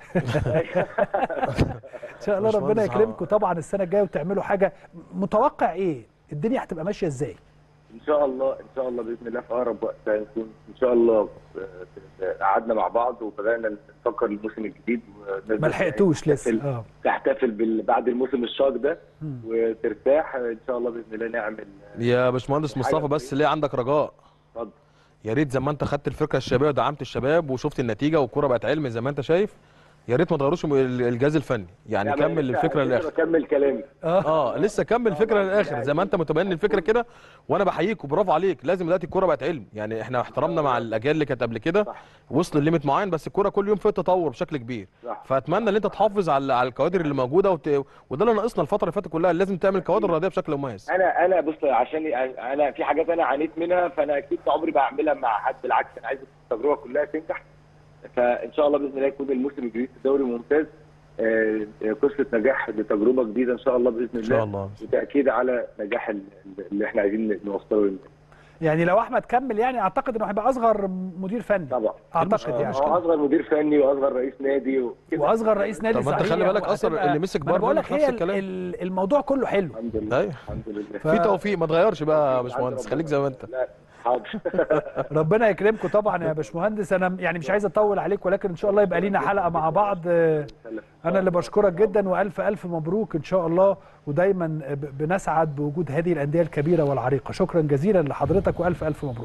A: ان شاء الله ربنا
D: باشمهندس
A: يكرمكم طبعا السنه الجايه وتعملوا حاجه متوقع ايه الدنيا هتبقى ماشيه ازاي
F: ان شاء الله ان شاء الله باذن الله في اقرب وقت هنكون ان شاء الله آه، قعدنا مع بعض وبدانا نفكر الموسم الجديد ونقدر
A: ما لحقتوش لسه
F: تحتفل-
A: اه
F: تحتفل بال- بعد الموسم الشاق ده
A: مم.
F: وترتاح ان شاء الله باذن الله نعمل
D: يا باشمهندس مصطفى بس ليه عندك رجاء
F: اتفضل
D: يا ريت زي ما انت خدت الفكره الشبابيه ودعمت الشباب وشفت النتيجه والكوره بقت علم زي ما انت شايف يا ريت ما تغيروش م- ال- الجهاز الفني يعني
F: لا، ما
D: كمل
F: لسه-
D: الفكره
F: لسه
D: للاخر
F: بكمل كلامي
D: اه لسه كمل الفكره للاخر زي ما انت متبني الفكره كده وانا بحييك وبرافو عليك لازم دلوقتي الكوره بقت علم يعني احنا احترمنا مع الاجيال اللي كانت قبل كده
F: صح.
D: وصل لليميت معين بس الكوره كل يوم فيها تطور بشكل كبير
F: صح.
D: فاتمنى ان انت تحافظ على على الكوادر اللي موجوده وت... وده اللي ناقصنا الفتره اللي فاتت كلها لازم تعمل كوادر رياضيه بشكل مميز
F: انا انا بص عشان انا في حاجات انا عانيت منها فانا اكيد عمري بعملها مع حد بالعكس انا عايز التجربه كلها تنجح فان شاء الله باذن الله يكون الموسم الجديد في الدوري ممتاز آه، آه، قصه نجاح لتجربه جديده ان شاء الله باذن الله
D: ان شاء الله
F: وتاكيد على نجاح ال- اللي احنا عايزين نوصله للناس
A: يعني لو احمد كمل يعني اعتقد انه هيبقى اصغر مدير فني
F: طبعا
A: اعتقد
F: آه،
A: يعني
F: هو اصغر مدير فني واصغر رئيس نادي وكده
A: واصغر رئيس نادي
D: طب ما انت
A: صحيح
D: خلي بالك اصلا
A: وهتبقى-
D: اللي مسك
A: ما انا
D: بايرن
A: بقول
D: ميونخ
A: لك
D: نفس
A: هي
D: الكلام
A: ال- الموضوع كله حلو
F: الحمد لله
D: أيوة.
F: الحمد لله
A: ف-
D: في توفيق ما تغيرش بقى يا باشمهندس خليك زي ما انت
F: لا حاضر
A: ربنا يكرمكم طبعا يا باشمهندس انا يعني مش عايز اطول عليك ولكن ان شاء الله يبقى لينا حلقه مع بعض آه، انا اللي بشكرك جدا والف الف مبروك ان شاء الله ودايما ب- بنسعد بوجود هذه الانديه الكبيره والعريقه شكرا جزيلا لحضرتك والف الف مبروك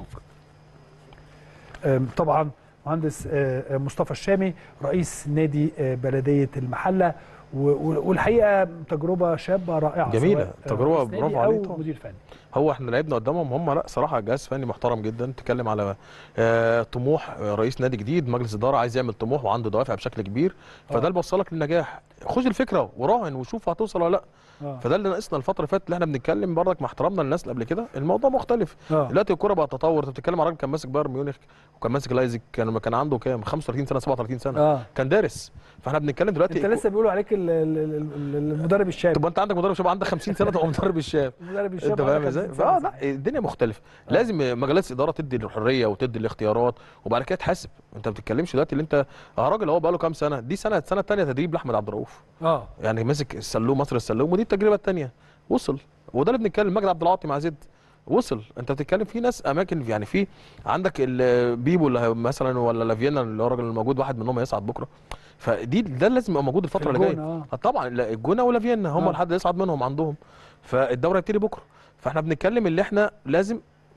A: آم، طبعا مهندس آه، آه، مصطفى الشامي رئيس نادي آه، بلديه المحله و- و- والحقيقه تجربه شابه رائعه
D: جميلة.
A: سواء، آه،
D: تجربة
A: رئيس نادي
D: برافو عليه
A: او
D: طبعا.
A: مدير فني
D: هو احنا لعبنا قدامهم هم لا صراحه جهاز فني محترم جدا تتكلم على آه، طموح آه، رئيس نادي جديد مجلس اداره عايز يعمل طموح وعنده دوافع بشكل كبير فده اللي بيوصلك للنجاح خد الفكره وراهن وشوف هتوصل ولا لا
A: آه.
D: فده اللي ناقصنا الفتره اللي فاتت اللي احنا بنتكلم برضك مع احترامنا للناس اللي قبل كده الموضوع مختلف
A: آه.
D: دلوقتي الكوره بقى تطور انت بتتكلم على راجل كان ماسك بايرن ميونخ وكان ماسك لايزك كان كان عنده كام 35 سنه 37 سنه
A: آه.
D: كان دارس فاحنا بنتكلم دلوقتي
A: انت لسه بيقولوا عليك ال- ال- ال- ال- المدرب الشاب
D: تبقى انت عندك مدرب شباب عندك 50 سنه تبقى مدرب الشاب
A: المدرب الشاب
D: انت
A: على
D: فاهم
A: 50
D: ازاي؟
A: سنة
D: فاه
A: صح.
D: لا الدنيا مختلفه لازم مجالات الاداره تدي الحريه وتدي الاختيارات وبعد كده تحاسب انت ما بتتكلمش دلوقتي اللي انت اه راجل هو بقى له كام سنه دي سنه السنه الثانيه تدريب لاحمد عبد الرؤوف
A: اه
D: يعني مسك السلوم مصر السلوم ودي التجربه الثانيه وصل وده اللي بنتكلم مجدي عبد العاطي مع زد وصل انت بتتكلم في ناس اماكن يعني في عندك ال- بيبو اللي مثلا ولا لافينا اللي هو الراجل الموجود واحد منهم هيصعد بكره فدي ده لازم يبقى موجود الفتره اللي
A: الجونة،
D: جايه
A: آه.
D: طبعا لا، الجونه ولافينا هم
A: آه.
D: الحد يصعد منهم عندهم فالدوري هيبتدي بكره فاحنا بنتكلم اللي احنا لازم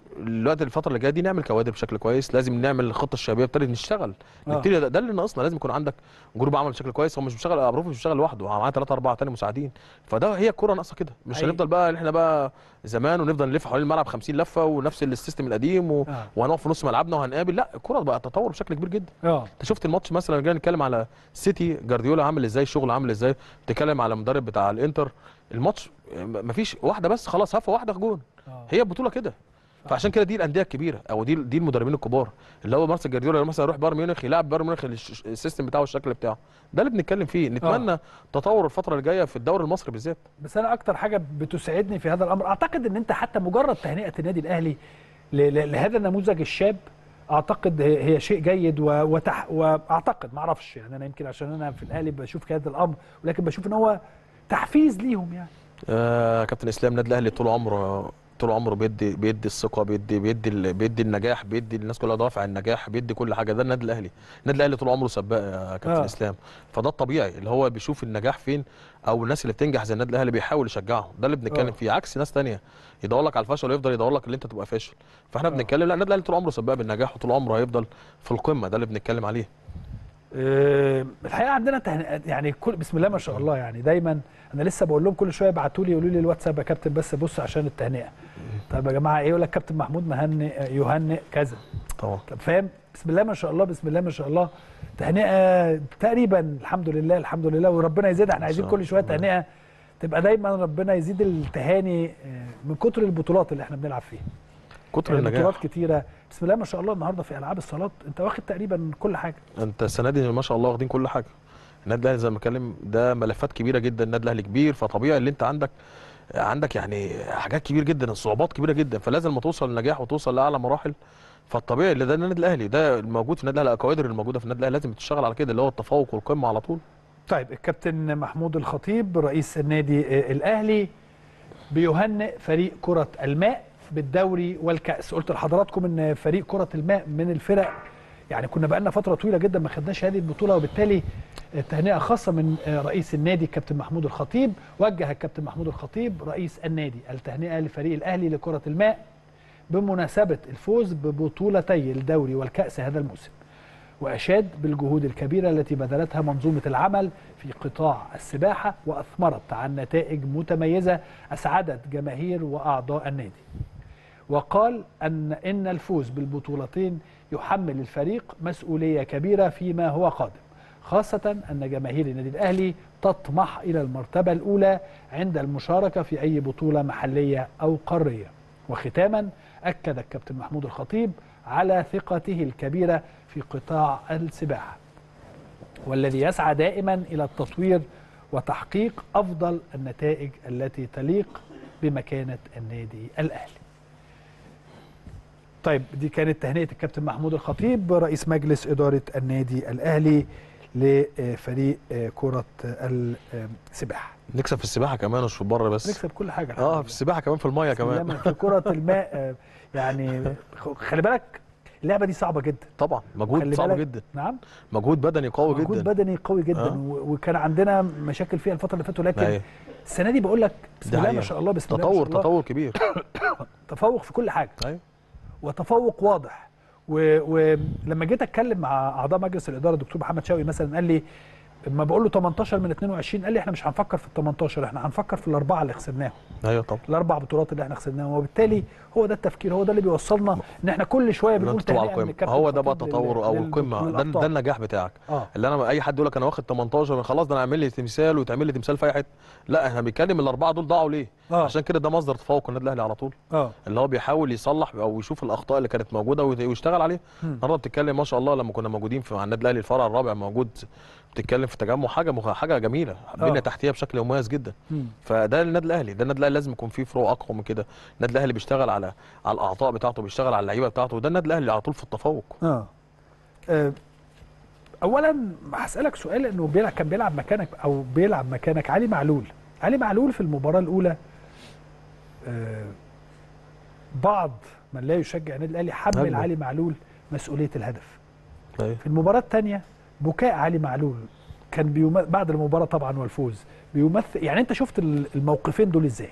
D: الوقت الفتره اللي جايه دي نعمل كوادر بشكل كويس لازم نعمل الخطه الشبابيه ابتدي نشتغل
A: آه.
D: نبتدي ده, ده اللي ناقصنا لازم يكون عندك جروب عمل بشكل كويس هو مش بيشتغل ابروف مش بيشتغل لوحده هو معاه ثلاثه اربعه تاني مساعدين فده هي الكوره ناقصه كده مش
A: حقيقي.
D: هنفضل بقى احنا بقى زمان ونفضل نلف حوالين الملعب 50 لفه ونفس السيستم القديم و...
A: آه.
D: وهنقف في نص ملعبنا وهنقابل لا الكوره بقى تطور بشكل كبير جدا
A: اه
D: انت شفت الماتش مثلا جينا نتكلم على سيتي جارديولا عامل ازاي الشغل عامل ازاي بتتكلم على المدرب بتاع الانتر الماتش م- مفيش واحده بس خلاص هفه واحده جون
A: آه.
D: هي البطوله كده فعشان كده دي الانديه الكبيره او دي دي المدربين الكبار اللي هو مارسيل جارديولا مثلا يروح بايرن ميونخ يلعب بايرن ميونخ الش- السيستم بتاعه والشكل بتاعه ده اللي بنتكلم فيه نتمنى تطور الفتره اللي جايه في الدوري المصري بالذات
A: بس انا اكتر حاجه بتسعدني في هذا الامر اعتقد ان انت حتى مجرد تهنئه النادي الاهلي ل- ل- لهذا النموذج الشاب اعتقد هي هي شيء جيد و- وتح واعتقد ما اعرفش يعني انا يمكن عشان انا في الاهلي بشوف هذا الامر ولكن بشوف ان هو تحفيز ليهم يعني
D: آه كابتن اسلام النادي الاهلي طول عمره طول عمره بيدي بيدي الثقه بيدي بيدي ال- بيدي النجاح بيدي الناس كلها دوافع النجاح بيدي كل حاجه ده النادي الاهلي النادي الاهلي طول عمره سباق يا كابتن
A: آه.
D: آه. اسلام فده الطبيعي اللي هو بيشوف النجاح فين او الناس اللي بتنجح زي النادي الاهلي بيحاول يشجعهم ده اللي بنتكلم
A: آه.
D: فيه عكس ناس تانية يدور لك على الفشل ويفضل يدور لك اللي انت تبقى فاشل فاحنا
A: آه.
D: بنتكلم لا النادي الاهلي طول عمره سباق بالنجاح وطول عمره هيفضل في القمه ده اللي بنتكلم عليه
A: آه، الحقيقه عندنا تهنئات يعني كل بسم الله ما شاء الله يعني دايما انا لسه بقول لهم كل شويه ابعتوا لي يقولوا لي الواتساب يا كابتن بس بص عشان التهنئه طب يا جماعه ايه يقول لك كابتن محمود مهنئ يهنئ كذا
D: طبعا
A: طب فاهم بسم الله ما شاء الله بسم الله ما شاء الله تهنئه تقريبا الحمد لله الحمد لله وربنا يزيدها احنا عايزين
D: شاء
A: كل شويه
D: الله.
A: تهنئه تبقى دايما ربنا يزيد التهاني آه، من كتر البطولات اللي احنا بنلعب فيها
D: كتر
A: يعني
D: النجاح
A: بطولات كتيره بسم الله ما شاء الله النهارده في العاب الصالات انت واخد تقريبا كل حاجه
D: انت السنه دي ما شاء الله واخدين كل حاجه النادي الاهلي زي ما بتكلم ده ملفات كبيره جدا النادي الاهلي كبير فطبيعي اللي انت عندك عندك يعني حاجات كبيره جدا الصعوبات كبيره جدا فلازم ما توصل للنجاح وتوصل لاعلى مراحل فالطبيعي اللي ده النادي الاهلي ده الموجود في النادي الاهلي الكوادر الموجوده في النادي الاهلي لازم تشتغل على كده اللي هو التفوق والقمه على طول
A: طيب الكابتن محمود الخطيب رئيس النادي آه، الاهلي بيهنئ فريق كره الماء بالدوري والكاس قلت لحضراتكم ان فريق كره الماء من الفرق يعني كنا بقالنا فتره طويله جدا ما خدناش هذه البطوله وبالتالي تهنئه خاصه من آه، رئيس النادي الكابتن محمود الخطيب وجه الكابتن محمود الخطيب رئيس النادي التهنئه لفريق الاهلي لكره الماء بمناسبه الفوز ببطولتي الدوري والكاس هذا الموسم وأشاد بالجهود الكبيرة التي بذلتها منظومة العمل في قطاع السباحة وأثمرت عن نتائج متميزة أسعدت جماهير وأعضاء النادي وقال أن إن الفوز بالبطولتين يحمل الفريق مسؤولية كبيرة فيما هو قادم خاصة أن جماهير النادي الأهلي تطمح إلى المرتبة الأولى عند المشاركة في أي بطولة محلية أو قارية وختاما أكد الكابتن محمود الخطيب على ثقته الكبيرة في قطاع السباحة والذي يسعى دائما إلى التطوير وتحقيق أفضل النتائج التي تليق بمكانة النادي الأهلي طيب دي كانت تهنئة الكابتن محمود الخطيب رئيس مجلس إدارة النادي الأهلي لفريق كرة السباحة
D: نكسب في السباحه كمان مش في بره بس
A: نكسب كل حاجة الحمد
D: اه
A: لله.
D: في السباحه كمان في الميه كمان
A: إنما في كرة الماء آه، يعني خ- خلي بالك اللعبة دي صعبة جدا
D: طبعا مجهود
A: خلي
D: صعب
A: بالك-
D: جدا
A: نعم
D: مجهود بدني قوي
A: مجهود
D: جدا
A: بدني قوي جدا
D: آه.
A: و- وكان عندنا مشاكل فيها الفترة اللي فاتت ولكن
D: أيوة.
A: السنة دي بقول لك بسم
D: ده
A: الله ما
D: حقيقة.
A: شاء الله بسم الله ما
D: تطور
A: شاء الله
D: تطور كبير
A: تفوق في كل حاجة
D: ايوه
A: وتفوق واضح و- ولما جيت اتكلم مع اعضاء مجلس الاداره الدكتور محمد شوقي مثلا قال لي لما بقول له 18 من 22 قال لي احنا مش هنفكر في ال 18 احنا هنفكر في الاربعه اللي خسرناهم
D: ايوه طبعا
A: الاربع بطولات اللي احنا خسرناهم وبالتالي هو ده التفكير هو ده اللي بيوصلنا ان احنا كل شويه
D: إن
A: بنقول
D: انت تبقى على
A: تهنئة من
D: القمه
A: الكابتن
D: هو ده بقى
A: خطيب
D: التطور
A: لل-
D: او
A: لل-
D: القمه ده,
A: للأبطال.
D: ده النجاح بتاعك
A: اه
D: اللي انا اي حد يقول لك انا واخد 18 خلاص ده انا اعمل لي تمثال وتعمل لي تمثال في اي حته لا احنا بنتكلم الاربعه دول ضاعوا ليه
A: آه.
D: عشان كده ده مصدر تفوق النادي الاهلي على طول
A: اه
D: اللي هو بيحاول يصلح او يشوف الاخطاء اللي كانت موجوده ويت- ويشتغل عليها
A: مم.
D: النهارده بتتكلم ما شاء الله لما كنا موجودين في مع النادي الاهلي الفرع الرابع موجود بتتكلم في تجمع حاجه مخ... حاجه جميله بنيه تحتيه بشكل مميز جدا
A: مم.
D: فده النادي الاهلي ده النادي الاهلي لازم يكون فيه فروع اقوى من كده النادي الاهلي بيشتغل على على الاعضاء بتاعته بيشتغل على اللعيبه بتاعته وده النادي الاهلي على طول في التفوق
A: اه آه، اولا هسالك سؤال انه بيلعب كان بيلعب مكانك او بيلعب مكانك علي معلول علي معلول في المباراه الاولى آه، بعض من لا يشجع النادي الاهلي حمل
D: هجمة.
A: علي معلول مسؤوليه الهدف
D: أيوة.
A: في المباراه الثانيه بكاء علي معلول كان بيم... بعد المباراه طبعا والفوز بيمثل يعني انت شفت ال- الموقفين دول ازاي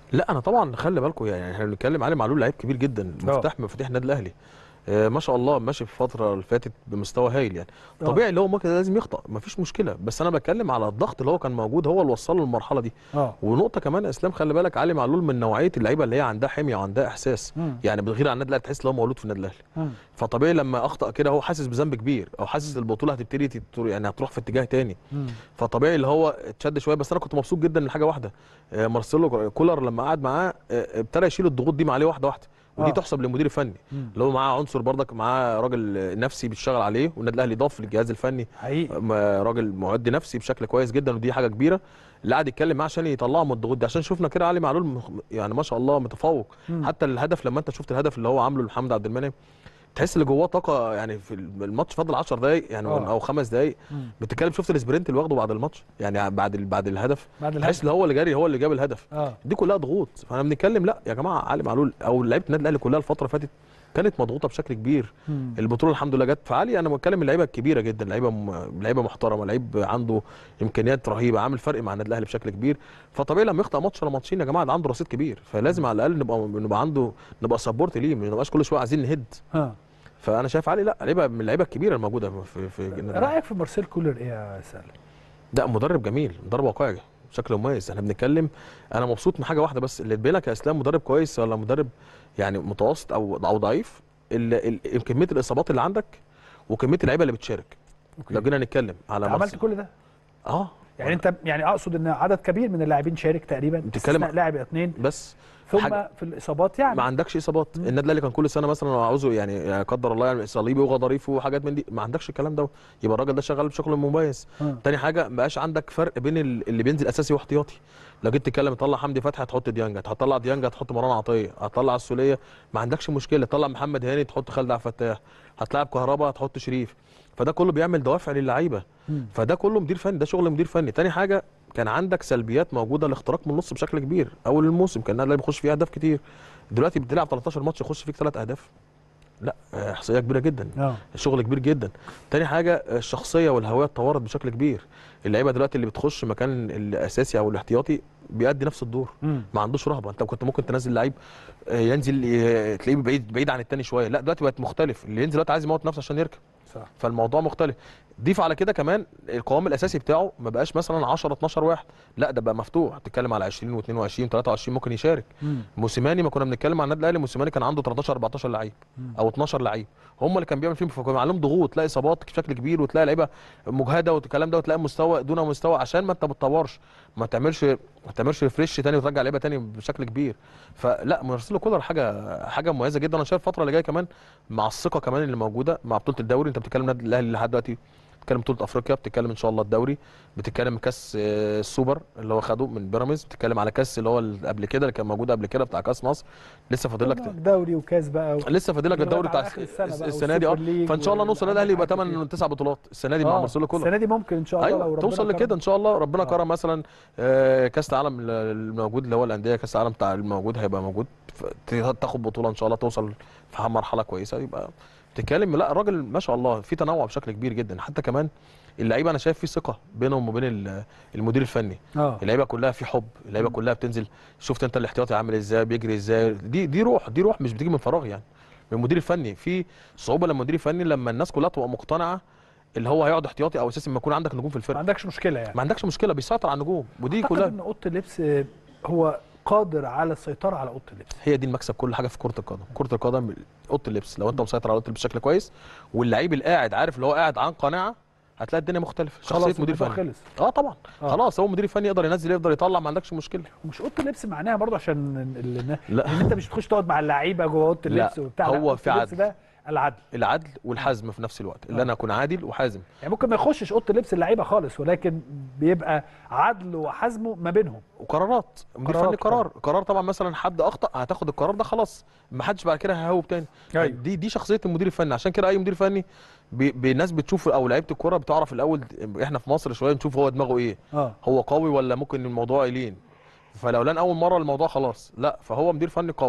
D: لا انا طبعا خلي بالكم يعني احنا بنتكلم علي معلول لعيب كبير جدا مفتاح من مفاتيح النادي الاهلي آه، ما شاء الله ماشي في الفتره اللي فاتت بمستوى هايل يعني
A: آه.
D: طبيعي اللي هو ممكن لازم يخطا مفيش مشكله بس انا بتكلم على الضغط اللي هو كان موجود هو اللي وصله للمرحله دي
A: اه
D: ونقطه كمان يا اسلام خلي بالك علي معلول من نوعيه اللعيبه اللي هي عندها حميه وعندها احساس
A: مم.
D: يعني بتغير عن النادي الاهلي تحس ان هو مولود في النادي الاهلي
A: مم.
D: فطبيعي لما اخطا كده هو حاسس بذنب كبير او حاسس البطوله هتبتدي تت- يعني هتروح في اتجاه تاني
A: مم.
D: فطبيعي اللي هو اتشد شويه بس انا كنت مبسوط جدا من حاجه واحده آه، مارسيلو كولر لما قعد معاه آه، ابتدى يشيل الضغوط دي مع عليه واحده واحده ودي
A: آه.
D: تحسب للمدير الفني
A: مم.
D: اللي هو معاه عنصر برضك معاه راجل نفسي بيشتغل عليه والنادي الاهلي ضاف للجهاز الفني
A: حقيقي
D: م- راجل معد نفسي بشكل كويس جدا ودي حاجه كبيره اللي قعد يتكلم معاه عشان يطلعه من الضغوط دي عشان شفنا كده علي معلول مخ- يعني ما شاء الله متفوق
A: مم.
D: حتى الهدف لما انت شفت الهدف اللي هو عامله لمحمد عبد المنعم تحس اللي جواه طاقه يعني في الماتش فاضل 10 دقائق يعني
A: آه.
D: او خمس دقائق
A: مم.
D: بتتكلم شفت السبرنت اللي واخده بعد الماتش يعني بعد ال- بعد الهدف
A: بعد
D: تحس
A: الهدف
D: اللي هو اللي جاري هو اللي جاب الهدف
A: اه
D: دي كلها ضغوط فانا بنتكلم لا يا جماعه علي معلول او لعيبه النادي الاهلي كلها الفتره اللي فاتت كانت مضغوطه بشكل كبير
A: مم.
D: البطوله الحمد لله جت فعلي انا بتكلم اللعيبه الكبيره جدا لعيبه م... لعيبه محترمه لعيب عنده امكانيات رهيبه عامل فرق مع النادي الاهلي بشكل كبير فطبيعي لما يخطا ماتش ولا ماتشين يا جماعه ده عنده رصيد كبير فلازم على الاقل نبقى نبقى عنده نبقى سبورت ليه ما نبقاش كل شويه عايزين نهد
A: اه
D: فانا شايف علي لا لعيبه من اللعيبه الكبيره الموجوده في في النادي الأهلي.
A: رايك في مارسيل كولر ايه يا سالم
D: ده مدرب جميل مدرب واقعي بشكل مميز احنا بنتكلم انا مبسوط من حاجه واحده بس اللي تبين لك يا اسلام مدرب كويس ولا مدرب يعني متوسط او او ضعيف ال- ال- كميه الاصابات اللي عندك وكميه اللعيبه اللي بتشارك لو جينا نتكلم على
A: عملت
D: مارسيل.
A: كل ده
D: اه
A: يعني انت يعني اقصد ان عدد كبير من اللاعبين شارك تقريبا
D: بتتكلم-
A: باستثناء لاعب اثنين
D: بس
A: ثم
D: حاجة-
A: في الاصابات يعني
D: ما عندكش اصابات النادي الاهلي كان كل سنه مثلا لو عاوزه يعني يعني قدر الله يعني صليبي وغضاريف وحاجات من دي ما عندكش الكلام ده يبقى الراجل ده شغال بشكل مميز
A: آه.
D: تاني حاجه ما بقاش عندك فرق بين ال- اللي بينزل اساسي واحتياطي لو جيت تتكلم تطلع حمدي فتحي هتحط ديانج هتطلع ديانج هتحط مروان عطيه هتطلع السوليه ما عندكش مشكله تطلع محمد هاني تحط خالد عبد الفتاح هتلاعب كهربا هتحط شريف فده كله بيعمل دوافع للعيبه
A: مم.
D: فده كله مدير فني ده شغل مدير فني تاني حاجه كان عندك سلبيات موجوده الاختراق من النص بشكل كبير اول الموسم كان النادي الأهلي بيخش فيه اهداف كتير دلوقتي بتلعب 13 ماتش يخش فيك ثلاث اهداف لا آه، احصائيه كبيره جدا
A: اه
D: شغل كبير جدا تاني حاجه آه، الشخصيه والهويه اتطورت بشكل كبير اللعيبه دلوقتي اللي بتخش مكان الاساسي او الاحتياطي بيأدي نفس الدور
A: مم.
D: ما عندوش رهبه انت كنت ممكن تنزل لعيب آه، ينزل ي- تلاقيه بعيد بعيد عن التاني شويه لا دلوقتي بقت مختلف اللي ينزل دلوقتي عايز يموت نفسه عشان يركب
A: صح
D: فالموضوع مختلف ضيف على كده كمان القوام الاساسي بتاعه ما بقاش مثلا 10 12 واحد لا ده بقى مفتوح بتتكلم على 20 و22 23 ممكن يشارك
A: مم.
D: موسيماني ما كنا بنتكلم عن النادي الاهلي موسيماني كان عنده 13 14 لعيب او 12 لعيب هم اللي كان بيعمل فيهم فكان عليهم ضغوط تلاقي اصابات بشكل كبير وتلاقي لعيبه مجهده والكلام ده وتلاقي مستوى دون مستوى عشان ما انت ما تطورش ما تعملش ما تعملش ريفريش تاني وترجع لعيبه تاني بشكل كبير فلا مارسيلو كولر حاجه حاجه مميزه جدا انا شايف الفتره اللي جايه كمان مع الثقه كمان اللي موجوده مع بطوله الدوري انت بتتكلم النادي الاهلي لحد دلوقتي بتتكلم بطوله افريقيا بتتكلم ان شاء الله الدوري بتتكلم كاس آه، السوبر اللي هو خده من بيراميدز بتتكلم على كاس اللي هو اللي قبل كده اللي كان موجود قبل كده بتاع كاس مصر لسه فاضل لك
A: دوري وكاس بقى و...
D: لسه فاضل لك
A: لغاية
D: الدوري
A: على
D: بتاع
A: آخر السنة بقى
D: السنه دي اه
A: والسوبر ليج
D: فان شاء الله
A: وال-
D: نوصل الاهلي يبقى
A: حاجات
D: 8
A: كتير.
D: 9 بطولات السنه دي مع
A: آه،
D: مارسيلو كولر
A: السنه دي ممكن ان شاء الله لو
D: ايوه
A: ربنا
D: توصل
A: كرم.
D: لكده ان شاء الله ربنا
A: آه.
D: كرم مثلا آه، كاس العالم ال- الموجود اللي هو الانديه كاس العالم بتاع الموجود هيبقى موجود ف- ت- تاخد بطوله ان شاء الله توصل في مرحله كويسه يبقى بتتكلم لا الراجل ما شاء الله في تنوع بشكل كبير جدا حتى كمان اللعيبه انا شايف في ثقه بينهم وبين ال- المدير الفني
A: اه
D: اللعيبه كلها في حب اللعيبه كلها بتنزل شفت انت الاحتياطي عامل ازاي بيجري ازاي دي دي روح دي روح مش بتيجي من فراغ يعني من المدير الفني في صعوبه لما المدير الفني لما الناس كلها تبقى مقتنعه اللي هو هيقعد احتياطي او اساسي لما يكون عندك نجوم في
A: ما
D: الفرقه
A: عندكش مشكله يعني
D: ما عندكش مشكله بيسيطر على النجوم ودي
A: اعتقد
D: كلها
A: ان اوضه اللبس آه، هو قادر على السيطره على اوضه اللبس
D: هي دي المكسب كل حاجه في كره القدم كره القدم اوضه اللبس لو انت مسيطر على اوضه اللبس بشكل كويس واللعيب القاعد عارف اللي هو قاعد عن قناعه هتلاقي الدنيا مختلفه شخصيه
A: خلاص
D: مدير
A: الموضوع
D: فني
A: خلص
D: اه طبعا
A: آه.
D: خلاص هو مدير فني يقدر ينزل يقدر يطلع ما عندكش مشكله
A: ومش اوضه اللبس معناها برضه عشان ال- ال-
D: لا.
A: ان انت مش بتخش تقعد مع اللعيبه جوه اوضه
D: لا،
A: اللبس وبتاع
D: هو
A: لا، أوضة
D: في
A: اللبس
D: عدل.
A: ده العدل
D: العدل والحزم في نفس الوقت اللي
A: آه.
D: انا اكون عادل وحازم
A: يعني ممكن ما يخشش اوضه اللبس اللعيبه خالص ولكن بيبقى عدل وحزمه ما بينهم
D: وقرارات مدير
A: قرارات
D: فني قرار قرار طبعا مثلا حد اخطا هتاخد القرار ده خلاص ما حدش بعد كده هيهوب تاني
A: أيوة.
D: دي دي شخصيه المدير الفني عشان كده اي مدير فني بي بي- الناس بتشوف او لعيبه الكوره بتعرف الاول احنا في مصر شويه نشوف هو دماغه ايه
A: اه
D: هو قوي ولا ممكن الموضوع يلين فلو لان اول مره الموضوع خلاص لا فهو مدير فني قوي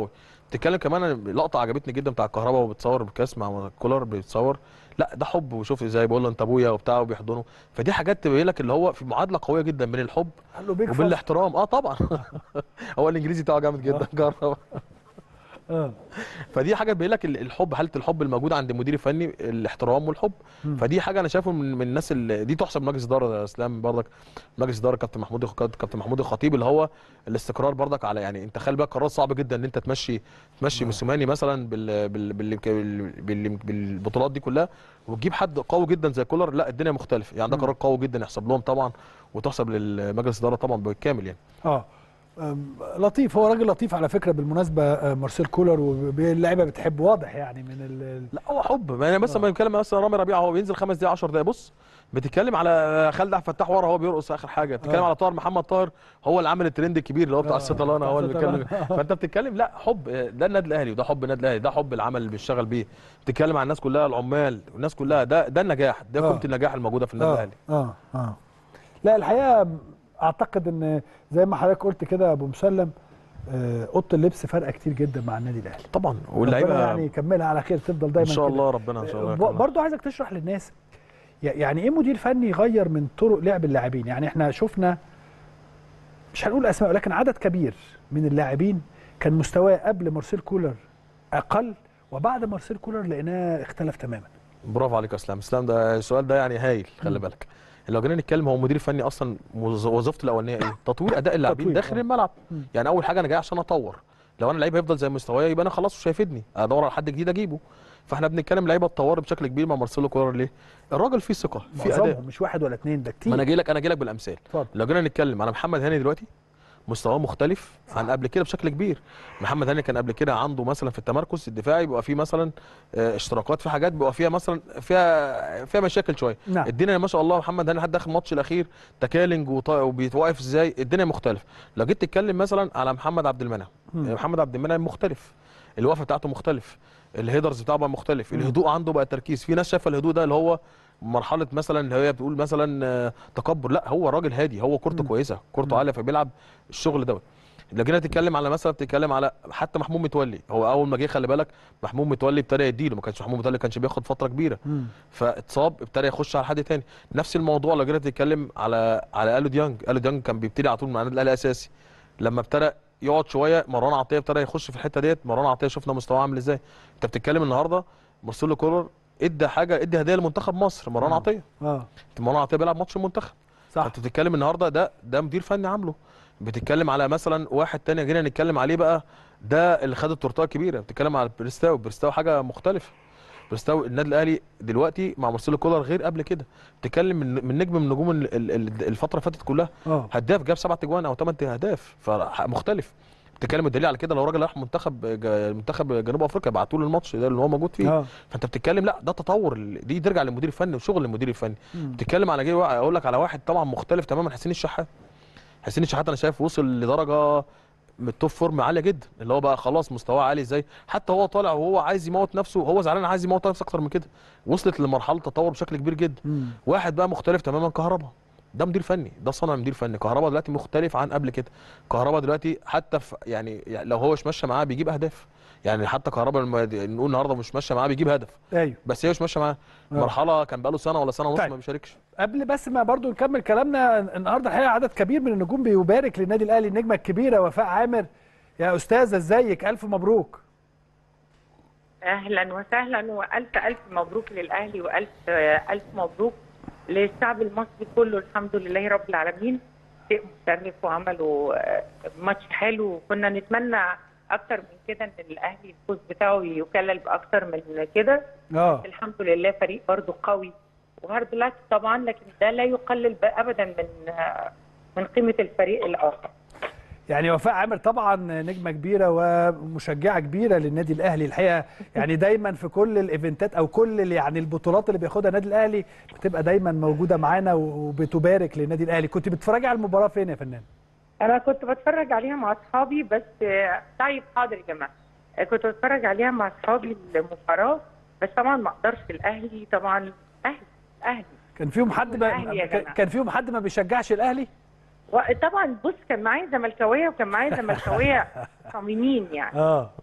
D: بتتكلم كمان عن لقطه عجبتني جدا بتاع الكهرباء وبتصور بالكاس مع كولر بيتصور لا ده حب وشوف ازاي بيقول له انت ابويا وبتاع وبيحضنه فدي حاجات تبين لك اللي هو في معادله قويه جدا بين الحب
A: قال له بيج
D: وبين
A: فاز.
D: الاحترام اه طبعا هو الانجليزي بتاعه جامد جدا كهرباء
A: اه
D: فدي حاجه تبين لك ال- الحب حاله الحب الموجوده عند المدير الفني الاحترام والحب
A: مم.
D: فدي حاجه انا شايفه من, من الناس اللي دي تحسب مجلس اداره يا اسلام برضك مجلس اداره كابتن محمود كابتن محمود الخطيب اللي هو الاستقرار برضك على يعني انت خلي بالك قرار صعب جدا ان انت تمشي تمشي موسيماني مثلا بال بال بال بال بال بالبطولات دي كلها وتجيب حد قوي جدا زي كولر لا الدنيا مختلفه يعني ده قرار قوي جدا يحسب لهم طبعا وتحسب للمجلس الاداره طبعا بالكامل يعني
A: اه أم، لطيف هو راجل لطيف على فكره بالمناسبه آه، مارسيل كولر واللعيبه بتحبه واضح يعني من ال- ال
D: لا هو حب ما انا مثلا بنتكلم مثلا رامي ربيعه هو بينزل خمس دقايق 10 دقايق بص بتتكلم على خالد عبد الفتاح ورا هو بيرقص اخر حاجه بتتكلم
A: آه.
D: على طاهر محمد طاهر هو اللي عامل الترند الكبير اللي هو بتاع
A: آه،
D: الصيدلانه
A: بتاع
D: هو اللي بيتكلم
A: الصيدلانة.
D: فانت بتتكلم لا حب ده النادي الاهلي وده حب النادي الاهلي ده حب العمل اللي بيشتغل بيه بتتكلم عن الناس كلها العمال والناس كلها ده ده النجاح ده
A: آه.
D: قيمه النجاح الموجوده في النادي
A: اه
D: الاهلي
A: اه اه لا الحقيقه اعتقد ان زي ما حضرتك قلت كده يا ابو مسلم آه، اوضه اللبس فارقه كتير جدا مع النادي الاهلي
D: طبعا
A: ربنا
D: واللعيبه
A: يعني يكملها على خير تفضل دايما
D: ان شاء
A: كده.
D: الله ربنا ان شاء الله
A: ب-
D: يكرمك.
A: برضو عايزك تشرح للناس ي- يعني ايه مدير فني يغير من طرق لعب اللاعبين يعني احنا شفنا مش هنقول اسماء ولكن عدد كبير من اللاعبين كان مستواه قبل مارسيل كولر اقل وبعد مارسيل كولر لقيناه اختلف تماما
D: برافو عليك يا اسلام اسلام ده السؤال ده يعني هايل خلي بالك لو جينا نتكلم هو مدير فني اصلا وظ- وظيفته الاولانيه ايه تطوير اداء اللاعبين
A: تطوير،
D: داخل
A: آه.
D: الملعب
A: مم.
D: يعني اول حاجه انا جاي عشان اطور لو انا لعيب هيفضل زي مستواي يبقى انا خلاص مش هيفيدني ادور على حد جديد اجيبه فاحنا بنتكلم لعيبه اتطورت بشكل كبير مع مارسيلو كولر ليه الراجل فيه ثقه فيه اداء
A: معظمهم مش واحد ولا اتنين ده كتير
D: ما انا جاي لك انا جاي لك بالامثال
A: اتفضل
D: لو جينا نتكلم على محمد هاني دلوقتي مستواه مختلف عن قبل كده بشكل كبير محمد هاني كان قبل كده عنده مثلا في التمركز الدفاعي بيبقى فيه مثلا آه، اشتراكات في حاجات بيبقى فيها مثلا فيها فيها مشاكل شويه
A: نعم
D: الدنيا ما شاء الله محمد هاني لحد اخر الماتش الاخير تكالنج وط- وبيتوقف ازاي الدنيا مختلفه لو جيت تتكلم مثلا على محمد عبد المنعم
A: مم.
D: محمد عبد المنعم مختلف الوقفه بتاعته مختلف الهيدرز بتاعه بقى مختلف الهدوء عنده بقى تركيز في ناس شايفه الهدوء ده اللي هو مرحله مثلا اللي هي بتقول مثلا آه، تكبر لا هو راجل هادي هو كورته
A: مم.
D: كويسه كورته عاليه فبيلعب الشغل دوت لو جينا تتكلم على مثلا بتتكلم على حتى محمود متولي هو اول ما جه خلي بالك محمود متولي ابتدى يديله ما كانش محمود متولي كانش بياخد فتره كبيره
A: مم.
D: فاتصاب ابتدى يخش على حد تاني نفس الموضوع لو جينا تتكلم على على الو ديانج الو ديانج كان بيبتدي على طول مع النادي الاهلي اساسي لما ابتدى يقعد شويه مروان عطيه ابتدى يخش في الحته ديت مروان عطيه شفنا مستواه عامل ازاي انت بتتكلم النهارده مارسيلو كولر ادى حاجه ادى هديه لمنتخب مصر مروان
A: آه.
D: عطيه
A: اه
D: مروان عطيه بيلعب ماتش المنتخب
A: صح
D: انت بتتكلم النهارده ده ده مدير فني عامله بتتكلم على مثلا واحد تاني جينا نتكلم عليه بقى ده اللي خد التورتيه الكبيره بتتكلم على بريستاو بريستاو حاجه مختلفه بريستاو النادي الاهلي دلوقتي مع مارسيلو كولر غير قبل كده بتتكلم من, من نجم من نجوم ال- ال- ال- الفتره اللي فاتت كلها
A: اه
D: هداف جاب سبعة اجوان او ثمان اهداف فمختلف بتتكلم الدليل على كده لو راجل راح منتخب جا- منتخب جنوب افريقيا بعتوا له الماتش ده اللي هو موجود فيه
A: اه
D: فانت بتتكلم لا ده تطور دي ترجع للمدير الفني وشغل المدير الفني
A: مم.
D: بتتكلم على جاي اقول لك على واحد طبعا مختلف تماما حسين الشحات حسين الشحات انا شايف وصل لدرجه من التوب فورم عاليه جدا اللي هو بقى خلاص مستواه عالي ازاي حتى هو طالع وهو عايز يموت نفسه هو زعلان عايز يموت نفسه اكتر من كده وصلت لمرحله تطور بشكل كبير جدا
A: مم.
D: واحد بقى مختلف تماما كهربا ده مدير فني ده صنع مدير فني كهربا دلوقتي مختلف عن قبل كده كهربا دلوقتي حتى في يعني يعني لو هو مش ماشيه معاه بيجيب اهداف يعني حتى كهربا لما نقول النهارده مش ماشيه معاه بيجيب هدف
A: ايوه
D: بس هي مش ماشيه معاه
A: آه.
D: مرحله كان بقاله سنه ولا سنه ونص
A: طيب.
D: ما بيشاركش
A: قبل بس ما برضو نكمل كلامنا النهارده الحقيقه عدد كبير من النجوم بيبارك للنادي الاهلي النجمه الكبيره وفاء عامر يا استاذه ازيك الف مبروك
G: اهلا وسهلا والف الف مبروك للاهلي والف الف مبروك للشعب المصري كله الحمد لله رب العالمين شيء مشرف وعملوا آه، ماتش حلو وكنا نتمنى اكتر من كده ان الاهلي الفوز بتاعه يكلل باكتر من كده
A: اه
G: الحمد لله فريق برضه قوي وهارد لك طبعا لكن ده لا يقلل ب- ابدا من آه، من قيمه الفريق الاخر
A: يعني وفاء عامر طبعا نجمه كبيره ومشجعه كبيره للنادي الاهلي الحقيقه يعني دايما في كل الايفنتات او كل ال- يعني البطولات اللي بياخدها النادي الاهلي بتبقى دايما موجوده معانا وبتبارك للنادي الاهلي كنت بتتفرجي على المباراه فين يا فنان
G: انا كنت بتفرج عليها مع اصحابي بس آه، طيب حاضر يا جماعه آه، كنت بتفرج عليها مع اصحابي المباراه بس طبعا ما اقدرش الاهلي طبعا اهلي اهلي
A: كان فيهم حد ما
G: الأهلي يا جماعة.
A: كان فيهم حد ما بيشجعش الاهلي
G: وطبعا بص كان معايا زملكاويه وكان معايا زملكاويه صميمين يعني
A: اه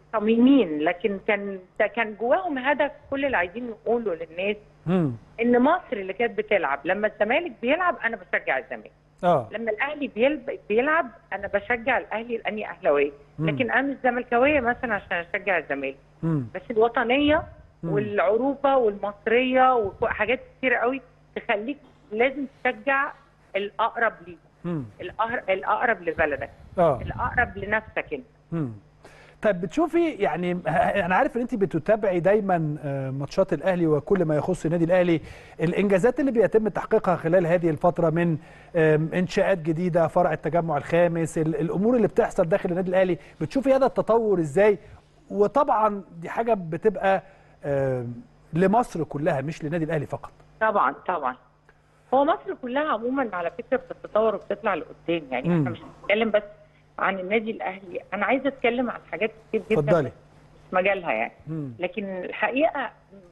G: صميمين لكن كان ده كان جواهم هدف كل اللي عايزين نقوله للناس
A: مم.
G: ان مصر اللي كانت بتلعب لما الزمالك بيلعب انا بشجع الزمالك
A: اه
G: لما الاهلي بيلب- بيلعب انا بشجع الاهلي لاني اهلاويه
A: مم.
G: لكن انا مش زملكاويه مثلا عشان اشجع الزمالك
A: مم.
G: بس الوطنيه
A: مم.
G: والعروبه والمصريه وحاجات كتير قوي تخليك لازم تشجع الاقرب ليك
A: مم.
G: الأقر- الاقرب لبلدك
A: اه
G: الاقرب لنفسك انت
A: مم. طيب بتشوفي يعني ه- انا عارف ان انت بتتابعي دايما آه، ماتشات الاهلي وكل ما يخص النادي الاهلي الانجازات اللي بيتم تحقيقها خلال هذه الفتره من آم، انشاءات جديده فرع التجمع الخامس ال- الامور اللي بتحصل داخل النادي الاهلي بتشوفي هذا التطور ازاي وطبعا دي حاجه بتبقى آم، لمصر كلها مش للنادي الاهلي فقط
G: طبعا طبعا هو مصر كلها عموما على فكره بتتطور وبتطلع لقدام يعني
A: مم.
G: احنا مش بنتكلم بس عن النادي الاهلي انا عايزه اتكلم عن حاجات كتير جدا
A: اتفضلي
G: في مجالها يعني
A: مم.
G: لكن الحقيقه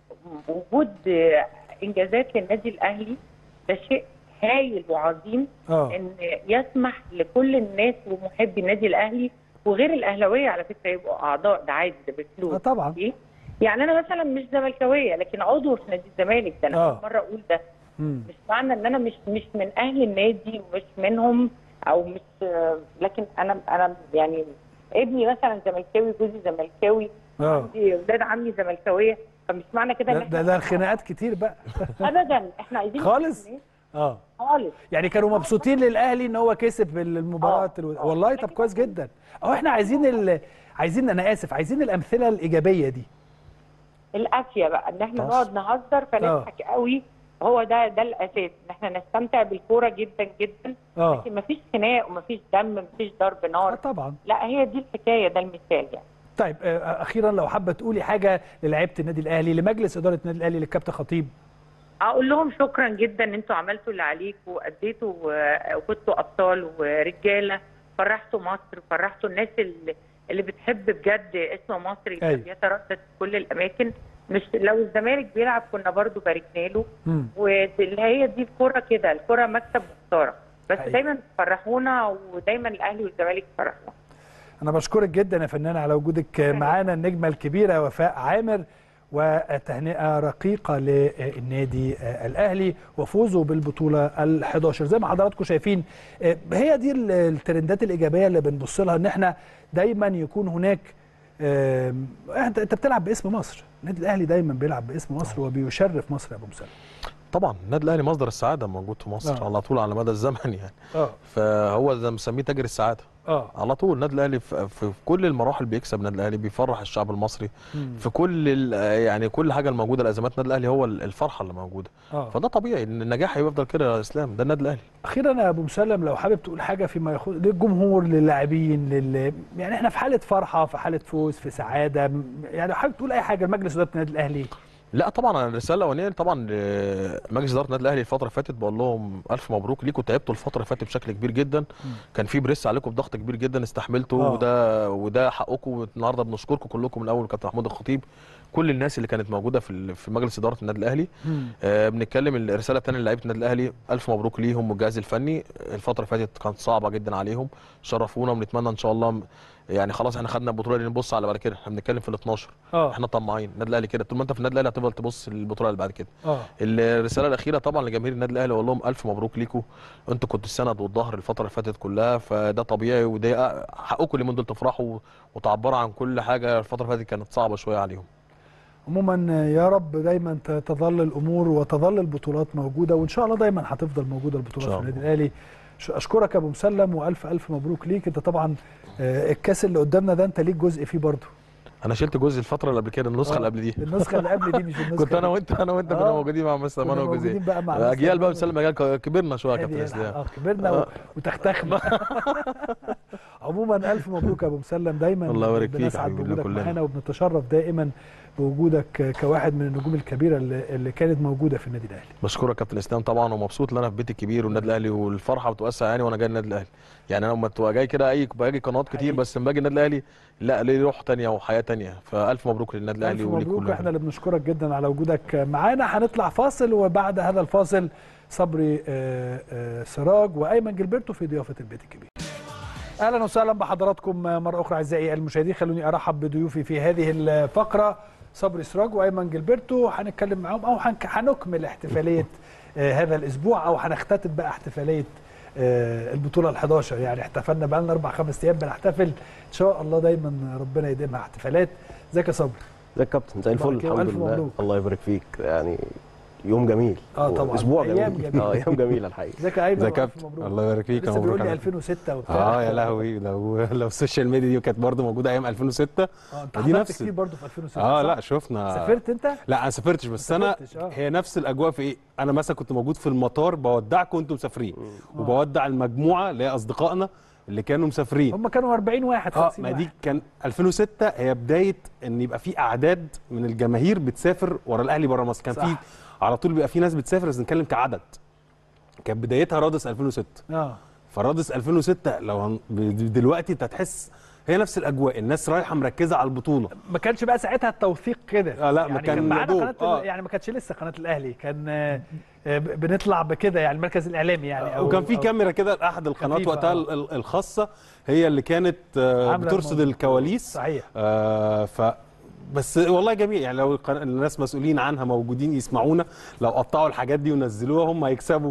G: وجود انجازات للنادي الاهلي ده شيء هايل وعظيم
A: اه
G: ان يسمح لكل الناس ومحبي النادي الاهلي وغير الاهلاويه على فكره يبقوا اعضاء ده عادي ده
A: آه
G: بفلوس
A: طبعا
G: إيه؟ يعني انا مثلا مش زملكاويه لكن عضو في نادي الزمالك ده انا
A: آه.
G: أول مره اقول ده
A: مم.
G: مش معنى ان انا مش مش من اهل النادي ومش منهم او مش لكن انا انا يعني ابني مثلا زملكاوي جوزي زملكاوي
A: اه
G: عندي اولاد عمي زملكاويه فمش معنى كده ان
A: ده,
G: احنا
A: ده, ده الخناقات كتير بقى
G: ابدا احنا عايزين
A: خالص؟
G: الناس
A: اه
G: خالص
A: يعني كانوا مبسوطين للاهلي ان هو كسب المباراه
G: آه.
A: الو...
G: آه.
A: والله طب كويس جدا اهو احنا عايزين ال... عايزين انا اسف عايزين الامثله الايجابيه دي
G: القاسيه بقى ان احنا
A: بس.
G: نقعد نهزر فنضحك قوي هو ده ده الاساس ان احنا نستمتع بالكوره جدا جدا
A: اه
G: لكن مفيش خناق ومفيش دم مفيش ضرب
A: آه
G: نار
A: طبعا
G: لا هي دي الحكايه ده المثال يعني
A: طيب آه اخيرا لو حابه تقولي حاجه للاعيبه النادي الاهلي لمجلس اداره النادي الاهلي للكابتن خطيب
G: اقول لهم شكرا جدا ان انتوا عملتوا اللي عليكم واديتوا و- وكنتوا ابطال ورجاله فرحتوا مصر فرحتوا الناس اللي, اللي بتحب بجد اسم مصر يبقى
A: أيوة.
G: بيتردد في كل الاماكن مش لو الزمالك بيلعب كنا برضو باركنا له
A: مم.
G: واللي هي دي الكوره كده الكوره مكسب وخساره بس
A: حقيقي.
G: دايما تفرحونا ودايما الاهلي والزمالك يفرحونا
A: انا بشكرك جدا يا فنان على وجودك معانا النجمه الكبيره وفاء عامر وتهنئه رقيقه للنادي الاهلي وفوزه بالبطوله ال11 زي ما حضراتكم شايفين هي دي الترندات الايجابيه اللي بنبص لها ان احنا دايما يكون هناك آم، انت انت بتلعب باسم مصر النادي الاهلي دايما بيلعب باسم مصر وبيشرف مصر يا ابو مسلم
D: طبعا النادي الاهلي مصدر السعاده موجود في مصر
A: آه.
D: على طول على مدى الزمن يعني
A: اه
D: فهو زي ما مسميه تاجر السعاده
A: اه
D: على طول النادي الاهلي في, في كل المراحل بيكسب النادي الاهلي بيفرح الشعب المصري
A: مم.
D: في كل ال- يعني كل حاجه الموجوده الازمات النادي الاهلي هو الفرحه اللي موجوده
A: اه
D: فده طبيعي ان النجاح هيفضل كده يا اسلام ده النادي الاهلي
A: اخيرا يا ابو مسلم لو حابب تقول حاجه فيما يخص للجمهور للاعبين لل... يعني احنا في حاله فرحه في حاله فوز في سعاده م- يعني لو حابب تقول اي حاجه لمجلس اداره النادي الاهلي
D: لا طبعا انا الرساله الاولانيه طبعا لمجلس اداره النادي الاهلي الفتره اللي فاتت بقول لهم الف مبروك ليكم تعبتوا الفتره اللي فاتت بشكل كبير جدا كان في بريس عليكم بضغط كبير جدا استحملتوا
A: آه.
D: وده وده حقكم النهارده بنشكركم كلكم من اول كابتن محمود الخطيب كل الناس اللي كانت موجوده في ال- في مجلس اداره النادي الاهلي آه بنتكلم الرساله الثانيه للاعيبه النادي الاهلي الف مبروك ليهم والجهاز الفني الفتره اللي فاتت كانت صعبه جدا عليهم شرفونا ونتمنى ان شاء الله م- يعني خلاص احنا خدنا البطوله دي نبص على بعد كده احنا بنتكلم في ال 12
A: اه
D: احنا طماعين النادي الاهلي كده طول ما انت في النادي الاهلي هتفضل تبص للبطوله اللي بعد كده
A: اه
D: الرساله الاخيره طبعا لجماهير النادي الاهلي اقول لهم الف مبروك ليكم انتوا كنتوا السند والظهر الفتره اللي فاتت كلها فده طبيعي وده حقكم اليومين دول تفرحوا وتعبروا عن كل حاجه الفتره اللي فاتت كانت صعبه شويه عليهم
A: عموما يا رب دايما ت- تظل الامور وتظل البطولات موجوده وان شاء الله دايما هتفضل موجوده البطولات
D: إن
A: في
D: شاء
A: النادي الاهلي ش- اشكرك يا ابو مسلم والف الف مبروك ليك انت طبعا آه، الكاس اللي قدامنا ده انت ليك جزء فيه برضه
D: انا شلت جزء الفتره اللي قبل كده النسخه
A: آه.
D: اللي قبل دي
A: النسخه اللي قبل دي مش النسخه
D: كنت انا
A: دي.
D: وانت انا وانت كنا
A: آه.
D: موجودين مع مستر
A: كنا
D: مانو
A: موجودين
D: وجوزيه
A: بقى مع
D: اجيال بقى
A: مستر
D: مسلم اجيال كبرنا شويه يا
A: هادي
D: كابتن
A: يلعب.
D: اسلام
A: اه كبرنا و-
D: آه.
A: وتختخنا عموما الف مبروك يا ابو مسلم دايما
D: الله يبارك فيك
A: بنسعد
D: حبيبي،
A: بوجودك
D: كلنا.
A: معانا وبنتشرف دائما بوجودك كواحد من النجوم الكبيره اللي, اللي كانت موجوده في النادي الاهلي
D: بشكرك يا كابتن اسلام طبعا ومبسوط ان انا في بيتي الكبير والنادي الاهلي والفرحه بتوسع يعني وانا جاي النادي الاهلي يعني انا لما تبقى جاي كده اي باجي قنوات كتير
A: حقيقي.
D: بس لما باجي النادي الاهلي لا ليه روح تانية وحياه تانية فالف مبروك للنادي الاهلي
A: الف
D: وليك
A: مبروك
D: كلنا.
A: واحنا اللي بنشكرك جدا على وجودك معانا هنطلع فاصل وبعد هذا الفاصل صبري آه، آه، سراج وايمن جilberto في ضيافه البيت الكبير اهلا وسهلا بحضراتكم مره اخرى اعزائي المشاهدين خلوني ارحب بضيوفي في هذه الفقره صبري سراج وايمن جilberto هنتكلم معاهم او هنك- هنكمل احتفاليه آه، هذا الاسبوع او هنختتم بقى احتفاليه آه، البطوله ال11 يعني احتفلنا بقى لنا اربع خمس ايام بنحتفل ان شاء الله دايما ربنا يديمها احتفالات ازيك يا صبري
H: ازيك يا كابتن زي الفل
A: مبارك
H: الحمد
A: وألف
H: لله
A: مبروك.
H: الله يبارك فيك يعني يوم جميل
A: اه طبعا
H: اسبوع
A: أيام
H: جميل
A: جميلة.
H: اه ايام جميله الحقيقه
A: ازيك يا ايمن
D: ازيك يا
A: وألف
D: كابتن
A: مبروك.
D: الله يبارك فيك
A: لسه
D: مبروك
A: بيقول لي
D: عليك.
A: 2006 وبتاع
D: اه يا لهوي لو لو السوشيال ميديا دي كانت برضه موجوده ايام 2006
A: اه انت
D: ودي
A: حضرت
D: نفس-
A: كتير برضه في 2006
D: اه
A: صح؟
D: لا شفنا
A: سافرت انت؟
D: لا انا سافرتش بس
A: ما
D: انا
A: سافرتش، آه.
D: هي نفس الاجواء في ايه انا مثلا كنت موجود في المطار بودعكم وانتم مسافرين وبودع المجموعه اللي هي اصدقائنا اللي كانوا مسافرين
A: هم كانوا 40 واحد
D: اه
A: 50
D: ما
A: واحد
D: دي كان 2006 هي بدايه ان يبقى في اعداد من الجماهير بتسافر ورا الاهلي بره مصر كان
A: صح.
D: في على طول بيبقى في ناس بتسافر بس نتكلم كعدد كانت بدايتها رادس 2006
A: اه
D: فرادس 2006 لو هن... ب- دلوقتي انت هتحس هي نفس الاجواء الناس رايحه مركزه على البطوله
A: ما كانش بقى ساعتها التوثيق كده
D: آه لا، ما
A: يعني
D: كان
A: معانا
D: يا دوب،
A: قناه
D: آه.
A: يعني ما كانتش لسه قناه الاهلي كان آه، آه، ب- بنطلع بكده يعني المركز الاعلامي يعني أو-
D: وكان في
A: أو-
D: كاميرا كده لاحد القنوات
A: خفيفة،
D: وقتها
A: آه.
D: ال- ال- الخاصه هي اللي كانت آه،
A: عاملة
D: بترصد
A: الموضوع.
D: الكواليس
A: صحيح
D: آه ف بس والله جميل يعني لو القن- الناس مسؤولين عنها موجودين يسمعونا لو قطعوا الحاجات دي ونزلوها هم هيكسبوا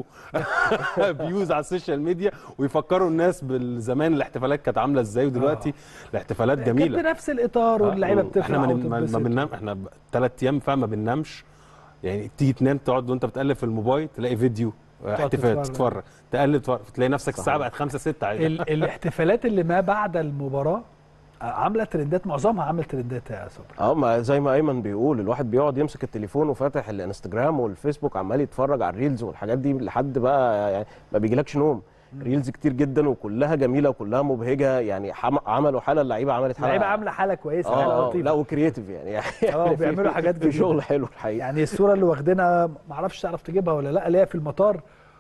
D: فيوز على السوشيال ميديا ويفكروا الناس بالزمان الاحتفالات كانت عامله ازاي ودلوقتي الاحتفالات جميله
A: كانت بنفس الاطار واللعيبه
D: آه،
A: بتفرح
D: احنا ما بن- ما
A: وتتبسط.
D: ما بننام احنا ثلاث ايام فعلا ما بننامش يعني تيجي تنام تقعد وانت بتقلب في الموبايل تلاقي فيديو آه، احتفال
A: تتفرج.
D: تتفرج تقلب تتفرج تلاقي نفسك الساعه بقت 5 6
A: ال- الاحتفالات اللي ما بعد المباراه آه، عامله ترندات معظمها عامل ترندات يا صبري
H: اه ما زي ما ايمن بيقول الواحد بيقعد يمسك التليفون وفاتح الانستجرام والفيسبوك عمال يتفرج على الريلز والحاجات دي لحد بقى يعني ما بيجيلكش نوم ريلز كتير جدا وكلها جميله وكلها مبهجه يعني حم- عملوا حاله اللعيبه عملت حاله
A: اللعيبه عامله حاله كويسه حاله
H: اه آه، لا
A: لطيفه
H: وكرييتيف يعني
A: اه وبيعملوا حاجات
H: في
A: جديده
H: شغل حلو الحقيقه
A: يعني الصوره اللي واخدينها ما اعرفش تعرف تجيبها ولا لا اللي هي في المطار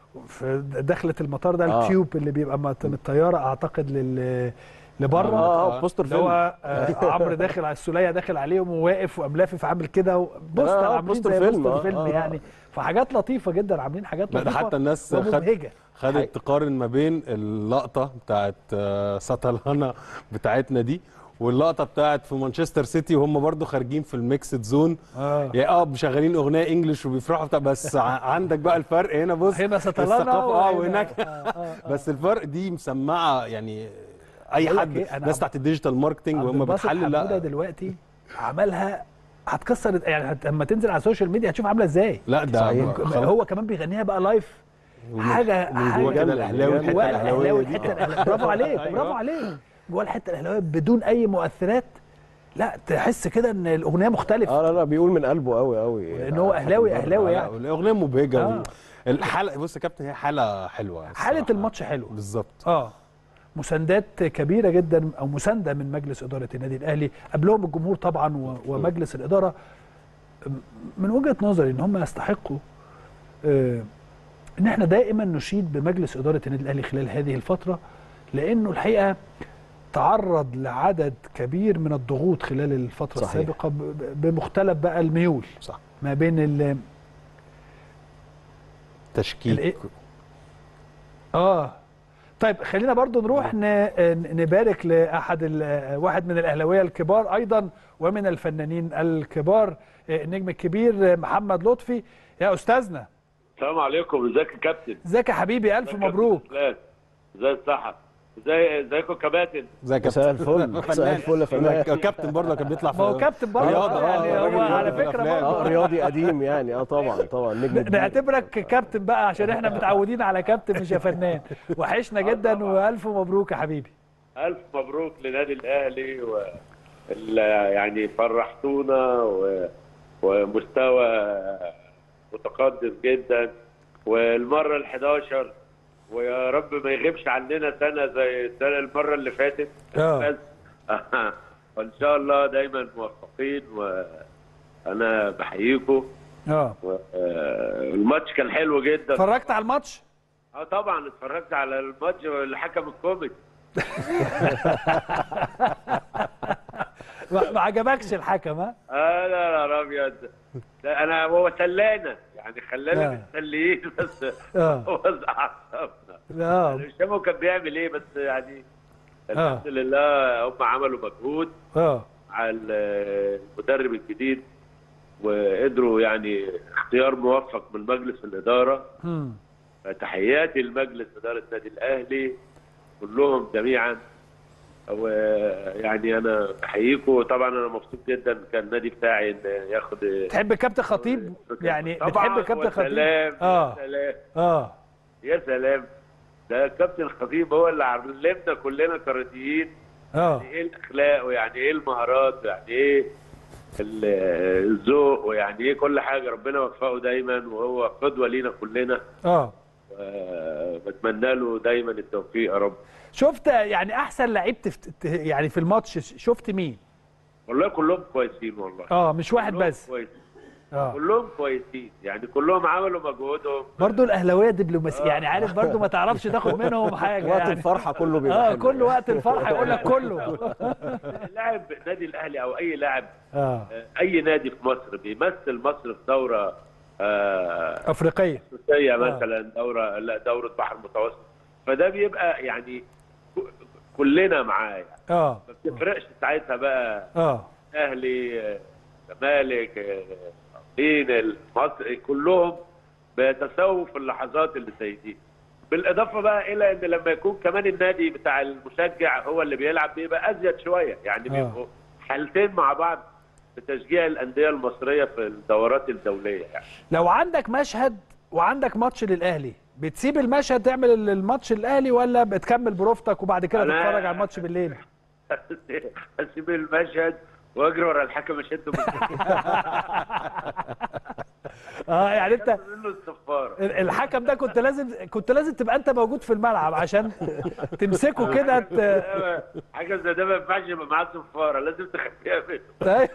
A: في دخلة المطار ده
H: آه.
A: التيوب اللي بيبقى مت- من الطياره اعتقد لل لبره
H: اه اه بوستر
A: اللي
H: فيلم
A: هو آه، عمرو داخل على السوليه داخل عليهم وواقف وقام لافف عامل كده و- بوستر
H: آه،
A: عاملين
H: بوستر
A: زي
H: فيلم،
A: بوستر
H: آه،
A: فيلم
H: آه، آه.
A: يعني فحاجات لطيفه جدا عاملين حاجات
D: لا ده
A: لطيفه
D: حتى الناس خد
A: ومبهجه
D: خدت تقارن ما بين اللقطه بتاعت آه، ساتالانا بتاعتنا دي واللقطه بتاعت في مانشستر سيتي وهم برضو خارجين في الميكسد زون
A: اه
D: يا اه مشغلين اغنيه انجلش وبيفرحوا بتاع بس ع- عندك بقى الفرق هنا بص
A: هنا ساتالانا
D: الثقافه اه
A: وهنا-
D: وهناك
A: آه، آه، آه.
D: بس الفرق دي مسمعه يعني اي
A: بقول لك
D: حد
A: إيه، أنا
D: الناس
A: عبد-
D: بتاعت الديجيتال ماركتنج
A: عبد
D: وهم
A: الباسط
D: بتحلل
A: حمودة
D: لا
A: دلوقتي عملها هتكسر يعني هت- لما تنزل على السوشيال ميديا هتشوف عامله ازاي
D: لا ده
H: صحيح.
D: خلاص.
A: هو كمان بيغنيها بقى لايف حاجه
D: من جوه
A: حاجه
D: كده الاهلاوي الحته
A: جواه
D: الاهلاويه
A: الاهلاوي
D: دي
A: الحته الأهلاوية. برافو عليك برافو عليك جوه الحته الاهلاويه بدون اي مؤثرات لا تحس كده ان الاغنيه مختلفه
H: اه لا لا بيقول من قلبه قوي قوي
A: ان هو اهلاوي اهلاوي
D: لا،
A: يعني
D: الاغنيه مبهجه
A: آه.
D: الحلقه بص يا كابتن هي حاله حلوه
A: حاله
D: الصراحة.
A: الماتش حلوه
D: بالظبط
A: اه مساندات كبيره جدا او مسانده من مجلس اداره النادي الاهلي قبلهم الجمهور طبعا و- ومجلس الاداره م- من وجهه نظري ان هم يستحقوا آه، ان احنا دائما نشيد بمجلس اداره النادي الاهلي خلال هذه الفتره لانه الحقيقه تعرض لعدد كبير من الضغوط خلال الفتره
H: صحيح.
A: السابقه ب- ب- بمختلف بقى الميول
D: صح
A: ما بين ال
D: تشكيك
A: الإيه؟ اه طيب خلينا برضو نروح ن- نبارك لاحد ال- واحد من الاهلاويه الكبار ايضا ومن الفنانين الكبار النجم الكبير محمد لطفي يا استاذنا
I: السلام عليكم ازيك يا كابتن
A: ازيك يا حبيبي الف
I: ازيك يا
A: مبروك
I: كابتن اسلام؟ ازي الصحه ازي ازيكم يا كباتن
D: زي
H: مساء الفل مساء الفل يا فنان
D: كابتن برضه كان بيطلع في
A: ما هو كابتن برضه
D: رياضة،
A: آه، يعني
D: آه،
A: هو
D: راجل
A: على
D: رياضي في
A: فكره
D: الأفلام.
H: اه
A: برضه
H: رياضي قديم يعني اه طبعا طبعا نجم كبير.
A: نعتبرك كابتن بقى عشان احنا متعودين على كابتن مش يا فنان وحشنا جدا والف مبروك يا حبيبي
I: الف مبروك لنادي الاهلي و ال- يعني فرحتونا و... ومستوى متقدم جدا والمره ال11 ويا رب ما يغيبش عننا سنه زي السنه المره اللي فاتت
A: اه
I: بس وان شاء الله دايما موفقين وانا بحييكم
A: اه
I: و- آه، الماتش كان حلو جدا
A: اتفرجت على الماتش
I: اه طبعا اتفرجت على الماتش والحكم الكوميدي
A: ما ما عجبكش الحكم ها
I: اه لا لا ابيض ده انا هو سلانا يعني خلانا
A: آه.
I: متسليين بس
A: اه
I: هو اعصابنا
A: اه
I: مش فاهم هو كان بيعمل ايه بس يعني الحمد لله هم عملوا مجهود
A: اه
I: مع ال- المدرب الجديد وقدروا يعني اختيار موفق من مجلس الاداره
A: مم.
I: تحياتي لمجلس اداره النادي الاهلي كلهم جميعا ويعني انا بحييكم طبعا انا مبسوط جدا كان النادي بتاعي إن ياخد
A: تحب كابتن خطيب يعني
I: طبعاً،
A: بتحب كابتن خطيب
I: وسلام
A: اه
I: يا سلام
A: اه
I: يا سلام ده كابتن الخطيب هو اللي علمنا كلنا كرياضيين
A: اه
I: يعني ايه الاخلاق ويعني ايه المهارات ويعني ايه ال- الذوق ويعني ايه كل حاجه ربنا يوفقه دايما وهو قدوه لينا كلنا
A: اه
I: و- بتمنى له دايما التوفيق يا رب
A: شفت يعني احسن لعيب تفت... ت- يعني في الماتش شفت مين
I: والله كلهم كويسين والله
A: اه مش واحد
I: كلهم
A: بس
I: كويسين
A: اه
I: كلهم كويسين يعني كلهم عملوا مجهودهم
A: برضو الاهلاويه دبلوماسيه يعني عارف برضو ما تعرفش تاخد منهم حاجه
H: وقت
A: يعني
H: الفرحه كله بيبقى
A: اه
H: حلو.
A: كل وقت الفرحه يقول لك كله
I: لاعب نادي الاهلي او اي لاعب
A: اه
I: اي نادي في مصر بيمثل مصر في دوره آه
A: افريقيه
I: افريقيه مثلا دوره لا دوره بحر متوسط فده بيبقى يعني ك- كلنا معاه يعني
A: اه
I: ما بتفرقش ساعتها بقى
A: اه
I: اهلي آه، زمالك آه، مين مصر كلهم بيتساووا في اللحظات اللي زي دي بالاضافه بقى الى ان لما يكون كمان النادي بتاع المشجع هو اللي بيلعب بيبقى ازيد شويه يعني
A: آه.
I: بيبقوا حالتين مع بعض في تشجيع الانديه المصريه في الدورات الدوليه يعني
A: لو عندك مشهد وعندك ماتش للاهلي بتسيب المشهد تعمل ال- الماتش الاهلي ولا بتكمل بروفتك وبعد كده
I: أنا-
A: تتفرج على الماتش بالليل
I: اسيب المشهد واجري ورا الحكم اشده من
A: اه يعني انت
I: منه الصفاره
A: ال- الحكم ده كنت لازم كنت لازم تبقى انت موجود في الملعب عشان تمسكه كده ت...
I: حاجه زي ده ما ينفعش يبقى معاه صفاره لازم تخفيها منه
A: طيب.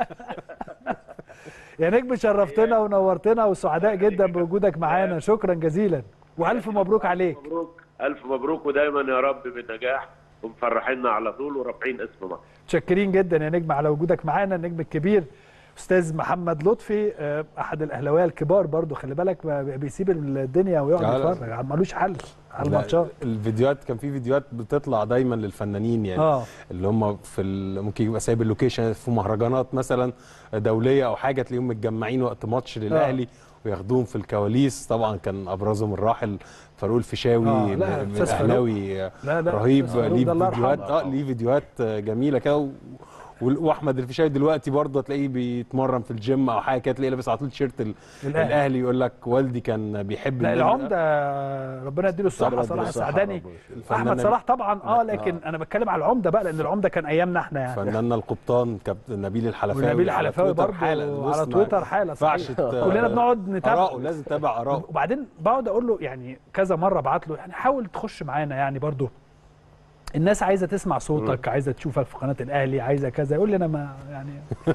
A: يا نجم شرفتنا ونورتنا وسعداء جدا بوجودك معانا شكرا جزيلا والف مبروك عليك
I: مبروك الف مبروك ودايما يا رب بالنجاح ومفرحينا على طول ورافعين اسم مصر
A: متشكرين جدا يا نجم على وجودك معانا النجم الكبير استاذ محمد لطفي آه، احد الاهلاويه الكبار برضو خلي بالك ما بيسيب الدنيا ويقعد
D: لا، لا.
A: يتفرج ملوش حل على
D: لا،
A: الماتشات
D: الفيديوهات كان في فيديوهات بتطلع دايما للفنانين يعني
A: اه
D: اللي هم في ال... ممكن يبقى سايب اللوكيشن في مهرجانات مثلا دوليه او حاجه تلاقيهم متجمعين وقت ماتش للاهلي وياخدوهم في الكواليس طبعا كان ابرزهم الراحل فاروق الفيشاوي
A: آه، لا،
D: من
A: أستاذ فاروق.
D: اهلاوي
A: لا لا
D: رهيب
A: أستاذ فاروق
D: ليه
A: ده الله
D: فيديوهات
A: يرحمه.
D: اه ليه فيديوهات جميله كده و... وال- واحمد الفيشاوي دلوقتي برضه تلاقيه بيتمرن في الجيم او حاجه كده تلاقيه لابس على طول تيشيرت ال-
A: الأهلي.
D: الاهلي يقول لك والدي كان بيحب
A: لا
D: النادي ده.
A: العمده ربنا يديله الصحه
H: ربنا
A: صلاح
H: يديله الصحة
A: السعداني
H: ربنا
D: الفنان
A: احمد صلاح طبعا اه لكن انا بتكلم على العمده بقى لان العمده كان ايامنا احنا يعني
D: فناننا القبطان كابتن نبيل الحلفاوي
A: ونبيل
D: على
A: الحلفاوي
D: تويتر
A: برضه
D: حالة. بص
A: على
D: ما
A: تويتر حاله
D: ينفعش
A: صحيح.
D: ت-
A: كلنا بنقعد نتابعه
D: آراءه لازم تتابع آراءه
A: وبعدين بقعد اقول له يعني كذا مره ابعت له يعني حاول تخش معانا يعني برضو الناس عايزه تسمع صوتك عايزه تشوفك في قناه الاهلي عايزه كذا يقول لي انا ما يعني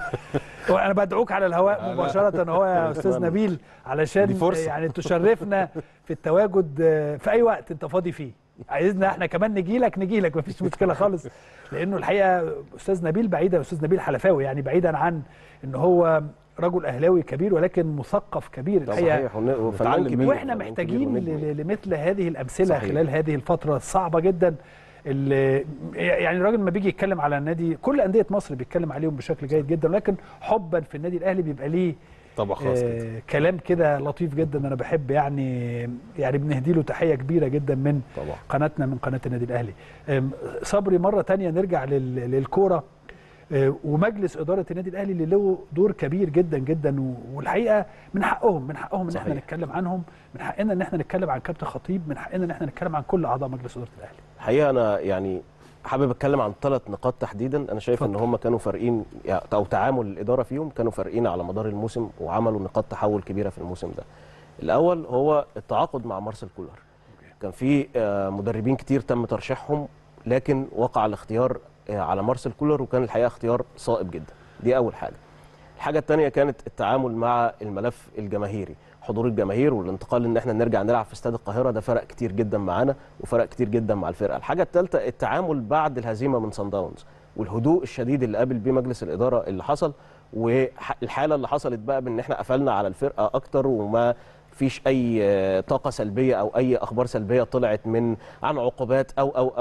A: هو انا بدعوك على الهواء مباشره هو يا استاذ نبيل علشان
D: دي فرصة.
A: يعني تشرفنا في التواجد آه، في اي وقت انت فاضي فيه عايزنا احنا كمان نجي لك نجي لك مفيش مشكله خالص لانه الحقيقه استاذ نبيل بعيدا استاذ نبيل حلفاوي يعني بعيدا عن ان هو رجل اهلاوي كبير ولكن مثقف كبير
H: ده
A: الحقيقه
H: صحيح ون- وفنان
D: نتعلم
H: كبير
D: منه.
A: واحنا
H: فنان كبير
A: محتاجين
H: ونجم.
A: ل- لمثل هذه الامثله
H: صحيح.
A: صحيح. خلال هذه الفتره الصعبه جدا اللي يعني الراجل لما بيجي يتكلم على النادي كل انديه مصر بيتكلم عليهم بشكل جيد جدا ولكن حبا في النادي الاهلي بيبقى ليه
D: طبعا خاص كده
A: آه كلام كده لطيف جدا انا بحب يعني يعني بنهدي له تحيه كبيره جدا من
H: طبعا
A: قناتنا من قناه النادي الاهلي آم، صبري مره تانية نرجع لل- للكوره آه، ومجلس اداره النادي الاهلي اللي له دور كبير جدا جدا و- والحقيقه من حقهم من حقهم ان احنا
H: صحيح.
A: نتكلم عنهم من حقنا ان احنا نتكلم عن كابتن خطيب من حقنا ان احنا نتكلم عن كل اعضاء مجلس اداره الاهلي
H: الحقيقه انا يعني حابب اتكلم عن ثلاث نقاط تحديدا انا شايف ان
A: اتفضل.
H: هم كانوا فارقين يعني او تعامل الاداره فيهم كانوا فارقين على مدار الموسم وعملوا نقاط تحول كبيره في الموسم ده الاول هو التعاقد مع مارسيل كولر كان في آه، مدربين كتير تم ترشيحهم لكن وقع الاختيار آه، على مارسيل كولر وكان الحقيقه اختيار صائب جدا دي اول حاجه الحاجه الثانيه كانت التعامل مع الملف الجماهيري حضور الجماهير والانتقال ان احنا نرجع نلعب في استاد القاهره ده فرق كتير جدا معانا وفرق كتير جدا مع الفرقه الحاجه الثالثه التعامل بعد الهزيمه من سان داونز والهدوء الشديد اللي قابل بيه مجلس الاداره اللي حصل والحاله اللي حصلت بقى بان احنا قفلنا على الفرقه اكتر وما فيش اي آه، طاقه سلبيه او اي اخبار سلبيه طلعت من عن عقوبات او او او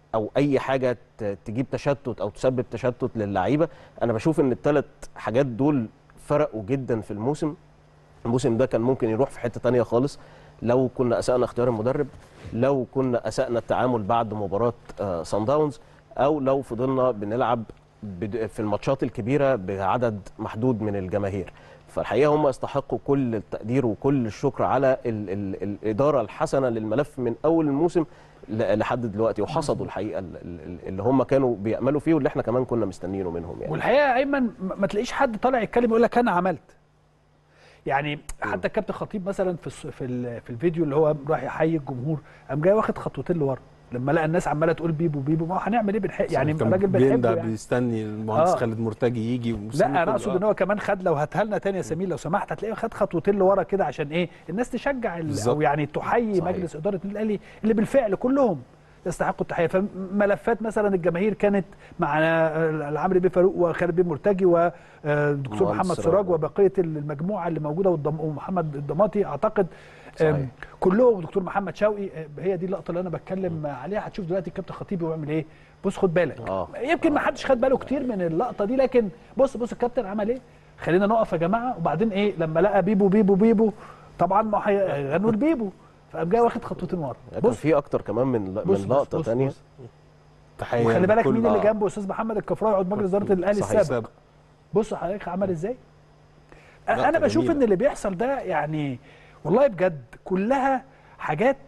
H: او اي حاجه ت- تجيب تشتت او تسبب تشتت للعيبه انا بشوف ان الثلاث حاجات دول فرقوا جدا في الموسم الموسم ده كان ممكن يروح في حته تانية خالص لو كنا اسانا اختيار المدرب لو كنا اسانا التعامل بعد مباراه آه، سان داونز او لو فضلنا بنلعب بد- في الماتشات الكبيره بعدد محدود من الجماهير فالحقيقه هم يستحقوا كل التقدير وكل الشكر على ال ال الاداره الحسنه للملف من اول الموسم ل- لحد دلوقتي وحصدوا الحقيقه ال- ال- اللي هم كانوا بياملوا فيه واللي احنا كمان كنا مستنيينه منهم يعني
A: والحقيقه يا ايمن ما ما تلاقيش حد طالع يتكلم يقول لك انا عملت يعني حتى الكابتن خطيب مثلا في الس- في ال- في الفيديو اللي هو راح يحيي الجمهور قام جاي واخد خطوتين لورا لما لقى الناس عماله تقول بيبو بيبو ما هو هنعمل ايه بنحق يعني
D: كان
A: الراجل
D: بيندع
A: بنحبه يعني.
D: بيستني المهندس
A: آه.
D: خالد مرتجي يجي
A: لا انا اقصد ان هو كمان خد لو هاتها لنا تاني يا سمير لو سمحت هتلاقيه خد خطوتين لورا كده عشان ايه الناس تشجع ال- او
D: بالظبط.
A: يعني تحيي
H: صحيح.
A: مجلس اداره النادي الاهلي اللي بالفعل كلهم يستحقوا التحيه فملفات مثلا الجماهير كانت مع العمري بيه فاروق وخالد بيه مرتجي ودكتور
H: مهندس
A: محمد
H: سراج.
A: سراج وبقيه المجموعه اللي موجوده والضم- ومحمد الضماطي اعتقد
H: صحيح.
A: آم، كلهم ودكتور محمد شوقي آه، هي دي اللقطه اللي انا بتكلم عليها هتشوف دلوقتي الكابتن خطيب بيعمل ايه بص خد بالك
H: آه.
A: يمكن ما حدش خد باله كتير من اللقطه دي لكن بص بص الكابتن عمل ايه خلينا نقف يا جماعه وبعدين ايه لما لقى بيبو بيبو بيبو طبعا ما هيغنوا البيبو فقام جاي واخد خطوتين ورا
H: كان
A: بص
H: في اكتر كمان من
A: بص
H: من
A: بص
H: لقطه
A: بص
H: ثانيه
A: بص.
D: تحيه
A: وخلي بالك
D: لكل-
A: مين اللي
D: آه.
A: جنبه استاذ محمد الكفراوي عضو مجلس اداره الاهلي
H: صحيح.
A: السابق بص حضرتك عمل ازاي
D: لقطة
A: انا بشوف
D: جميلة.
A: ان اللي بيحصل ده يعني والله بجد كلها حاجات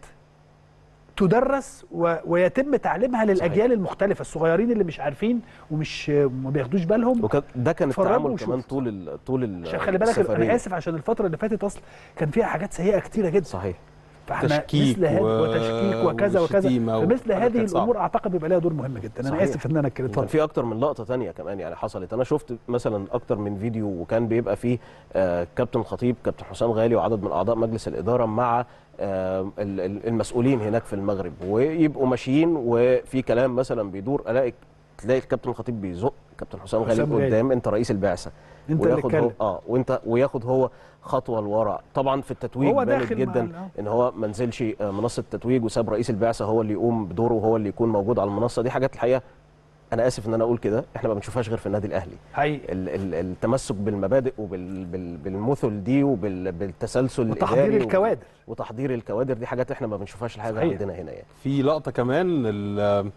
A: تدرس و... ويتم تعليمها للاجيال المختلفه الصغيرين اللي مش عارفين ومش ما بياخدوش بالهم
H: وكان ده كان
A: اتفرجوا
H: التعامل
A: وشوفوا.
H: كمان طول ال طول ال
A: عشان خلي بالك
H: السفرية.
A: انا اسف عشان الفتره اللي فاتت اصلا كان فيها حاجات سيئه كتيره جدا
H: صحيح
A: فاحنا
D: تشكيك
A: مثل هذه
D: و-
A: وتشكيك وكذا وكذا
D: وشتيمة
A: فمثل
D: وحاجات
A: هذه
D: كانت صعبة.
A: الامور اعتقد بيبقى لها دور مهم جدا انا
H: صحيح.
A: اسف ان انا اتكلمت
H: كان في اكتر من لقطه تانية كمان يعني حصلت انا شفت مثلا اكتر من فيديو وكان بيبقى فيه آه كابتن خطيب كابتن حسام غالي وعدد من اعضاء مجلس الاداره مع آه ال- ال- المسؤولين هناك في المغرب ويبقوا ماشيين وفي كلام مثلا بيدور الاقي تلاقي الكابتن الخطيب بيزق كابتن حسام غالي
A: حسام غالي.
H: قدام انت رئيس البعثه
A: انت اللي
H: وياخد هو
A: اتكلم
H: اه وانت وياخد هو خطوه لورا طبعا في التتويج
A: هو
H: بانت
A: داخل مع
H: جدا
A: ال- آه.
H: ان هو ما نزلش آه، منصه التتويج وساب رئيس البعثه هو اللي يقوم بدوره وهو اللي يكون موجود على المنصه دي حاجات الحقيقه انا اسف ان انا اقول كده احنا ما بنشوفهاش غير في النادي الاهلي
A: حقيقي
H: ال- ال- التمسك بالمبادئ وبالمثل دي وبالتسلسل
A: وتحضير
H: الإداري و-
A: الكوادر.
H: وتحضير الكوادر دي حاجات احنا ما بنشوفهاش الحاجه
A: صحيح.
H: عندنا هنا يعني
D: في لقطه كمان ال-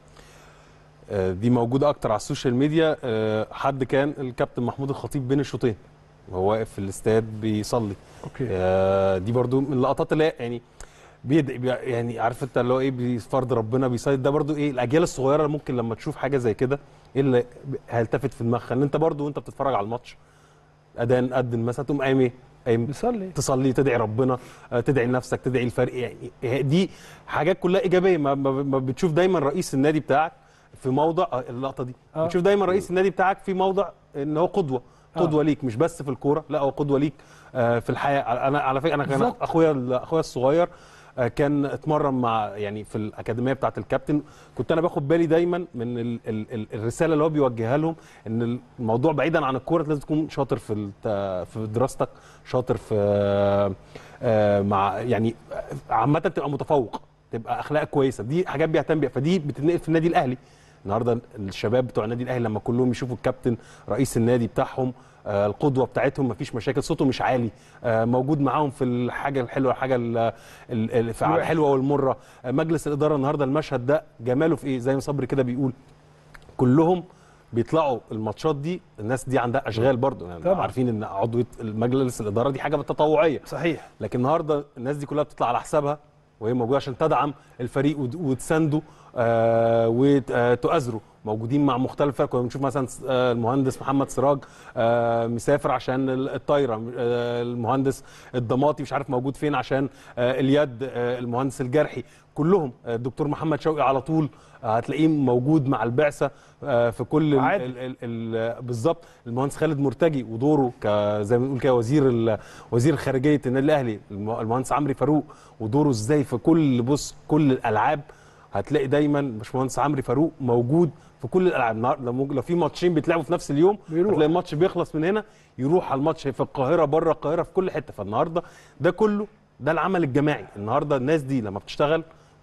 D: آه، دي موجوده اكتر على السوشيال ميديا آه، حد كان الكابتن محمود الخطيب بين الشوطين وهو واقف في الاستاد بيصلي
A: اوكي
D: آه، دي برضو من اللقطات اللي هي يعني بيد بي- يعني عارف انت اللي هو ايه بفرض ربنا بيصيد ده برضو ايه الاجيال الصغيره ممكن لما تشوف حاجه زي كده ايه اللي هيلتفت في دماغها ان انت برضو وانت بتتفرج على الماتش ادان قدم مثلا تقوم قايم ايه قايم
A: بيصلي
D: تصلي تدعي ربنا آه، تدعي لنفسك تدعي الفريق يعني هي- دي حاجات كلها ايجابيه ما, ما ما بتشوف دايما رئيس النادي بتاعك في موضع آه، اللقطه دي
A: آه.
D: بتشوف دايما رئيس النادي بتاعك في موضع ان هو قدوه قدوه ليك مش بس في الكوره لا هو قدوه ليك آه، في الحياه انا على فكره انا كان
A: بالظبط.
D: اخويا اخويا الصغير آه، كان اتمرن مع يعني في الاكاديميه بتاعه الكابتن كنت انا باخد بالي دايما من ال ال ال الرساله اللي هو بيوجهها لهم ان الموضوع بعيدا عن الكوره لازم تكون شاطر في الت- في دراستك شاطر في آه، آه، مع يعني عامه تبقى متفوق تبقى اخلاقك كويسه دي حاجات بيهتم بيها فدي بتتنقل في النادي الاهلي النهارده الشباب بتوع النادي الاهلي لما كلهم يشوفوا الكابتن رئيس النادي بتاعهم آه، القدوه بتاعتهم مفيش مشاكل صوته مش عالي آه، موجود معاهم في الحاجه الحلوه الحاجه ال- ال- ال- في- الحلوه والمره آه، مجلس الاداره النهارده المشهد ده جماله في ايه زي ما صبري كده بيقول كلهم بيطلعوا الماتشات دي الناس دي عندها اشغال برضو يعني
A: طبعا.
D: عارفين ان عضويه مجلس الاداره دي حاجه تطوعيه
A: صحيح
D: لكن النهارده الناس دي كلها بتطلع على حسابها وهي موجوده عشان تدعم الفريق ود- وتسانده آه وتؤازره موجودين مع مختلف الفرق كنا بنشوف مثلا س- آه المهندس محمد سراج آه مسافر عشان ال- الطايره آه المهندس الضماطي مش عارف موجود فين عشان آه اليد آه المهندس الجرحي كلهم آه الدكتور محمد شوقي على طول آه هتلاقيه موجود مع البعثه آه في كل ال-
A: عادي.
D: ال- ال- ال- بالظبط المهندس خالد مرتجي ودوره ك زي ما بنقول كده وزير ال- وزير خارجيه النادي الاهلي الم- المهندس عمرو فاروق ودوره ازاي في كل بص كل الالعاب هتلاقي دايما باشمهندس عمرو فاروق موجود في كل الالعاب النهار- لو ممكن- لو في ماتشين بيتلعبوا في نفس اليوم
A: بيروح.
D: هتلاقي الماتش بيخلص من هنا يروح على الماتش في القاهره بره القاهره في كل حته فالنهارده ده كله ده العمل الجماعي النهارده الناس دي لما بتشتغل ما هي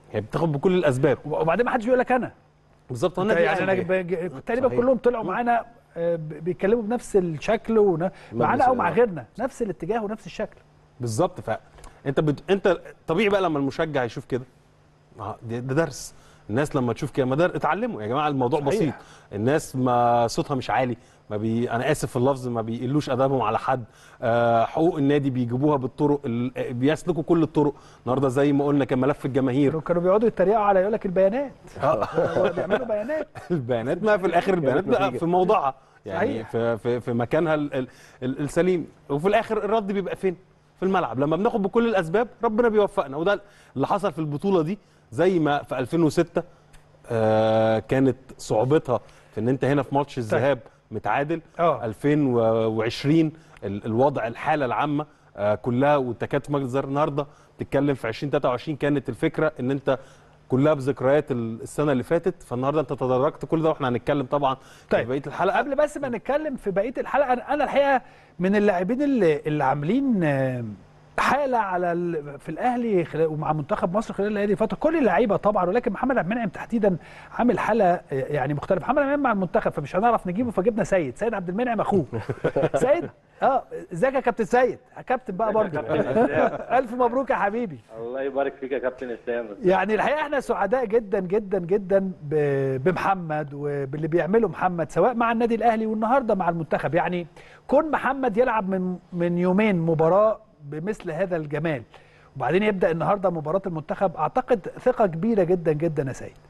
J: هي بتاخد بكل الاسباب
A: وبعدين ما حدش بيقول لك انا
J: بالظبط هو
A: أنت
J: النادي
A: يعني انا
J: الأهلي.
A: بج- تقريبا
H: صحيح.
A: كلهم طلعوا معانا آه، ب- بيتكلموا بنفس الشكل ون- معانا او مع غيرنا نفس الاتجاه ونفس الشكل
J: بالظبط فانت بت... انت طبيعي بقى لما المشجع يشوف كده آه، ده ده درس الناس لما تشوف كده ما ده اتعلموا يا جماعه الموضوع
A: صحيح.
J: بسيط الناس ما صوتها مش عالي ما بي... انا اسف في اللفظ ما بيقلوش ادبهم على حد آه حقوق النادي بيجيبوها بالطرق ال... بيسلكوا كل الطرق النهارده زي ما قلنا كان ملف الجماهير
A: كانوا- كانوا بيقعدوا يتريقوا على يقول لك البيانات
J: آه.
A: هو بيعملوا بيانات
J: البيانات ما في الاخر البيانات بقى في موضعها يعني
A: صحيح.
J: في في في مكانها ال ال ال السليم وفي الاخر الرد بيبقى فين في الملعب لما بناخد بكل الاسباب ربنا بيوفقنا وده اللي حصل في البطوله دي زي ما في 2006 آه كانت صعوبتها في ان انت هنا في ماتش الذهاب متعادل
A: اه
J: 2020 ال- الوضع الحاله العامه آه، كلها والتكاتف في مجلس الاداره النهارده بتتكلم في 2023 كانت الفكره ان انت كلها بذكريات ال- السنه اللي فاتت فالنهارده انت تدرجت كل ده واحنا هنتكلم طبعا
A: طيب.
J: في بقيه الحلقه
A: قبل بس ما نتكلم في بقيه الحلقه انا أنا الحقيقه من اللاعبين اللي, اللي عاملين آه، حاله على ال- في الاهلي خلال- ومع منتخب مصر خلال الايام اللي فاتت كل اللعيبه طبعا ولكن محمد عبد المنعم تحديدا عامل حاله آه، يعني مختلفه محمد عبد المنعم مع المنتخب فمش هنعرف نجيبه فجبنا سيد سيد عبد المنعم اخوه سيد اه ازيك يا كابتن سيد يا كابتن بقى برضه الف مبروك يا حبيبي
F: الله يبارك فيك يا كابتن اسلام
A: يعني الحقيقه احنا سعداء جدا جدا جدا ب- بمحمد وباللي بيعمله محمد سواء مع النادي الاهلي والنهارده مع المنتخب يعني كون محمد يلعب من من يومين مباراه بمثل هذا الجمال وبعدين يبدا النهارده مباراه المنتخب اعتقد ثقه كبيره جدا جدا يا سيد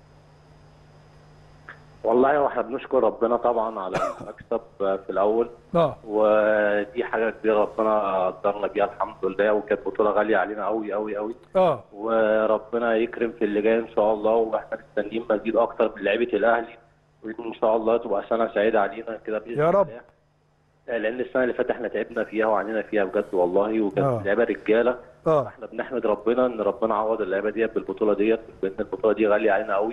F: والله هو احنا بنشكر ربنا طبعا على المكسب في الاول
A: اه
F: ودي حاجه كبيره ربنا قدرنا بيها الحمد لله وكانت بطوله غاليه علينا قوي قوي قوي
A: اه
F: وربنا يكرم في اللي جاي ان شاء الله واحنا مستنيين مزيد اكتر من لعيبه الاهلي وان شاء الله تبقى سنه سعيده علينا كده باذن
A: يا رب.
F: الله. لان السنه اللي فاتت احنا تعبنا فيها وعانينا فيها بجد والله
A: آه.
F: وكانت لعيبه رجاله
A: اه
F: احنا بنحمد ربنا ان ربنا عوض اللعيبه ديت بالبطوله ديت لان البطوله دي غاليه علينا قوي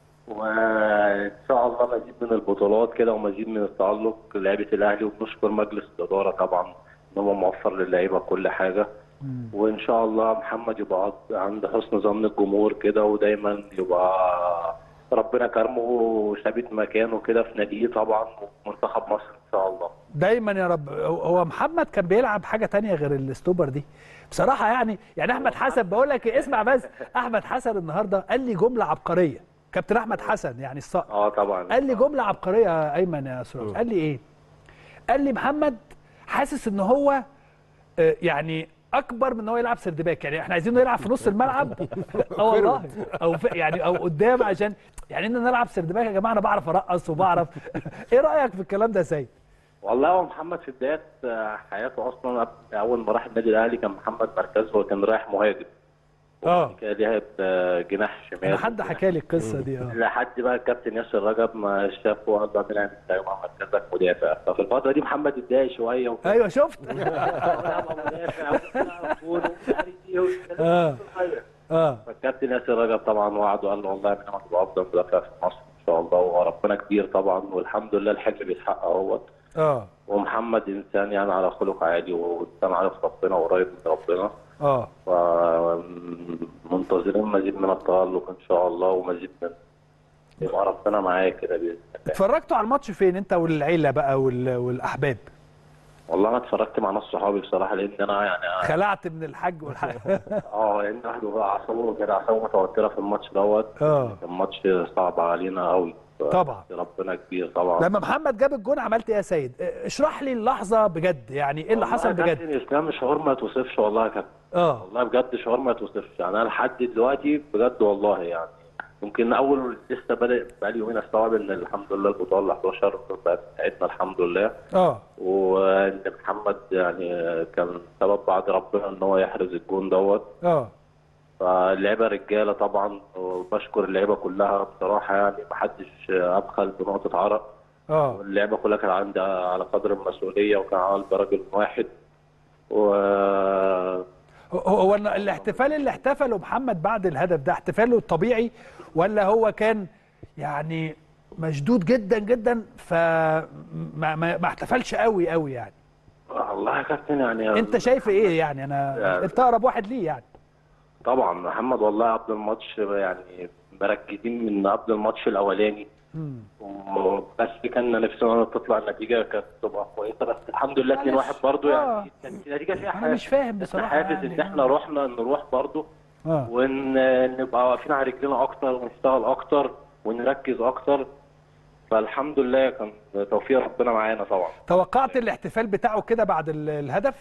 F: وان شاء الله مزيد من البطولات كده ومزيد من التالق لعيبه الاهلي وبنشكر مجلس الاداره طبعا ان هو موفر للعيبه كل حاجه وان شاء الله محمد يبقى عند حسن ظن الجمهور كده ودايما يبقى ربنا كرمه وثابت مكانه كده في ناديه طبعا ومنتخب مصر ان شاء الله
A: دايما يا رب هو هو محمد كان بيلعب حاجه تانية غير الاستوبر دي بصراحه يعني يعني احمد حسن بقول لك إيه، اسمع بس احمد حسن النهارده قال لي جمله عبقريه كابتن احمد حسن يعني الصقر
F: اه طبعا
A: قال لي جمله عبقريه يا ايمن يا سراج قال لي ايه قال لي محمد حاسس ان هو آه، يعني اكبر من ان هو يلعب سردباك يعني احنا عايزينه يلعب في نص الملعب اه والله او في يعني او قدام عشان يعني ان نلعب سردباك يا جماعه انا بعرف ارقص وبعرف ايه رايك في الكلام ده يا سيد
F: والله هو محمد في بدايه آه، حياته اصلا قبل- اول ما راح النادي الاهلي كان محمد مركزه هو كان رايح مهاجم
A: اه
F: كان لعب آه، جناح شمال
A: انا حد حكى لي القصه دي اه
F: لحد بقى الكابتن ياسر رجب ما شافه وقال له بنلعب انت يا محمد مركزك مدافع ففي الفتره دي محمد اتضايق شويه وكده
A: ايوه شفت
F: مدافع وبتاع جون ومش عارف ايه والكلام
A: اه
F: ده صغير.
A: اه
F: فالكابتن ياسر رجب طبعا وعد وقال له والله انا هتبقى افضل مدافع في مصر ان شاء الله وربنا كبير طبعا والحمد لله الحلم بيتحقق اهوت
A: اه
F: ومحمد انسان يعني على خلق عالي وانسان عارف ربنا وقريب من ربنا
A: اه
F: فمنتظرين مزيد من التألق ان شاء الله ومزيد من يبقى ربنا معايا كده باذن الله
A: اتفرجتوا على الماتش فين انت والعيله بقى وال... والاحباب
F: والله انا اتفرجت مع ناس صحابي بصراحه لان انا يعني
A: خلعت من الحج والحج
F: اه لان الواحد بقى اعصابه كده اعصابه متوتره في الماتش دوت
A: اه
F: كان ماتش صعب علينا قوي
A: طبعا
F: ربنا كبير طبعا
A: لما محمد جاب الجون عملت ايه يا سيد اه، اشرح لي اللحظه بجد يعني ايه اللي حصل
F: والله يا
A: بجد
F: كابتن اسلام شعور ما توصفش والله يا كابتن
A: اه
F: والله بجد شعور ما توصفش يعني انا لحد دلوقتي بجد والله يعني يمكن اول لسه بادئ بقالي يومين استوعب ان الحمد لله البطوله ال 11 بقت بتاعتنا الحمد لله
A: اه
F: وان محمد يعني كان سبب بعد ربنا ان هو يحرز الجون دوت
A: اه
F: فاللعيبه رجاله طبعا وبشكر اللعيبه كلها بصراحه يعني ما حدش ابخل بنقطه عرق
A: اه
F: اللعيبه كلها كان عندها على قدر المسؤوليه وكان على قلب رجل واحد و
A: هو هو الن- الاحتفال اللي احتفله محمد بعد الهدف ده احتفاله الطبيعي ولا هو كان يعني مشدود جدا جدا فما ما, ما احتفلش قوي قوي يعني
F: والله يا كابتن يعني
A: انت شايف ايه يعني انا
F: يعني-
A: انت اقرب واحد ليه يعني
K: طبعا محمد والله قبل الماتش يعني مركزين من قبل الماتش الاولاني بس كان نفسنا تطلع النتيجه كانت تبقى كويسه بس الحمد لله 2 1 برضه
A: آه.
K: يعني كانت النتيجه فيها
A: انا مش فاهم
K: بس
A: بصراحه
K: حافز
A: يعني.
K: ان احنا رحنا نروح برضه
A: اه
K: ونبقى واقفين على رجلنا اكتر ونشتغل اكتر ونركز اكتر فالحمد لله كان توفيق ربنا معانا طبعا
A: توقعت الاحتفال بتاعه كده بعد ال- الهدف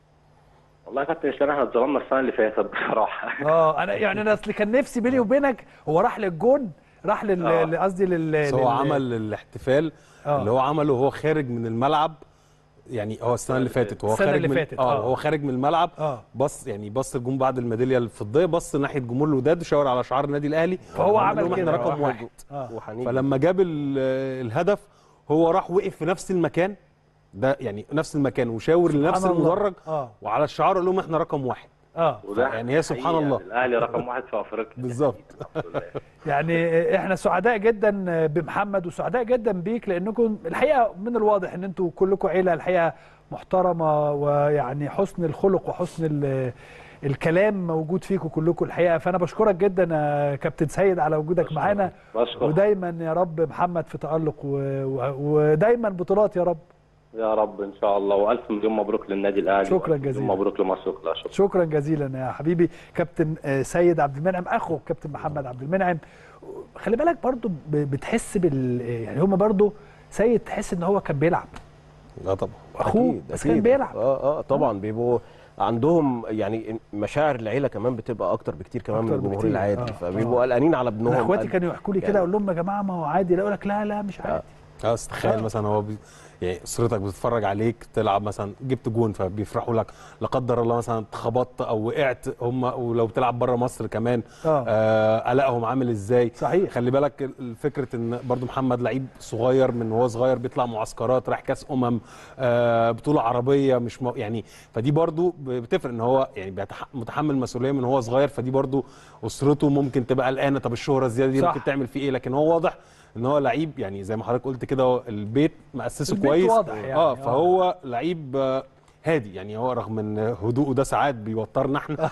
K: والله يا كابتن اسلام احنا اتظلمنا السنه اللي فاتت بصراحه
A: اه انا يعني انا اصل كان نفسي بيني وبينك هو راح للجون راح لل
K: آه.
A: ل- قصدي لل
J: بس هو
A: لل-
J: عمل الاحتفال
A: آه.
J: اللي هو عمله وهو خارج من الملعب يعني هو السنه اللي فاتت وهو
A: السنة
J: خارج
A: اللي
J: من
A: فاتت،
J: اه
A: آه.
J: هو خارج من الملعب
A: اه
J: بص يعني بص الجون بعد الميداليه الفضيه بص ناحيه جمهور الوداد وشاور على شعار النادي الاهلي
A: فهو
J: وقال
A: عمل
J: لهم احنا
A: كده.
J: رقم واحد
A: اه
H: وحنين
J: فلما جاب ال- الهدف هو راح وقف في نفس المكان ده يعني نفس المكان وشاور لنفس
A: سبحان الله.
J: المدرج
A: اه
J: وعلى الشعار قال لهم احنا رقم واحد
A: اه
K: وده
J: يعني هي سبحان
K: حقيقة
J: الله.
K: الاهلي رقم واحد في افريقيا
J: بالظبط
K: الحمد لله.
A: يعني احنا سعداء جدا بمحمد وسعداء جدا بيك لانكم الحقيقه من الواضح ان انتوا كلكم عيله الحقيقه محترمه ويعني حسن الخلق وحسن ال- الكلام موجود فيكم كلكم الحقيقه فانا بشكرك جدا يا كابتن سيد على وجودك معانا
K: بشكر
A: ودايما يا رب محمد في تالق و- و- ودايما بطولات يا رب
K: يا رب ان شاء الله والف مليون مبروك للنادي الاهلي
A: شكراً
K: وألف مليون
A: جزيلاً.
K: مبروك لمصر كلها شكرا
A: شكرا جزيلا يا حبيبي كابتن آه، سيد عبد المنعم اخو كابتن محمد عبد المنعم خلي بالك برضو ب- بتحس بال يعني هما برضو سيد تحس ان هو كان بيلعب
J: لا طبعا
A: اخوه
H: أكيد،
A: بس كان
H: أكيد.
A: بيلعب
H: اه اه طبعا بيبقوا عندهم يعني مشاعر العيله كمان بتبقى اكتر بكتير كمان من
A: أكتر
H: الجمهور
A: بكتير،
H: العادي
A: آه،
H: فبيبقوا
A: آه.
H: قلقانين على ابنهم
A: انا اخواتي
H: قل-
A: كانوا يحكوا لي كده
H: يعني-
A: اقول لهم يا جماعه ما هو عادي لا يقول لك لا لا مش عادي
J: اه بس تخيل
A: آه.
J: مثلا هو بي... يعني اسرتك بتتفرج عليك تلعب مثلا جبت جون فبيفرحوا لك لا قدر الله مثلا اتخبطت او وقعت هم ولو بتلعب بره مصر كمان
A: اه
J: آه قلقهم عامل ازاي
A: صحيح
J: خلي بالك ال- الفكره ان برضو محمد لعيب صغير من وهو صغير بيطلع معسكرات راح كاس امم آه بطوله عربيه مش م... يعني فدي برضو ب- بتفرق ان هو يعني بيتح... متحمل مسؤوليه من هو صغير فدي برضو اسرته ممكن تبقى قلقانه طب الشهره الزياده دي
A: صح.
J: ممكن تعمل فيه ايه لكن هو واضح ان هو لعيب يعني زي ما حضرتك قلت كده هو البيت مؤسسه
A: البيت
J: كويس
A: واضح يعني،
J: اه
A: آه.
J: فهو لعيب آه، هادي يعني هو رغم ان هدوءه ده ساعات بيوترنا احنا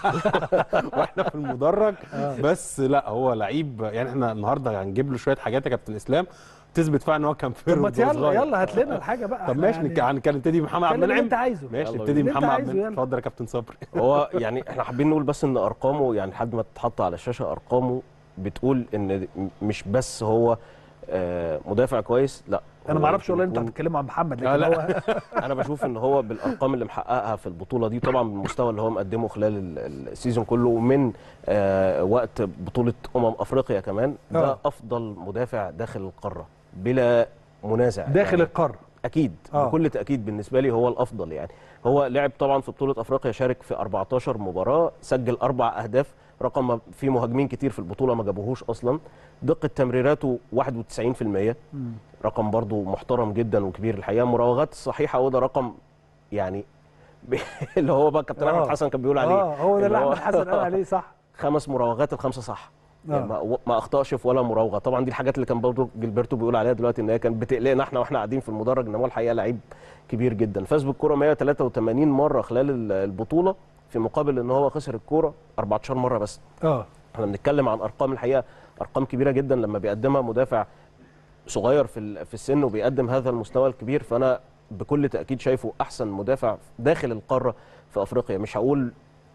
J: واحنا في المدرج بس لا هو لعيب يعني احنا النهارده هنجيب له شويه حاجات يا كابتن اسلام تثبت فعلا ان هو كان
A: طب ما
J: فيرود وهو
A: يلا
J: صغير.
A: يلا هات لنا الحاجه بقى
J: طب
A: إحنا
J: ماشي
A: يعني
J: نك- هن- كان نبتدي بمحمد عبد
A: اتكلم اللي
J: المنعم
A: انت عايزه
J: ماشي
H: يلا
J: نبتدي
A: اللي انت
J: بمحمد عبد
A: عايزه
J: المنعم
A: يلا.
J: اتفضل يا كابتن صبري
H: هو يعني احنا حابين نقول بس ان ارقامه يعني لحد ما تتحط على الشاشه ارقامه بتقول ان مش بس هو آه، مدافع كويس لا
A: انا
H: هو
A: ما اعرفش والله
H: يمكن
A: انتوا
H: يكون-
A: بتتكلموا عن محمد
J: لا،
A: لكن
J: لا.
A: هو
H: انا بشوف ان هو بالارقام اللي محققها في البطوله دي طبعا بالمستوى اللي هو مقدمه خلال ال- ال- السيزون كله ومن آه وقت بطوله امم افريقيا كمان ده
A: آه.
H: افضل مدافع داخل القاره بلا منازع
A: داخل
H: يعني
A: القاره
H: اكيد
A: آه.
H: بكل تاكيد بالنسبه لي هو الافضل يعني هو لعب طبعا في بطوله افريقيا شارك في 14 مباراه سجل اربع اهداف رقم ما- في مهاجمين كتير في البطوله ما جابوهوش اصلا دقه تمريراته 91% رقم برضو محترم جدا وكبير الحقيقه مراوغات صحيحه وده رقم يعني اللي هو بقى كابتن
A: آه.
H: احمد حسن كان بيقول عليه
A: اه هو ده اللي
H: اللي هو-
A: احمد حسن قال عليه صح
H: خمس مراوغات الخمسه صح يعني
A: آه.
H: ما, ما اخطاش في ولا مراوغه طبعا دي الحاجات اللي كان برضه جilberto بيقول عليها دلوقتي ان هي كانت بتقلقنا احنا واحنا قاعدين في المدرج انما هو الحقيقه لعيب كبير جدا فاز بالكره 183 مره خلال ال- البطوله في مقابل ان هو خسر الكوره 14 مره بس
A: اه
H: احنا بنتكلم عن ارقام الحقيقه ارقام كبيره جدا لما بيقدمها مدافع صغير في ال- في السن وبيقدم هذا المستوى الكبير فانا بكل تاكيد شايفه احسن مدافع داخل القاره في افريقيا مش هقول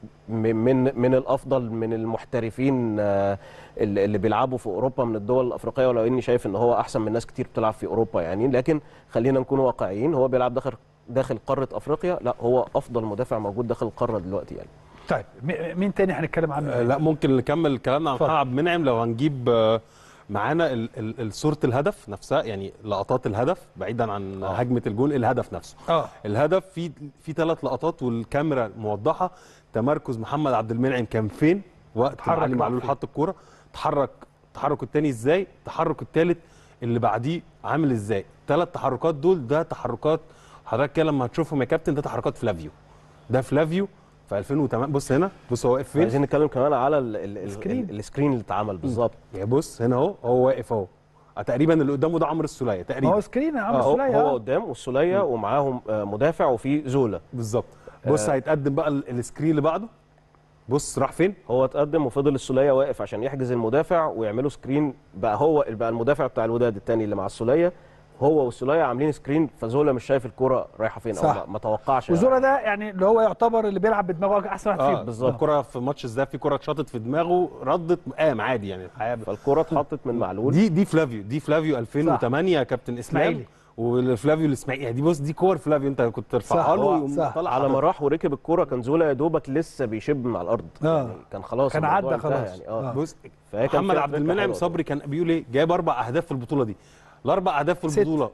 H: م- من من الافضل من المحترفين آه، اللي اللي بيلعبوا في اوروبا من الدول الافريقيه ولو اني شايف ان هو احسن من ناس كتير بتلعب في اوروبا يعني لكن خلينا نكون واقعيين هو بيلعب داخل داخل قاره افريقيا لا هو افضل مدافع موجود داخل القاره دلوقتي يعني
A: طيب م- مين تاني هنتكلم عنه
J: آه، لا ممكن نكمل كلامنا عن
A: اتفضل.
J: محمد عبد المنعم لو هنجيب آه، معانا ال- ال- ال- صوره الهدف نفسها يعني لقطات الهدف بعيدا عن هجمه الجون الهدف نفسه
A: اه
J: الهدف في في ثلاث لقطات والكاميرا موضحه تمركز محمد عبد المنعم كان فين وقت ما
A: اتحرك
J: علي
A: راح
J: معلول
A: فين.
J: حط الكوره تحرك تحرك الثاني ازاي تحرك الثالث اللي بعديه عامل ازاي ثلاث تحركات دول ده تحركات حضرتك كده لما هتشوفهم يا كابتن ده تحركات فلافيو ده فلافيو في 2008 بص هنا بص هو واقف فين
H: عايزين نتكلم كمان على ال ال
A: السكرين.
H: ال السكرين اللي اتعمل بالظبط
J: يعني بص هنا اهو هو واقف اهو آه، تقريبا اللي قدامه ده عمرو السوليه
A: ما
J: تقريبا
A: هو سكرين يا عم
H: هو,
A: سلية
H: هو
A: آه.
H: قدام والسوليه ومعاهم آه، مدافع وفي زولا
J: بالظبط بص هيتقدم بقى ال- السكرين اللي بعده بص راح فين
H: هو اتقدم وفضل السوليه واقف عشان يحجز المدافع ويعملوا سكرين بقى هو بقى المدافع بتاع الوداد الثاني اللي مع السوليه هو والسوليه عاملين سكرين فزولا مش شايف الكرة رايحه فين او
A: صح.
H: ما- ما توقعش
A: وزورا ده يعني اللي هو يعتبر اللي بيلعب بدماغه احسن واحد
J: اه
A: فيهم
J: بالظبط الكره في ماتش الذهاب في كره اتشاطت في دماغه ردت قام عادي يعني الحقيقه
H: فالكرة اتحطت من معلول
J: دي دي فلافيو دي فلافيو 2008 يا كابتن اسلام
A: إسماعيلي.
J: وفلافيو الاسماعيلي يعني دي بص دي كور فلافيو انت كنت ترفعها له
H: هو
J: ويقوم
A: صح.
J: طالع
H: على ما
J: حاططها.
H: راح وركب الكرة كان زولا يا دوبك لسه بيشب من على الارض
A: آه.
H: يعني كان خلاص
A: كان
H: الموضوع
A: عدى
H: انتهى
A: خلاص.
H: يعني اه
J: بص
H: فهي كان
J: محمد
H: فيها
J: عبد
H: فكرة
J: المنعم
H: حلوة
J: صبري كان بيقول ايه جايب اربع اهداف في البطوله دي الاربع اهداف في
A: ست.
J: البطوله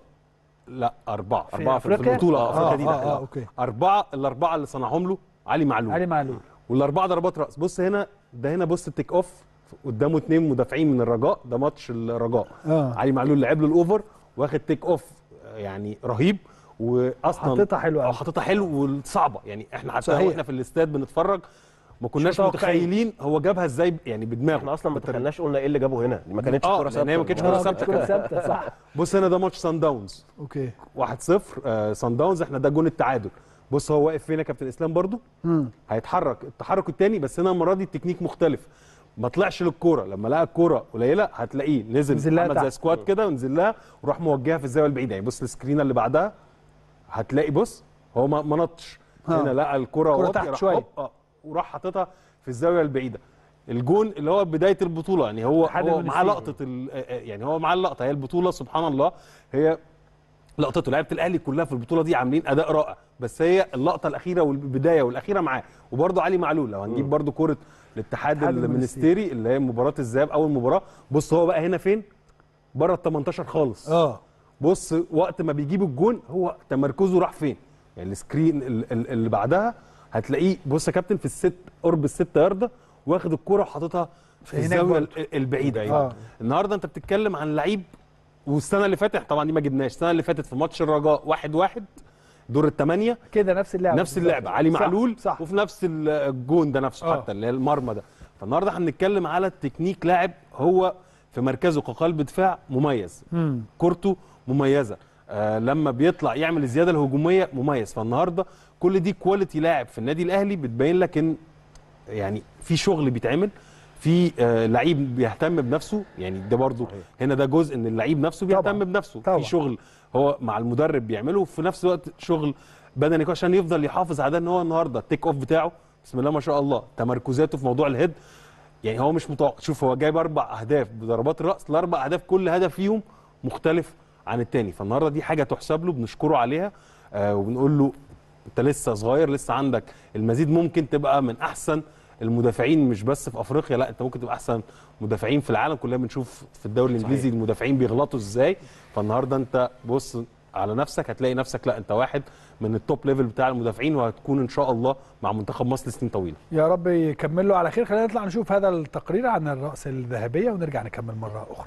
J: لا اربعه
A: في
J: اربعه في
A: أفريقيا؟
J: البطوله
A: آه،
J: افريقيا دي
A: آه،
J: ده.
A: آه، أوكي.
J: اربعه الاربعه اللي صنعهم له علي معلول
A: علي معلول
J: والاربعه ضربات راس بص هنا ده هنا بص التيك اوف قدامه اثنين مدافعين من الرجاء ده ماتش الرجاء
A: آه.
J: علي معلول لعب له الاوفر واخد تيك اوف يعني رهيب واصلا
A: حاططها حلوة
J: اه
A: أوي.
J: حاططها حلو وصعبه يعني احنا حتى
A: صحيح.
J: واحنا في الاستاد بنتفرج ما كناش
A: متوقعين.
J: متخيلين هو جابها ازاي ب- يعني بدماغه
H: احنا اصلا ما
J: بالطريقة.
H: تخيلناش قلنا ايه اللي جابه هنا دي ما كانتش
J: آه،
H: كرة
J: لأن هي ما كانتش
H: ثابتة.
J: كرة
A: آه،
J: ثابتة.
A: كرة ثابته صح
J: بص هنا ده ماتش سان داونز
A: اوكي
J: 1-0 آه سان داونز احنا ده جون التعادل بص هو واقف فين يا كابتن اسلام برضو
A: مم.
J: هيتحرك التحرك الثاني بس هنا المره دي التكنيك مختلف ما طلعش للكوره لما لقى الكوره قليله هتلاقيه نزل
A: نزل لها
J: عمل زي
A: تحت.
J: سكوات كده ونزل لها وراح موجهها في الزاويه البعيده يعني بص السكرينه اللي بعدها هتلاقي بص هو ما ما نطش
A: آه.
J: هنا لقى الكوره
A: الكرة
J: واطية،
A: تحت
J: راح
A: شوية.
J: هوب، آه، وراح حاططها في الزاويه البعيده الجون اللي هو بدايه البطوله يعني هو
A: اتحاد
J: هو معاه
A: المنستيري.
J: لقطه ال- آه، آه، يعني هو معاه اللقطه هي البطوله سبحان الله هي لقطته لعيبه الاهلي كلها في البطوله دي عاملين اداء رائع بس هي اللقطه الاخيره والبدايه والاخيره معاه وبرده علي معلول لو هنجيب برده كوره الاتحاد
A: الاتحاد
J: المنستيري اللي هي مباراه الذهاب اول مباراه بص هو بقى هنا فين بره ال 18 خالص
A: اه
J: بص وقت ما بيجيب الجون هو تمركزه راح فين يعني السكرين ال- ال- اللي بعدها هتلاقيه بص يا كابتن في الست قرب الست يارده واخد الكوره وحاططها في
A: هناك
J: الزاويه
A: برضه.
J: ال- البعيده
A: آه.
J: آه. النهارده انت بتتكلم عن لعيب والسنه اللي فاتت طبعا دي ما جبناش السنه اللي فاتت في ماتش الرجاء واحد واحد دور الثمانيه
A: كده نفس اللعبه
J: نفس اللعبه علي
A: صح،
J: معلول
A: صح
J: وفي نفس ال- الجون ده نفسه
A: آه.
J: حتى اللي هي المرمى ده فالنهارده احنا بنتكلم على التكنيك لاعب هو في مركزه كقلب دفاع مميز
A: مم.
J: كورته مميزه آه لما بيطلع يعمل الزياده الهجوميه مميز فالنهارده كل دي كواليتي لاعب في النادي الاهلي بتبين لك ان يعني في شغل بيتعمل في آه لعيب بيهتم بنفسه يعني ده برضو هنا ده جزء ان اللعيب نفسه بيهتم
A: طبعاً.
J: بنفسه
A: طبعاً.
J: في شغل هو مع المدرب بيعمله وفي نفس الوقت شغل بدني كويس عشان يفضل يحافظ على ده ان هو النهارده التيك اوف بتاعه بسم الله ما شاء الله تمركزاته في موضوع الهيد يعني هو مش متوقع شوف هو جايب اربع اهداف بضربات الراس الاربع اهداف كل هدف فيهم مختلف عن التاني فالنهارده دي حاجه تحسب له بنشكره عليها آه وبنقول له انت لسه صغير لسه عندك المزيد ممكن تبقى من احسن المدافعين مش بس في افريقيا لا انت ممكن تبقى احسن مدافعين في العالم كلنا بنشوف في الدوري الانجليزي المدافعين بيغلطوا ازاي فالنهارده انت بص على نفسك هتلاقي نفسك لا انت واحد من التوب ليفل بتاع المدافعين وهتكون ان شاء الله مع منتخب مصر لسنين طويله
A: يا رب يكمل له على خير خلينا نطلع نشوف هذا التقرير عن الرأس الذهبية ونرجع نكمل مرة أخرى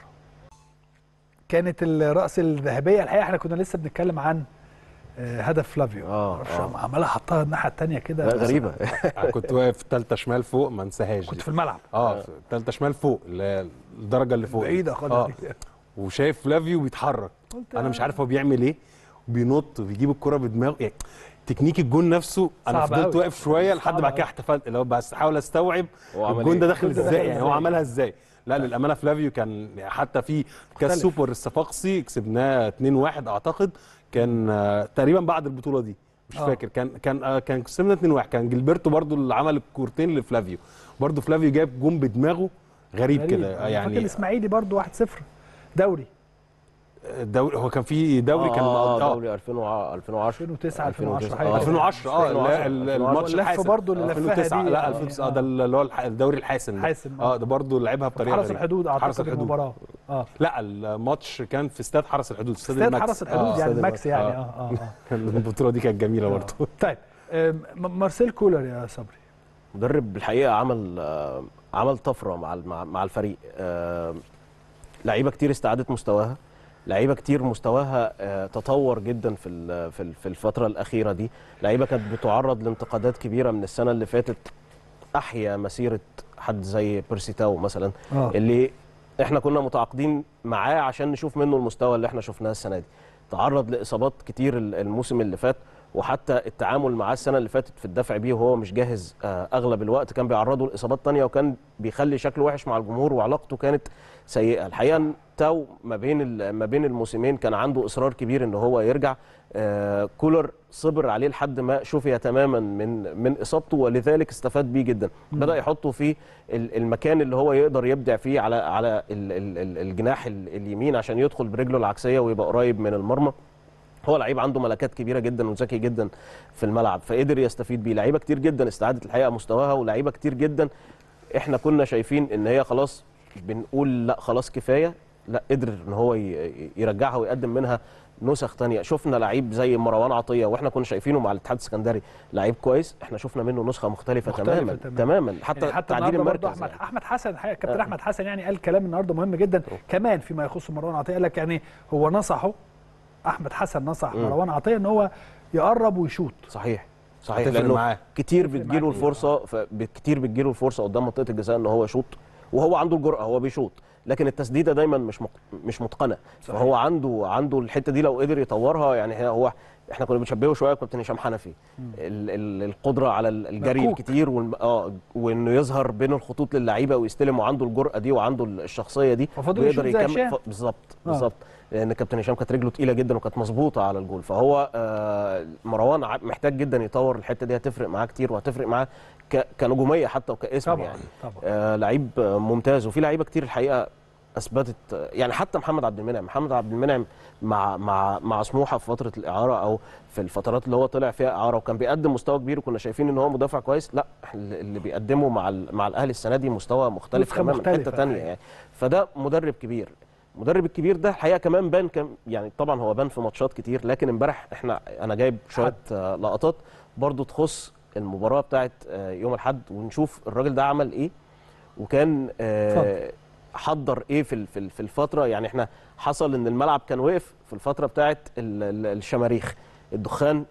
A: كانت الرأس الذهبية الحقيقة احنا كنا لسه بنتكلم عن آه، هدف فلافيو
H: آه،
A: معرفش،
H: آه.
A: عمالة حطها الناحية التانية كده
H: لا غريبه
J: أنا كنت واقف ثالثه شمال فوق ما انساهاش
A: كنت
J: دي.
A: في الملعب
J: اه ثالثه شمال فوق اللي هي الدرجه اللي فوق دي.
A: بعيدة خالص
J: اه
A: دي.
J: وشايف فلافيو بيتحرك
A: قلت
J: انا مش عارف هو بيعمل ايه وبينط وبيجيب الكره بدماغه يعني تكنيك الجون نفسه انا
A: صعب
J: فضلت
A: أوي.
J: واقف شويه لحد
A: صعب
J: بعد كده
A: أوي.
J: احتفلت اللي هو بس احاول استوعب
H: هو عمل
J: الجون
H: إيه؟
J: ده داخل
A: الجون ده
J: ازاي
A: داخل
J: يعني هو
A: إزاي؟
J: عملها ازاي لا للامانه فلافيو كان حتى في كاس
A: مختلف.
J: سوبر الصفاقسي كسبناه 2-1 اعتقد كان آه، تقريبا بعد البطوله دي مش
A: آه.
J: فاكر كان كان آه، كان كسبنا 2-1 كان جilberto برضو اللي عمل الكورتين لفلافيو برضو فلافيو جاب جون بدماغه غريب,
A: غريب.
J: كده
A: أنا فاكر
J: يعني
A: الإسماعيلي برضو 1-0 دوري
J: الدوري هو كان في دوري كان
H: اه
J: اه
H: دوري 2010
A: 2009 2010 حاجة
H: آه.
J: 2010 اه لا، ال- الماتش
A: اللف
J: الحاسم
A: برضو اللي لفها
J: 2009
A: دي،
J: لا
A: آه.
J: 2009 ده اللي هو الح- الدوري الحاسم ده.
A: حاسم، آه.
J: اه ده برضه لعبها بطريقه
A: حرس
J: غريبة.
A: الحدود
J: حرس
A: اعتقد
J: الحدود
A: المباراه اه
J: لا الماتش كان في استاد حرس الحدود استاد
A: استاد
J: الماكس
A: حرس الحدود
J: آه.
A: يعني
H: استاد
A: ماكس يعني
J: الماكس.
A: اه اه اه
J: كان البطوله دي كانت جميله برضه
A: طيب آم، م- مارسيل كولر يا صبري
H: مدرب الحقيقه عمل آه، عمل طفره مع مع- مع الفريق آه، لعيبه كتير استعادت مستواها لعيبه كتير مستواها آه، تطور جدا في ال- في ال- في الفتره الاخيره دي لعيبه كانت بتعرض لانتقادات كبيره من السنه اللي فاتت احيا مسيره حد زي بيرسيتاو مثلا
A: اه
H: اللي احنا كنا متعاقدين معاه عشان نشوف منه المستوى اللي احنا شفناه السنه دي تعرض لاصابات كتير ال- الموسم اللي فات وحتى التعامل معاه السنه اللي فاتت في الدفع بيه وهو مش جاهز آه، اغلب الوقت كان بيعرضه لاصابات تانية وكان بيخلي شكله وحش مع الجمهور وعلاقته كانت سيئه الحقيقه إن تاو ما بين ال- ما بين الموسمين كان عنده اصرار كبير ان هو يرجع آه، كولر صبر عليه لحد ما شفي تماما من من اصابته ولذلك استفاد بيه جدا بدا يحطه في ال- المكان اللي هو يقدر يبدع فيه على على ال- ال- ال- الجناح ال- اليمين عشان يدخل برجله العكسيه ويبقى قريب من المرمى هو لعيب عنده ملكات كبيره جدا وذكي جدا في الملعب فقدر يستفيد بيه لعيبه كتير جدا استعادت الحقيقه مستواها ولعيبه كتير جدا احنا كنا شايفين ان هي خلاص بنقول لا خلاص كفايه لا قدر ان هو ي- يرجعها ويقدم منها نسخ تانية شفنا لعيب زي مروان عطيه واحنا كنا شايفينه مع الاتحاد السكندري لعيب كويس احنا شفنا منه نسخه مختلفه,
A: مختلفة
H: تماما
A: تماماً.
H: تماما حتى,
A: يعني حتى
H: تعديل
A: النهارده برضه
H: المركز
A: احمد
H: يعني.
A: احمد حسن الحقيقة كابتن
H: آه.
A: احمد حسن يعني قال كلام النهارده مهم جدا كمان فيما يخص مروان عطيه قال لك يعني هو نصحه احمد حسن نصح
H: مم.
A: مروان عطيه ان هو يقرب ويشوط
H: صحيح صحيح
J: هتفرق
H: لانه
J: معاه.
H: كتير
A: هتفرق
H: بتجيله
A: معاه
H: الفرصه ف- كتير بتجيله الفرصه قدام منطقه الجزاء ان هو يشوط وهو عنده الجرأه هو بيشوط لكن التسديده دايما مش مق... مش متقنه
A: صحيح.
H: فهو عنده عنده الحته دي لو قدر يطورها يعني هي- هو احنا كنا بنشبهه شويه بكابتن هشام حنفي ال... ال... القدره على ال- الجري
A: مكوك.
H: الكتير والم... اه وانه يظهر بين الخطوط للعيبه ويستلم وعنده الجرأه دي وعنده الشخصيه دي
A: وفضل
H: ويقدر
A: يشوط زي هشام.
H: ف... بالظبط
A: آه.
H: بالظبط لان كابتن هشام كانت رجله تقيله جدا وكانت مظبوطه على الجول فهو آه، مروان ع- محتاج جدا يطور الحته دي هتفرق معاه كتير وهتفرق معاه ك- كنجوميه حتى وكاسم
A: طبعا
H: يعني
A: طبعا
H: آه لعيب آه، ممتاز وفي لعيبه كتير الحقيقه اثبتت آه، يعني حتى محمد عبد المنعم محمد عبد المنعم مع مع مع سموحه في فتره الاعاره او في الفترات اللي هو طلع فيها اعاره وكان بيقدم مستوى كبير وكنا شايفين ان هو مدافع كويس لا اللي اللي بيقدمه مع ال- مع الاهلي السنه دي مستوى مختلف
A: نسخة
H: تماما
A: مختلفة
H: حته ثانيه
A: الحقيقة.
H: يعني فده مدرب كبير المدرب الكبير ده الحقيقه كمان بان كم يعني طبعا هو بان في ماتشات كتير لكن امبارح احنا انا جايب شويه آه، لقطات برضو تخص المباراه بتاعت آه، يوم الاحد ونشوف الراجل ده عمل ايه وكان آه، حضر ايه في ال- في ال- في الفتره يعني احنا حصل ان الملعب كان وقف في الفتره بتاعت ال- ال- الشماريخ الدخان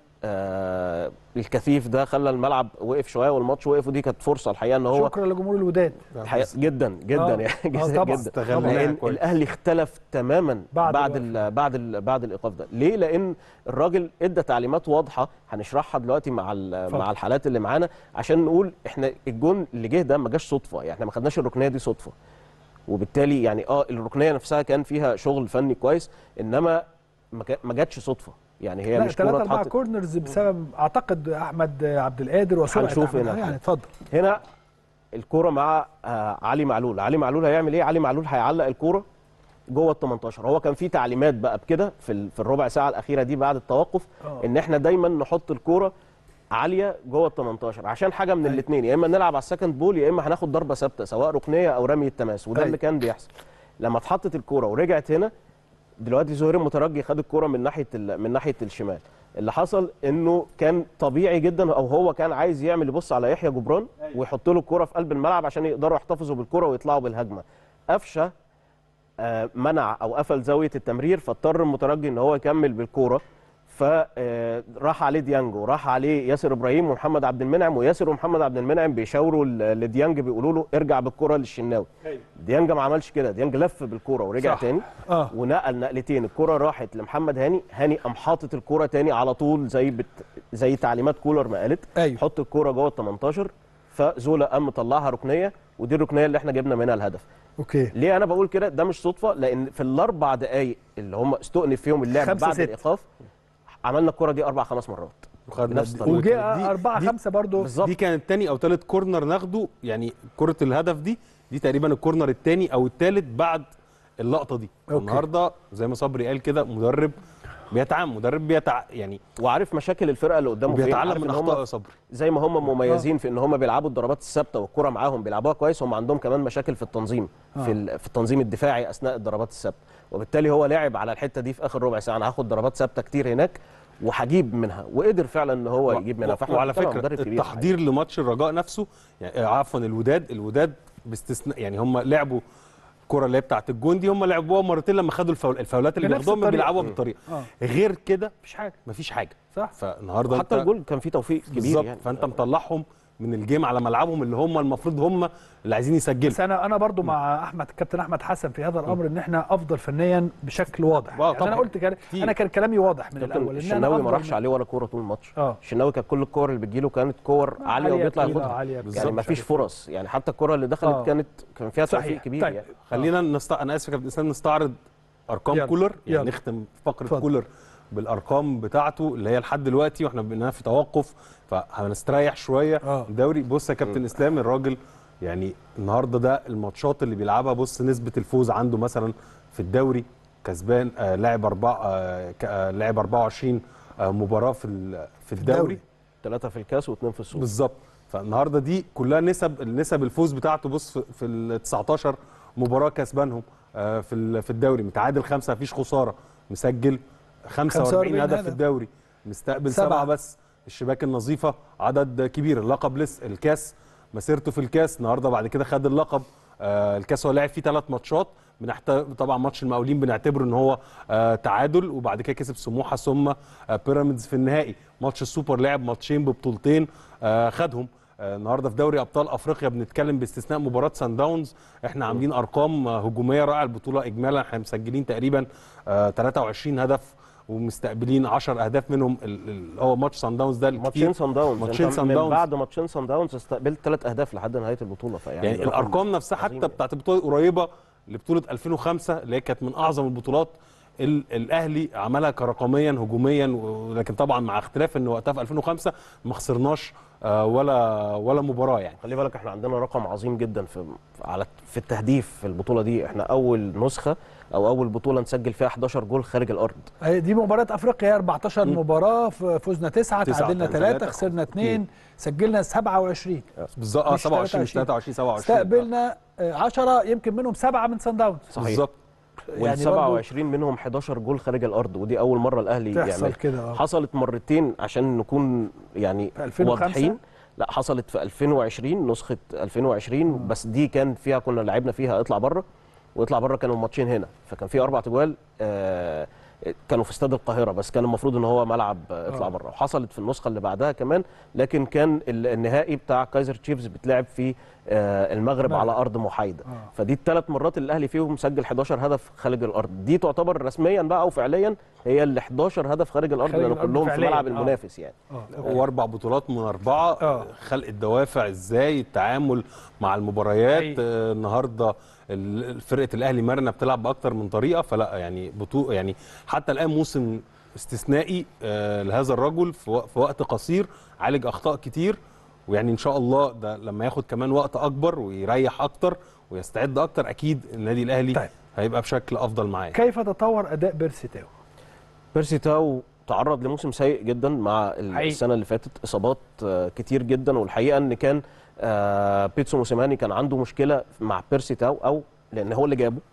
H: آه الكثيف ده خلى الملعب وقف شويه والماتش وقف ودي كانت فرصه الحقيقه ان هو
A: شكرا لجمهور الوداد
H: الحقيقه جدا جدا
A: آه.
H: يعني
A: آه،
H: جدا
A: طبعاً.
H: جدا
J: استغلها
H: لان
J: كويس.
H: الاهلي اختلف تماما
A: بعد
H: بعد بعد
A: الوقف.
H: ال بعد ال بعد الايقاف ده ليه لان الراجل ادى تعليمات واضحه هنشرحها دلوقتي مع ال-
A: اتفضل.
H: مع الحالات اللي معانا عشان نقول احنا الجون اللي جه ده ما جاش صدفه يعني احنا ما خدناش الركنيه دي صدفه وبالتالي يعني اه الركنيه نفسها كان فيها شغل فني كويس انما ما كا- ما جاتش صدفه يعني هي
A: لا
H: مش
A: ثلاثة
H: كوره
A: أربعة
H: اتحطت
A: كورنرز بسبب أعتقد أحمد عبد القادر وسرعة
H: هنشوف
A: أحمد
H: هنا
A: يعني اتفضل
H: هنا الكوره مع آه علي معلول علي معلول هيعمل ايه علي معلول هيعلق الكوره جوه ال 18 هو كان في تعليمات بقى بكده في ال- في الربع ساعه الاخيره دي بعد التوقف
A: آه.
H: ان احنا دايما نحط الكوره عاليه جوه ال 18 عشان حاجه من الاثنين يا اما نلعب على السكند بول يا اما هناخد ضربه ثابته سواء ركنيه او رمي التماس وده
A: أيوة.
H: اللي كان بيحصل لما اتحطت الكوره ورجعت هنا دلوقتي زهير المترجي خد الكوره من ناحيه ال- من ناحيه الشمال اللي حصل انه كان طبيعي جدا او هو كان عايز يعمل يبص على يحيى جبران ويحط له الكوره في قلب الملعب عشان يقدروا يحتفظوا بالكوره ويطلعوا بالهجمه قفشه آه، منع او قفل زاويه التمرير فاضطر المترجي ان هو يكمل بالكوره فراح عليه ديانج وراح عليه ياسر ابراهيم ومحمد عبد المنعم وياسر ومحمد عبد المنعم بيشاوروا ل- لديانج بيقولوا له ارجع بالكره للشناوي ديانج ما عملش كده ديانج لف بالكوره ورجع
A: صح.
H: تاني
A: اه
H: ونقل نقلتين الكره راحت لمحمد هاني هاني قام حاطط الكره تاني على طول زي بت... زي تعليمات كولر ما قالت
A: أيوه
H: حط الكره جوه ال 18 فزولا قام مطلعها ركنيه ودي الركنيه اللي احنا جبنا منها الهدف
A: أوكي
H: ليه انا بقول كده ده مش صدفه لان في الاربع دقائق اللي هم استؤنف فيهم اللعب
A: خمسة
H: بعد
A: ستة.
H: الايقاف عملنا الكره دي اربع خمس مرات
J: وخدنا
H: بنفس
J: دي-
H: الطريقة.
A: وجه
J: دي-
A: أربعة
J: دي-
A: خمسة برضو
H: بالظبط
J: دي كانت تاني او تالت كورنر ناخده يعني كره الهدف دي دي تقريبا الكورنر التاني او التالت بعد اللقطه دي
A: أوكي.
J: النهارده زي ما صبري قال كده مدرب بيتعامل مدرب بيتع يعني
H: وعارف مشاكل الفرقه اللي قدامه فين
J: بيتعلم
H: عارف
J: من
H: إن هم
J: اخطاء يا صبري
H: زي ما هم مميزين في ان هم بيلعبوا الضربات الثابته والكره معاهم بيلعبوها كويس هم عندهم كمان مشاكل في التنظيم في ال- في التنظيم الدفاعي اثناء الضربات الثابته وبالتالي هو لعب على الحته دي في اخر ربع ساعه انا هاخد ضربات ثابته كتير هناك وهجيب منها وقدر فعلا ان هو يجيب منها فاحنا
J: وعلى
H: بنتكلم عن
J: فكره
H: مدرب كبير
J: التحضير لماتش الرجاء نفسه يعني آه، عفوا الوداد الوداد باستثناء يعني هم لعبوا الكره اللي هي بتاعت الجون دي هم لعبوها مرتين لما خدوا الفاول الفاولات اللي
A: بنفس
J: بياخدوها
A: الطريقة.
J: بيلعبوها بالطريقه
A: آه.
J: غير كده
A: مفيش حاجة
J: مفيش حاجه
A: صح
J: فالنهارده
H: حتى
J: أنت-
H: الجول كان فيه توفيق كبير
J: بالظبط
H: يعني
J: فانت مطلعهم من الجيم على ملعبهم اللي هم المفروض هم اللي عايزين يسجلوا
A: بس انا انا برضو مع احمد كابتن احمد حسن في هذا الامر ان احنا افضل فنيا بشكل واضح
J: آه،
A: يعني انا
J: طبعاً.
A: قلت كان
J: كتير.
A: انا كان كلامي واضح من
H: كابتن
A: الاول ان انا
H: الشناوي ما
A: أفضل
H: راحش
A: من-
H: عليه ولا كوره طول الماتش
A: اه
H: الشناوي كانت كل الكور اللي بتجيله كانت كور عاليه وبيطلع
A: طويلة،
H: ياخدها
A: عالية
H: يعني
A: بالظبط،
H: ما فيش
A: عارف.
H: فرص يعني حتى الكره اللي دخلت
A: آه.
H: كانت كان فيها توفيق
A: صحيح.
H: كبير
A: طيب.
H: يعني
J: خلينا نست... انا اسف يا كابتن اسلام نستعرض ارقام
A: يلا.
J: كولر يعني
A: يلا.
J: نختم فقره
A: اتفضل.
J: كولر بالارقام بتاعته اللي هي لحد دلوقتي واحنا بقينا في توقف فهنستريح شويه
A: آه.
J: الدوري بص يا كابتن اسلام الراجل يعني النهارده ده الماتشات اللي بيلعبها بص نسبه الفوز عنده مثلا في الدوري كسبان آه لاعب اربع آه ك- آه لاعب 24 آه مباراه في ال- في الدوري,
A: الدوري.
H: ثلاثه في الكاس واثنين في السوق
J: بالظبط فالنهارده دي كلها نسب النسب الفوز بتاعته بص في- في ال 19 مباراه كسبانهم آه، في ال- في الدوري متعادل خمسه مفيش خساره مسجل 45
A: 45
J: هدف
A: هدف.
J: في الدوري مستقبل
A: سبعة.
J: سبعه بس الشباك النظيفه عدد كبير اللقب لسه الكاس مسيرته في الكاس النهارده بعد كده خد اللقب آه، الكاس هو لعب فيه ثلاث ماتشات بنحت... طبعا ماتش المقاولين بنعتبره ان هو آه تعادل وبعد كده كسب سموحه ثم آه بيراميدز في النهائي ماتش السوبر لعب ماتشين ببطولتين آه خدهم آه النهارده في دوري ابطال افريقيا بنتكلم باستثناء مباراه سان داونز احنا عاملين ارقام آه، هجوميه رائعه البطوله اجمالا احنا مسجلين تقريبا آه 23 هدف ومستقبلين 10 اهداف منهم ال- ال- هو ماتش سان داونز ده الكتير.
H: ماتشين سان داونز
J: ماتشين
H: أنت
J: سان
H: من
J: داونز.
H: بعد ماتشين سان داونز استقبلت ثلاث اهداف لحد نهايه البطوله فيعني
J: يعني
H: رقم
J: الارقام نفسها
H: عظيم
J: حتى بتاعت البطوله قريبه لبطوله 2005 اللي هي كانت من اعظم البطولات ال- الاهلي عملها كرقميا هجوميا ولكن طبعا مع اختلاف ان وقتها في 2005 ما خسرناش آه، ولا ولا مباراه يعني
H: خلي بالك احنا عندنا رقم عظيم جدا في على في التهديف في البطوله دي احنا اول نسخه او اول بطوله نسجل فيها 11 جول خارج الارض
A: هي دي مباراة افريقيا 14 مباراة ف- فزنا تسعة
J: تسعة،
A: تعادلنا
J: تلاتة،
A: ثلاثة خسرنا اثنين سجلنا 27
J: بالظبط اه
A: مش
J: 27 مش 23 27
A: استقبلنا 10 يمكن منهم سبعة من سان داونز
H: صحيح.
J: بالظبط
H: وال
A: يعني
H: 27 منهم 11 جول خارج الارض ودي اول مره الاهلي
A: تحصل
H: يعملها
A: كده آه.
H: حصلت مرتين عشان نكون يعني
A: في 2005
H: واضحين لا حصلت في 2020 نسخه 2020 بس دي كان فيها كنا لعبنا فيها اطلع بره واطلع بره كانوا ماتشين هنا فكان في اربع تجوال آه كانوا في استاد القاهره بس كان المفروض ان هو ملعب آه، اطلع
A: آه.
H: بره وحصلت في النسخه اللي بعدها كمان لكن كان ال- النهائي بتاع كايزر تشيفز بتلعب في آه المغرب
A: المغرب.
H: على ارض محايده
A: آه.
H: فدي الثلاث مرات اللي الاهلي فيهم سجل 11 هدف خارج الارض دي تعتبر رسميا بقى او فعليا هي ال 11 هدف خارج الارض
A: خارج
H: لانه
A: الأرض
H: كلهم في
A: فعلياً،
H: ملعب
A: آه.
H: المنافس يعني
A: آه.
J: واربع بطولات من اربعه
A: آه.
J: خلق الدوافع ازاي التعامل مع المباريات
A: حقيقي.
J: آه، النهارده ال- فرقه الاهلي مرنه بتلعب باكتر من طريقه فلا يعني بطو يعني حتى الان موسم استثنائي آه، لهذا الرجل في وق- في وقت قصير عالج اخطاء كتير ويعني ان شاء الله ده لما ياخد كمان وقت اكبر ويريح اكتر ويستعد اكتر اكيد النادي الاهلي
A: طيب.
J: هيبقى بشكل افضل معاه
A: كيف تطور اداء بيرسي تاو
H: بيرسي تاو تعرض لموسم سيء جدا مع ال-
A: حقيقي.
H: السنه اللي فاتت اصابات آه، كتير جدا والحقيقه ان كان آه، بيتسو موسيماني كان عنده مشكله مع بيرسي تاو او لان هو اللي جابه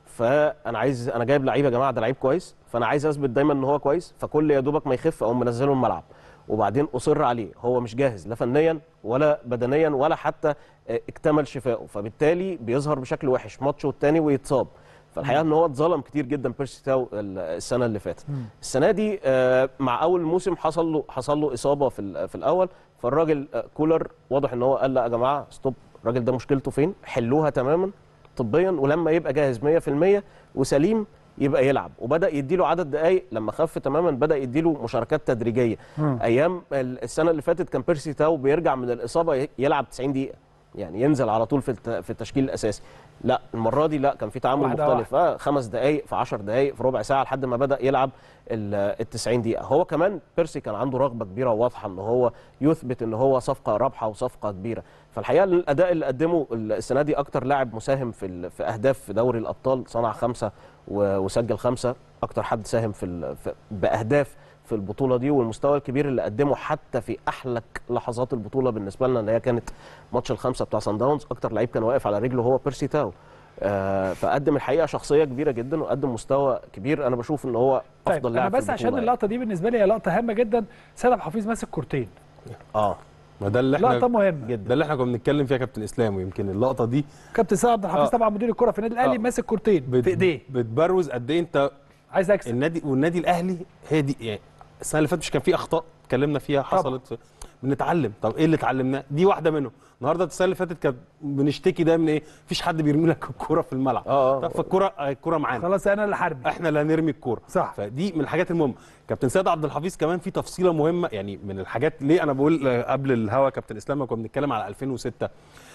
H: فانا عايز انا جايب لعيب يا جماعه ده لعيب كويس فانا عايز اثبت دايما ان هو كويس فكل يا دوبك ما يخف او منزله الملعب وبعدين اصر عليه هو مش جاهز لا فنيا ولا بدنيا ولا حتى آه، اكتمل شفائه فبالتالي بيظهر بشكل وحش ماتش والتاني ويتصاب فالحقيقه ان هو اتظلم كتير جدا بيرسي تاو ال- السنه اللي فاتت السنه دي آه، مع اول موسم حصل له حصل له اصابه في ال- في الاول فالراجل آه، كولر واضح ان هو قال لا يا جماعه ستوب الراجل ده مشكلته فين حلوها تماما طبيا ولما يبقى جاهز 100% وسليم يبقى يلعب وبدا يديله عدد دقائق لما خف تماما بدا يديله مشاركات تدريجيه ايام ال- السنه اللي فاتت كان بيرسي تاو بيرجع من الاصابه ي- يلعب 90 دقيقه يعني ينزل على طول في الت- في التشكيل الاساسي لا المره دي لا كان في تعامل
A: واحدة
H: مختلف آه خمس دقائق في 10 دقائق في ربع ساعه لحد ما بدا يلعب ال 90 دقيقه هو كمان بيرسي كان عنده رغبه كبيره وواضحه ان هو يثبت ان هو صفقه رابحه وصفقه كبيره فالحقيقه الاداء اللي قدمه السنه دي اكتر لاعب مساهم في ال- في اهداف في دوري الابطال صنع خمسه و- وسجل خمسه اكتر حد ساهم في, ال- في باهداف في البطوله دي والمستوى الكبير اللي قدمه حتى في احلك لحظات البطوله بالنسبه لنا اللي هي كانت ماتش الخمسه بتاع سان داونز اكتر لعيب كان واقف على رجله هو بيرسي تاو آه فقدم الحقيقه شخصيه كبيره جدا وقدم مستوى كبير انا بشوف ان هو افضل
A: طيب انا
H: لاعب في
A: بس عشان
H: البطولة
A: اللقطه دي بالنسبه لي هي لقطه هامه جدا سيد عبد الحفيظ ماسك كورتين
H: يعني. اه
J: ما ده اللي احنا
A: لقطه مهمه
H: جدا
J: ده اللي احنا كنا بنتكلم فيها كابتن اسلام ويمكن اللقطه دي
A: كابتن سيد عبد الحفيظ
J: آه.
A: طبعا مدير الكره في النادي الاهلي
J: آه.
A: ماسك كورتين
J: بت-
A: في ايديه
J: بتبروز قد ايه انت
A: عايز اكسب
J: النادي والنادي الاهلي هي دي يعني السنه اللي فاتت مش كان في اخطاء اتكلمنا فيها حصلت في بنتعلم طب ايه اللي اتعلمناه دي واحده منهم النهارده السنه اللي فاتت كانت بنشتكي دايما من ايه مفيش حد بيرمي لك الكوره في الملعب
H: آه، آه.
J: طب فالكوره الكوره معانا
A: خلاص انا اللي حربي
J: احنا اللي هنرمي الكوره
A: صح.
J: فدي من الحاجات المهمه كابتن سيد عبد الحفيظ كمان في تفصيله مهمه يعني من الحاجات ليه انا بقول آه، قبل الهوا كابتن اسلام لما كنا بنتكلم على 2006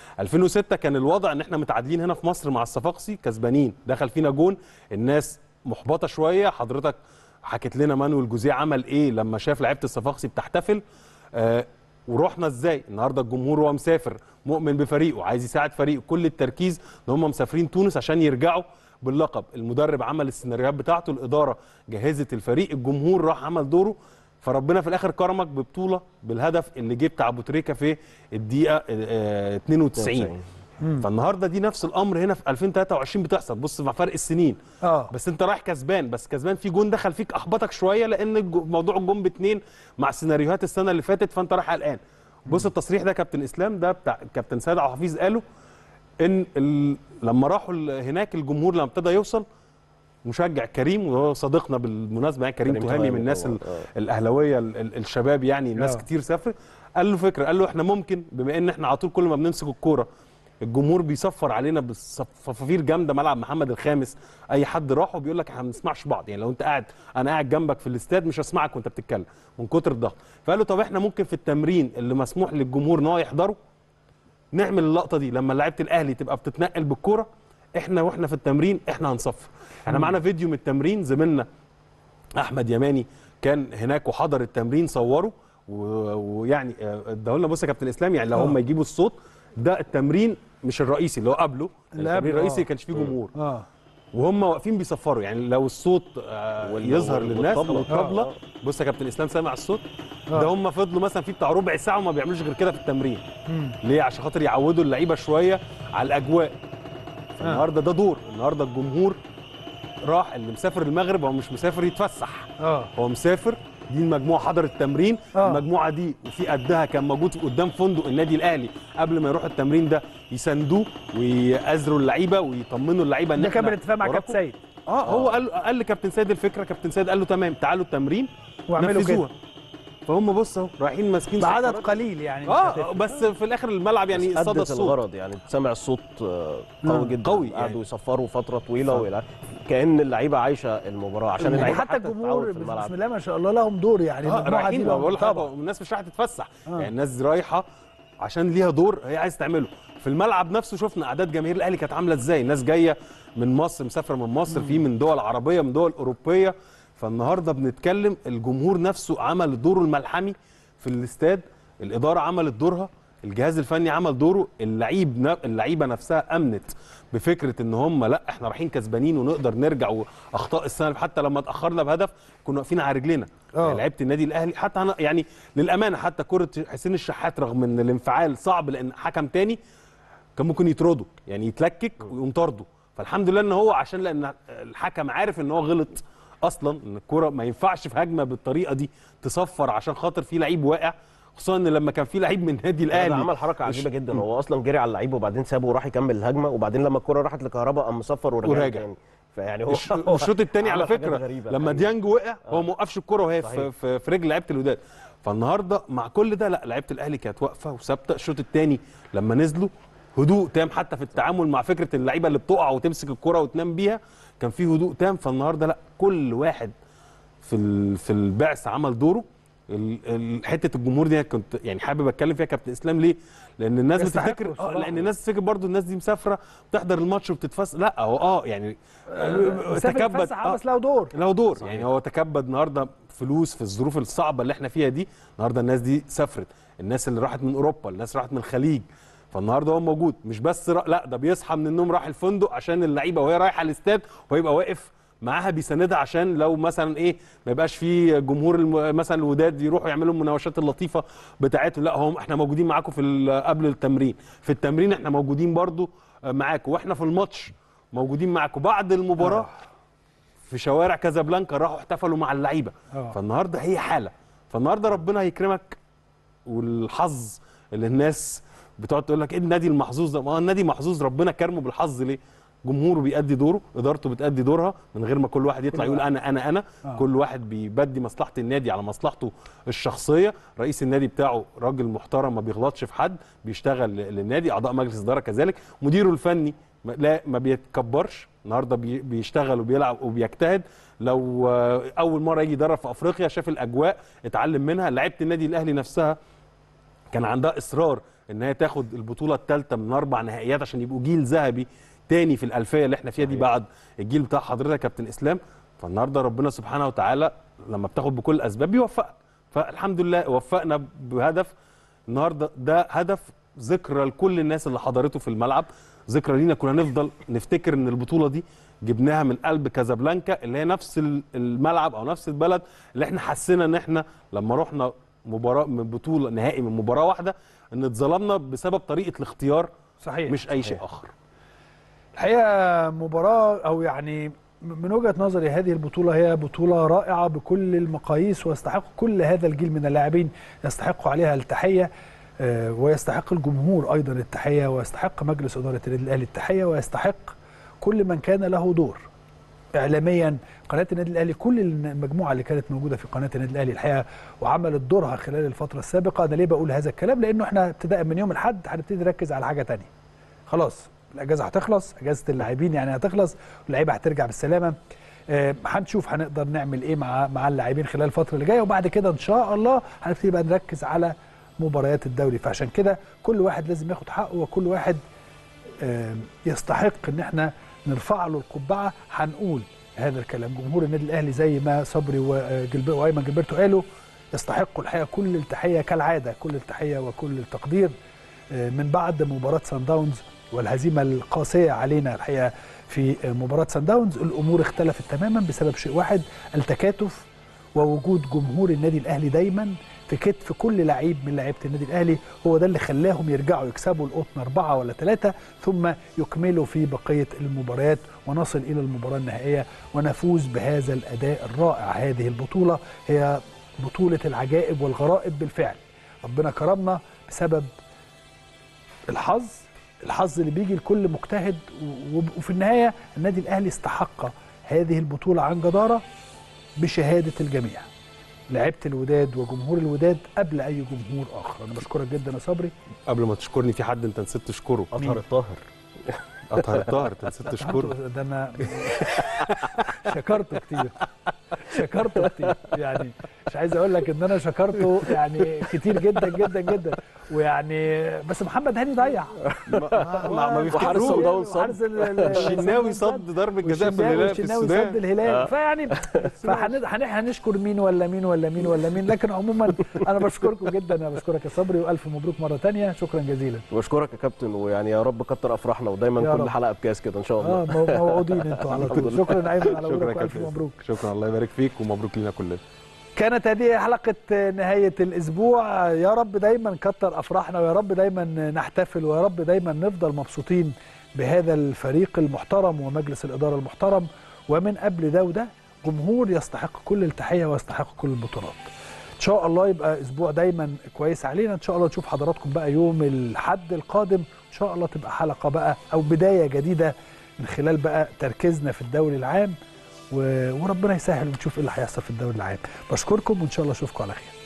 J: 2006 كان الوضع ان احنا متعادلين هنا في مصر مع الصفاقسي كسبانين دخل فينا جون الناس محبطه شويه حضرتك حكيت لنا مانويل جوزيه عمل ايه لما شاف لعيبه الصفاقسي بتحتفل آه ورحنا ازاي النهارده الجمهور وهو مسافر مؤمن بفريقه عايز يساعد فريقه كل التركيز ان هم مسافرين تونس عشان يرجعوا باللقب المدرب عمل السيناريوهات بتاعته الاداره جهزت الفريق الجمهور راح عمل دوره فربنا في الاخر كرمك ببطوله بالهدف اللي جه بتاع ابو تريكه في الدقيقه آه، 92 فالنهارده دي نفس الامر هنا في 2023 بتحصل بص مع فرق السنين
A: اه
J: بس انت رايح كسبان بس كسبان في جون دخل فيك احبطك شويه لان الج- موضوع الجون باتنين مع سيناريوهات السنه اللي فاتت فانت رايح قلقان بص التصريح ده كابتن اسلام ده بتاع كابتن سيد عبد الحفيظ قاله ان ال... لما راحوا ال- هناك الجمهور لما ابتدى يوصل مشجع كريم وهو صديقنا بالمناسبه يعني كريم,
H: كريم
J: تهامي
H: تهامي
J: من الناس
H: طبعاً،
J: ال-
H: آه.
J: الاهلاويه ال- ال- الشباب يعني ناس
A: آه.
J: كتير سافر قال له فكره قال له احنا ممكن بما ان احنا على طول كل ما بنمسك الكوره الجمهور بيصفر علينا بصفافير جامده ملعب محمد الخامس اي حد راحه بيقول لك احنا ما بنسمعش بعض يعني لو انت قاعد انا قاعد جنبك في الاستاد مش هسمعك وانت بتتكلم من كتر الضغط فقال له طب احنا ممكن في التمرين اللي مسموح للجمهور ان هو يحضره نعمل اللقطه دي لما لعيبه الاهلي تبقى بتتنقل بالكوره احنا واحنا في التمرين احنا هنصفر احنا معانا فيديو من التمرين زميلنا احمد يماني كان هناك وحضر التمرين صوره و- ويعني آه، اداه لنا بص يا كابتن اسلام يعني لو هم يجيبوا الصوت ده التمرين مش الرئيسي اللي هو قبله
A: اللي
J: التمرين
A: قبله،
J: الرئيسي
A: آه.
J: ما كانش فيه جمهور
A: اه
J: وهم واقفين بيصفروا يعني لو الصوت آه
H: وال-
J: يظهر
H: وال-
J: للناس او
H: والطبلة.
J: الطبله
H: آه،
J: بص يا كابتن اسلام سامع الصوت
A: آه.
J: ده هم فضلوا مثلا فيه بتاع ربع ساعه وما بيعملوش غير كده في التمرين
A: مم.
J: ليه عشان خاطر يعودوا اللعيبه شويه على الاجواء النهارده ده دور النهارده الجمهور راح اللي مسافر المغرب هو مش مسافر يتفسح
A: اه
J: هو مسافر دي المجموعه حضر التمرين
A: آه.
J: المجموعه دي وفي قدها كان موجود قدام فندق النادي الاهلي قبل ما يروح التمرين ده يساندوه ويأزروا اللعيبه ويطمنوا اللعيبه ان
A: ده كان
J: إحنا
A: بالاتفاق مع
J: وراكم.
A: كابتن سيد
J: اه هو قال قال لكابتن سيد الفكره كابتن سيد قال له تمام تعالوا التمرين
A: واعملوا
J: نفذوها فهم بص اهو رايحين ماسكين
A: بعدد
J: صفارات.
A: قليل يعني مش
J: اه
A: هتفرق.
J: بس في الاخر الملعب يعني
H: بس
J: صدى
H: أدت
J: الصوت
H: الغرض يعني سامع الصوت آه، قوي
A: مم.
H: جدا
J: قوي يعني.
H: قعدوا يصفروا فتره طويله ويلعب كان اللعيبه عايشه المباراه عشان اللعيبه
A: حتى الجمهور
H: تتعود في
A: بسم
H: الملعب
A: الله ما شاء الله لهم دور يعني
J: اه
A: المجموعه دي
J: رايحين
A: لهم
J: بقول
A: طبعا
J: لحضرتك الناس مش رايحه تتفسح يعني الناس رايحه عشان ليها دور هي عايز تعمله في الملعب نفسه شفنا اعداد جماهير الاهلي كانت عامله ازاي ناس جايه من مصر مسافره من مصر في من دول عربيه من دول اوروبيه فالنهارده بنتكلم الجمهور نفسه عمل دوره الملحمي في الاستاد الاداره عملت دورها الجهاز الفني عمل دوره اللعيب ن- اللعيبه نفسها امنت بفكره ان هم لا احنا رايحين كسبانين ونقدر نرجع واخطاء السنه حتى لما اتاخرنا بهدف كنا واقفين على رجلينا
A: آه.
J: يعني لعيبه النادي الاهلي حتى أنا يعني للامانه حتى كره حسين الشحات رغم ان الانفعال صعب لان حكم تاني كان ممكن يطرده يعني يتلكك ويقوم طرده فالحمد لله ان هو عشان لان الحكم عارف ان هو غلط اصلا ان الكوره ما ينفعش في هجمه بالطريقه دي تصفر عشان خاطر في لعيب واقع خصوصا ان لما كان في لعيب من النادي
H: ده
J: الاهلي
H: عمل حركه عجيبه جدا هو اصلا جري على اللعيب وبعدين سابه وراح يكمل الهجمه وبعدين لما الكره راحت لكهربا قام مصفر ورجع
J: وراجع.
H: تاني فيعني هو
J: الش- الشوط الثاني على
H: عمل حاجات
J: فكره
H: غريبة
J: لما
H: الحقيقة.
J: ديانج وقع هو ما وقفش الكوره وهي في,
H: صحيح.
J: في, في رجل لعيبه الوداد فالنهارده مع كل ده لا لعيبه الاهلي كانت واقفه وثابته الشوط الثاني لما نزلوا هدوء تام حتى في التعامل مع فكره اللعيبه اللي بتقع وتمسك الكوره وتنام بيها كان في هدوء تام فالنهارده لا كل واحد في ال- في البعث عمل دوره ال- ال- حته الجمهور دي كنت يعني حابب اتكلم فيها كابتن اسلام ليه؟ لان الناس
A: يستحقوا
J: بتفتكر اه
A: الصراحة.
J: لان الناس بتفتكر برضو الناس دي مسافره بتحضر الماتش وبتتفس لا هو اه يعني
A: مسافر يتفسح آه، بس له دور
J: له دور يعني هو تكبد النهارده فلوس في الظروف الصعبه اللي احنا فيها دي النهارده الناس دي سافرت الناس اللي راحت من اوروبا الناس راحت من الخليج فالنهارده هو موجود مش بس را... لا ده بيصحى من النوم راح الفندق عشان اللعيبه وهي رايحه الاستاد ويبقى واقف معاها بيساندها عشان لو مثلا ايه ما يبقاش في جمهور الم... مثلا الوداد يروحوا يعملوا المناوشات اللطيفه بتاعتهم لا هم احنا موجودين معاكم في ال... قبل التمرين في التمرين احنا موجودين برضو معاكم واحنا في الماتش موجودين معاكم بعد المباراه في شوارع كازابلانكا راحوا احتفلوا مع اللعيبه
A: آه.
J: فالنهارده هي حاله فالنهارده ربنا هيكرمك والحظ اللي الناس بتقعد تقول لك ايه النادي المحظوظ ده ما هو النادي محظوظ ربنا كرمه بالحظ ليه جمهوره بيأدي دوره ادارته بتأدي دورها من غير ما كل واحد يطلع
A: كل
J: يقول
A: واحد.
J: انا انا انا
A: آه.
J: كل واحد بيبدي مصلحه النادي على مصلحته الشخصيه رئيس النادي بتاعه راجل محترم ما بيغلطش في حد بيشتغل ل- للنادي اعضاء مجلس اداره كذلك مديره الفني ما- لا ما بيتكبرش النهارده بي- بيشتغل وبيلعب وبيجتهد لو آه، اول مره يجي يدرب في افريقيا شاف الاجواء اتعلم منها لعيبه النادي الاهلي نفسها كان عندها اصرار ان هي تاخد البطوله الثالثه من اربع نهائيات عشان يبقوا جيل ذهبي تاني في الالفيه اللي احنا فيها دي بعد الجيل بتاع حضرتك يا كابتن اسلام فالنهارده ربنا سبحانه وتعالى لما بتاخد بكل الاسباب بيوفقك فالحمد لله وفقنا بهدف النهارده ده هدف ذكرى لكل الناس اللي حضرته في الملعب ذكرى لينا كنا نفضل نفتكر ان البطوله دي جبناها من قلب كازابلانكا اللي هي نفس ال- الملعب او نفس البلد اللي احنا حسينا ان احنا لما رحنا مباراه من بطوله نهائي من مباراه واحده ان اتظلمنا بسبب طريقه الاختيار
A: صحيح
J: مش اي
A: صحيح.
J: شيء اخر
A: الحقيقه مباراه او يعني من وجهه نظري هذه البطوله هي بطوله رائعه بكل المقاييس ويستحق كل هذا الجيل من اللاعبين يستحقوا عليها التحيه آه، ويستحق الجمهور ايضا التحيه ويستحق مجلس اداره النادي الاهلي التحيه ويستحق كل من كان له دور اعلاميا قناه النادي الاهلي كل المجموعه اللي كانت موجوده في قناه النادي الاهلي الحقيقه وعملت دورها خلال الفتره السابقه انا ليه بقول هذا الكلام لانه احنا ابتداء من يوم الاحد هنبتدي نركز على حاجه تانية خلاص الاجازه هتخلص اجازه اللاعبين يعني هتخلص واللعيبه هترجع بالسلامه آه، هنشوف هنقدر نعمل ايه مع مع اللاعبين خلال الفتره اللي جايه وبعد كده ان شاء الله هنبتدي بقى نركز على مباريات الدوري فعشان كده كل واحد لازم ياخد حقه وكل واحد آه، يستحق ان احنا نرفع له القبعه هنقول هذا الكلام جمهور النادي الاهلي زي ما صبري وجلب- وايمن جilberto قالوا يستحقوا الحقيقه كل التحيه كالعاده كل التحيه وكل التقدير آه، من بعد مباراه سان داونز والهزيمه القاسيه علينا الحقيقه في آه، مباراه سان داونز الامور اختلفت تماما بسبب شيء واحد التكاتف ووجود جمهور النادي الاهلي دايما في كتف كل لعيب من لعيبه النادي الاهلي هو ده اللي خلاهم يرجعوا يكسبوا القطن اربعه ولا ثلاثه ثم يكملوا في بقيه المباريات ونصل الى المباراه النهائيه ونفوز بهذا الاداء الرائع هذه البطوله هي بطوله العجائب والغرائب بالفعل ربنا كرمنا بسبب الحظ الحظ اللي بيجي لكل مجتهد و- وب- وفي النهايه النادي الاهلي استحق هذه البطوله عن جداره بشهاده الجميع لعيبه الوداد وجمهور الوداد قبل اي جمهور اخر انا بشكرك جدا يا صبري
J: قبل ما تشكرني في حد انت نسيت تشكره
H: اطهر الطاهر
J: اطهر الطاهر انت نسيت تشكره
A: ده انا شكرته كتير شكرته كتير يعني مش عايز اقول لك ان انا شكرته يعني كتير جدا جدا جدا ويعني بس محمد هاني ضيع
J: ما, ما, ما
H: وحارس
J: بيفتكروش
H: صن داونز صد.
A: وحارس ال- ال-
J: الشناوي
A: صن
J: صد ضربه جزاء في
A: والشناوي-
J: الهلال في
A: والشناوي
J: السودان
A: صد الهلال فيعني فهنشكر مين ولا مين ولا مين ولا مين لكن عموما انا بشكركم جدا انا بشكرك يا صبري والف مبروك مره تانية شكرا جزيلا
H: بشكرك يا كابتن ويعني يا رب كتر افراحنا ودايما
A: يا
H: كل
A: رب.
H: حلقه بكاس كده ان شاء
A: اه
H: الله
A: مو- موعودين انتوا على طول شكرا ايمن على
J: شكرا
A: وجودك
J: يا
A: والف
J: كابتن
A: مبروك
J: شكرا الله يبارك فيك ومبروك لينا كلنا
A: كانت هذه حلقة نهاية الأسبوع يا رب دايما كتر أفراحنا ويا رب دايما نحتفل ويا رب دايما نفضل مبسوطين بهذا الفريق المحترم ومجلس الإدارة المحترم ومن قبل ده وده جمهور يستحق كل التحية ويستحق كل البطولات إن شاء الله يبقى أسبوع دايما كويس علينا إن شاء الله نشوف حضراتكم بقى يوم الحد القادم إن شاء الله تبقى حلقة بقى أو بداية جديدة من خلال بقى تركيزنا في الدوري العام و- وربنا يسهل ونشوف ايه اللي هيحصل في الدوري العام بشكركم وان شاء الله اشوفكم على خير